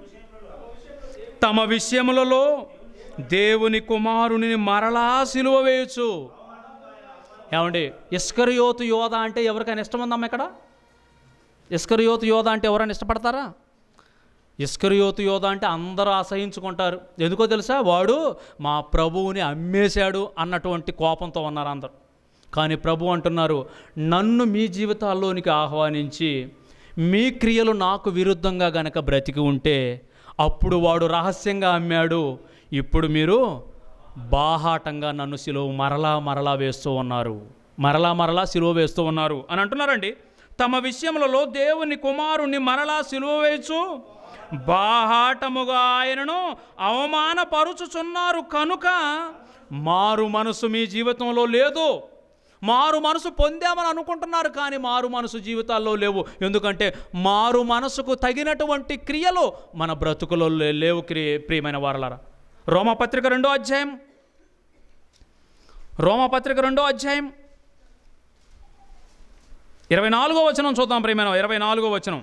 తమ విషయములలో దేవుని కుమారుని మరలా సిలువ వేయచ్చు ఏమండి ఇస్కరియోతు యోధ అంటే ఎవరికైనా ఇష్టం ఉందమ్మా ఇక్కడ ఇస్కరియోతు యోధ అంటే ఎవరైనా ఇష్టపడతారా ఇస్కరియోతు యోధ అంటే అందరూ అసహించుకుంటారు ఎందుకో తెలుసా వాడు మా ప్రభువుని అమ్మేశాడు అన్నటువంటి కోపంతో ఉన్నారు అందరు కానీ ప్రభు అంటున్నారు నన్ను మీ జీవితాల్లోనికి ఆహ్వానించి మీ క్రియలు నాకు విరుద్ధంగా గనక బ్రతికి ఉంటే అప్పుడు వాడు రహస్యంగా అమ్మాడు ఇప్పుడు మీరు బాహాటంగా నన్ను సిలువ మరలా మరలా వేస్తూ ఉన్నారు మరలా మరలా సిలువ వేస్తూ ఉన్నారు అని అంటున్నారండి తమ విషయములలో దేవుని కుమారుని మరలా సిలువ వేయచ్చు బాహాటముగా ఆయనను అవమానపరుచుచున్నారు కనుక మారు మనసు మీ జీవితంలో లేదు మారు మనసు పొందామని అనుకుంటున్నారు కానీ మారు మనసు జీవితాల్లో లేవు ఎందుకంటే మారు మనసుకు తగినటువంటి క్రియలు మన బ్రతుకులో లే- లేవు క్రియ ప్రియమైన వారలారా రోమపత్రిక రెండో అధ్యాయం రోమపత్రిక రెండో అధ్యాయం ఇరవై నాలుగో వచనం చూద్దాం ప్రియమైన ఇరవై నాలుగో వచనం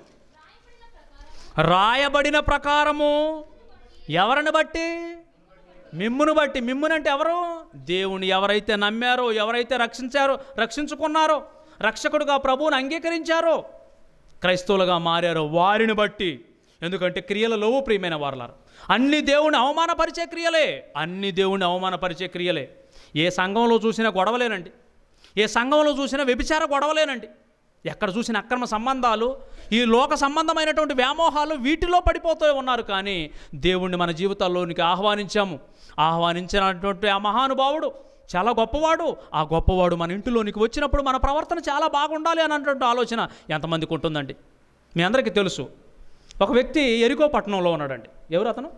రాయబడిన ప్రకారము ఎవరిని బట్టి మిమ్మును బట్టి మిమ్మునంటే ఎవరు దేవుని ఎవరైతే నమ్మారో ఎవరైతే రక్షించారో రక్షించుకున్నారో రక్షకుడుగా ప్రభువుని అంగీకరించారో క్రైస్తవులుగా మారారో వారిని బట్టి ఎందుకంటే క్రియలలో ప్రియమైన వారలారు అన్ని దేవుని అవమానపరిచే క్రియలే అన్ని దేవుని అవమానపరిచే క్రియలే ఏ సంఘంలో చూసినా గొడవలేనండి ఏ సంఘంలో చూసినా వ్యభిచార గొడవలేనండి ఎక్కడ చూసిన అక్రమ సంబంధాలు ఈ లోక సంబంధమైనటువంటి వ్యామోహాలు వీటిలో పడిపోతూ ఉన్నారు కానీ దేవుణ్ణి మన జీవితాల్లోనికి ఆహ్వానించాము ఆహ్వానించినటువంటి ఆ మహానుభావుడు చాలా గొప్పవాడు ఆ గొప్పవాడు మన ఇంటిలోనికి వచ్చినప్పుడు మన ప్రవర్తన చాలా బాగుండాలి అన్నటువంటి ఆలోచన ఎంతమందికి ఉంటుందండి మీ అందరికీ తెలుసు ఒక వ్యక్తి ఎరికో పట్టణంలో ఉన్నాడండి ఎవరు అతను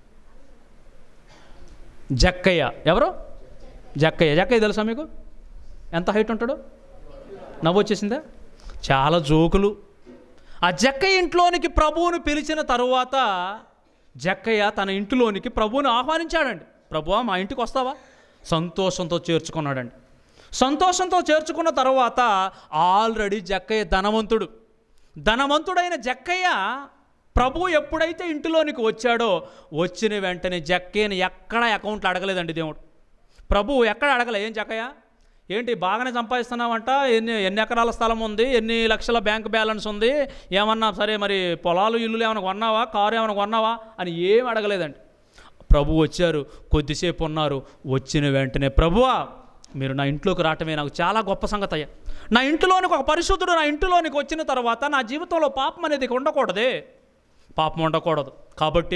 జక్కయ్య ఎవరు జక్కయ్య జక్కయ్య తెలుసా మీకు ఎంత హైట్ ఉంటాడు నవ్వు వచ్చేసిందా చాలా జోకులు ఆ జక్కయ్య ఇంట్లోనికి ప్రభువును పిలిచిన తరువాత జక్కయ్య తన ఇంటిలోనికి ప్రభువుని ఆహ్వానించాడండి ప్రభువా మా ఇంటికి వస్తావా సంతోషంతో చేర్చుకున్నాడండి సంతోషంతో చేర్చుకున్న తర్వాత ఆల్రెడీ జక్కయ్య ధనవంతుడు ధనవంతుడైన జక్కయ్య ప్రభు ఎప్పుడైతే ఇంటిలోనికి వచ్చాడో వచ్చిన వెంటనే జక్కయ్యని ఎక్కడ అకౌంట్లు అడగలేదండి దేవుడు ప్రభు ఎక్కడ అడగలే ఏం జక్కయ్య ఏంటి బాగానే సంపాదిస్తున్నావంట ఎన్ని ఎన్ని ఎకరాల స్థలం ఉంది ఎన్ని లక్షల బ్యాంక్ బ్యాలెన్స్ ఉంది ఏమన్నా సరే మరి పొలాలు ఇల్లులు ఏమైనా కొన్నావా కారు ఏమైనా కొన్నావా అని ఏం అడగలేదండి ప్రభు వచ్చారు కొద్దిసేపు ఉన్నారు వచ్చిన వెంటనే ప్రభువా మీరు నా ఇంట్లోకి రావటమే నాకు చాలా గొప్ప సంగతి అయ్యా నా ఇంటిలోనికి ఒక పరిశుద్ధుడు నా ఇంటిలోనికి వచ్చిన తర్వాత నా జీవితంలో పాపం అనేది ఇక ఉండకూడదే పాపం ఉండకూడదు కాబట్టి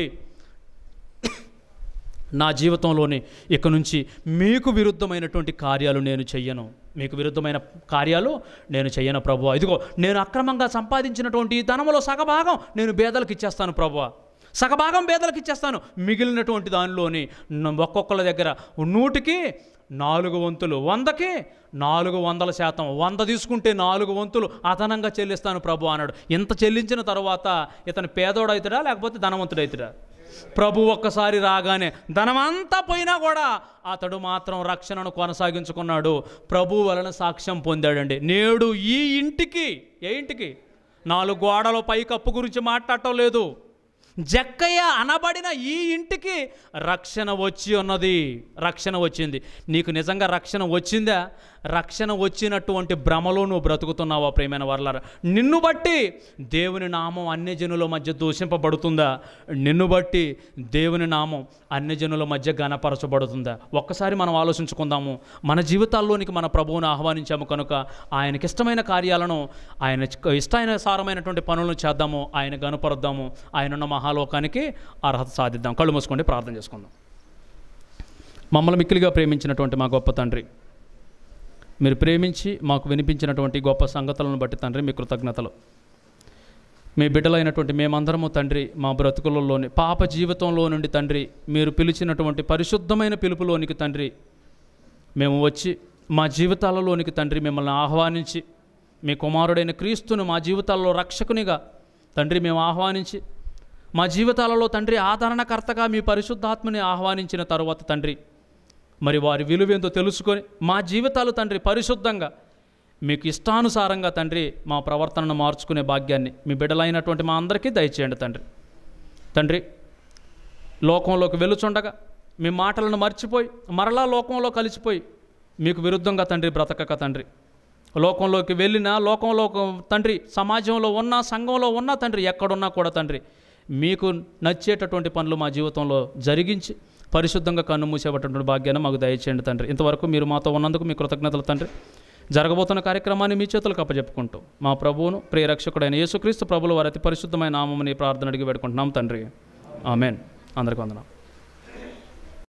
నా జీవితంలోని ఇక నుంచి మీకు విరుద్ధమైనటువంటి కార్యాలు నేను చెయ్యను మీకు విరుద్ధమైన కార్యాలు నేను చెయ్యను ప్రభువా ఇదిగో నేను అక్రమంగా సంపాదించినటువంటి ఈ ధనములో సగభాగం నేను బేదలకు ఇచ్చేస్తాను ప్రభువా సగభాగం బేదలకు ఇచ్చేస్తాను మిగిలినటువంటి దానిలోని న- ఒక్కొక్కళ్ళ దగ్గర నూటికి నాలుగు వంతులు వందకి నాలుగు వందల శాతం వంద తీసుకుంటే నాలుగు వంతులు అదనంగా చెల్లిస్తాను ప్రభు అన్నాడు ఇంత చెల్లించిన తర్వాత ఇతను పేదోడవుతాడా లేకపోతే ధనవంతుడవుతాడా ప్రభు ఒక్కసారి రాగానే ధనమంతా పోయినా కూడా అతడు మాత్రం రక్షణను కొనసాగించుకున్నాడు ప్రభు వలన సాక్ష్యం పొందాడండి నేడు ఈ ఇంటికి ఏ ఇంటికి నాలుగు గోడల పైకప్పు గురించి మాట్లాడటం లేదు జక్కయ్య అనబడిన ఈ ఇంటికి రక్షణ వచ్చి ఉన్నది రక్షణ వచ్చింది నీకు నిజంగా రక్షణ వచ్చిందా రక్షణ వచ్చినటువంటి భ్రమలో నువ్వు బ్రతుకుతున్నావా ప్రేమైన వర్లారా నిన్ను బట్టి దేవుని నామం అన్య జనుల మధ్య దూషింపబడుతుందా నిన్ను బట్టి దేవుని నామం అన్య జనుల మధ్య గణపరచబడుతుందా ఒక్కసారి మనం ఆలోచించుకుందాము మన జీవితాల్లోనికి మన ప్రభువును ఆహ్వానించాము కనుక ఆయనకి ఇష్టమైన కార్యాలను ఆయన ఇష్టమైన సారమైనటువంటి పనులను చేద్దాము ఆయన గనుపరుద్దాము ఆయన ఉన్న మహాలోకానికి అర్హత సాధిద్దాం కళ్ళు మూసుకోండి ప్రార్థన చేసుకుందాం మమ్మల్ని మిక్కిలిగా ప్రేమించినటువంటి మా గొప్ప తండ్రి మీరు ప్రేమించి మాకు వినిపించినటువంటి గొప్ప సంగతులను బట్టి తండ్రి మీ కృతజ్ఞతలు మీ బిడ్డలైనటువంటి మేమందరము తండ్రి మా బ్రతుకులలోని పాప జీవితంలో నుండి తండ్రి మీరు పిలిచినటువంటి పరిశుద్ధమైన పిలుపులోనికి తండ్రి మేము వచ్చి మా జీవితాలలోనికి తండ్రి మిమ్మల్ని ఆహ్వానించి మీ కుమారుడైన క్రీస్తును మా జీవితాల్లో రక్షకునిగా తండ్రి మేము ఆహ్వానించి మా జీవితాలలో తండ్రి ఆదరణకర్తగా మీ పరిశుద్ధాత్మని ఆహ్వానించిన తరువాత తండ్రి మరి వారి విలువేంతో తెలుసుకొని మా జీవితాలు తండ్రి పరిశుద్ధంగా మీకు ఇష్టానుసారంగా తండ్రి మా ప్రవర్తనను మార్చుకునే భాగ్యాన్ని మీ బిడ్డలైనటువంటి మా అందరికీ దయచేయండి తండ్రి తండ్రి లోకంలోకి వెలుచుండగా మీ మాటలను మర్చిపోయి మరలా లోకంలో కలిసిపోయి మీకు విరుద్ధంగా తండ్రి బ్రతకక తండ్రి లోకంలోకి వెళ్ళినా లోకంలో ఒక తండ్రి సమాజంలో ఉన్నా సంఘంలో ఉన్నా తండ్రి ఎక్కడున్నా కూడా తండ్రి మీకు నచ్చేటటువంటి పనులు మా జీవితంలో జరిగించి పరిశుద్ధంగా కన్ను మూసేటటువంటి భాగ్యాన్ని మాకు దయచేయండి తండ్రి ఇంతవరకు మీరు మాతో ఉన్నందుకు మీ కృతజ్ఞతలు తండ్రి జరగబోతున్న కార్యక్రమాన్ని మీ చేతులకు అప్పచెప్పుకుంటూ మా ప్రభువును ప్రియరక్షకుడైన యేసుక్రీస్తు ప్రభులు వారి అతి పరిశుద్ధమైన నామని ప్రార్థన అడిగి పెట్టుకుంటున్నాం తండ్రి ఆమెన్ అందరికీ వందనాలు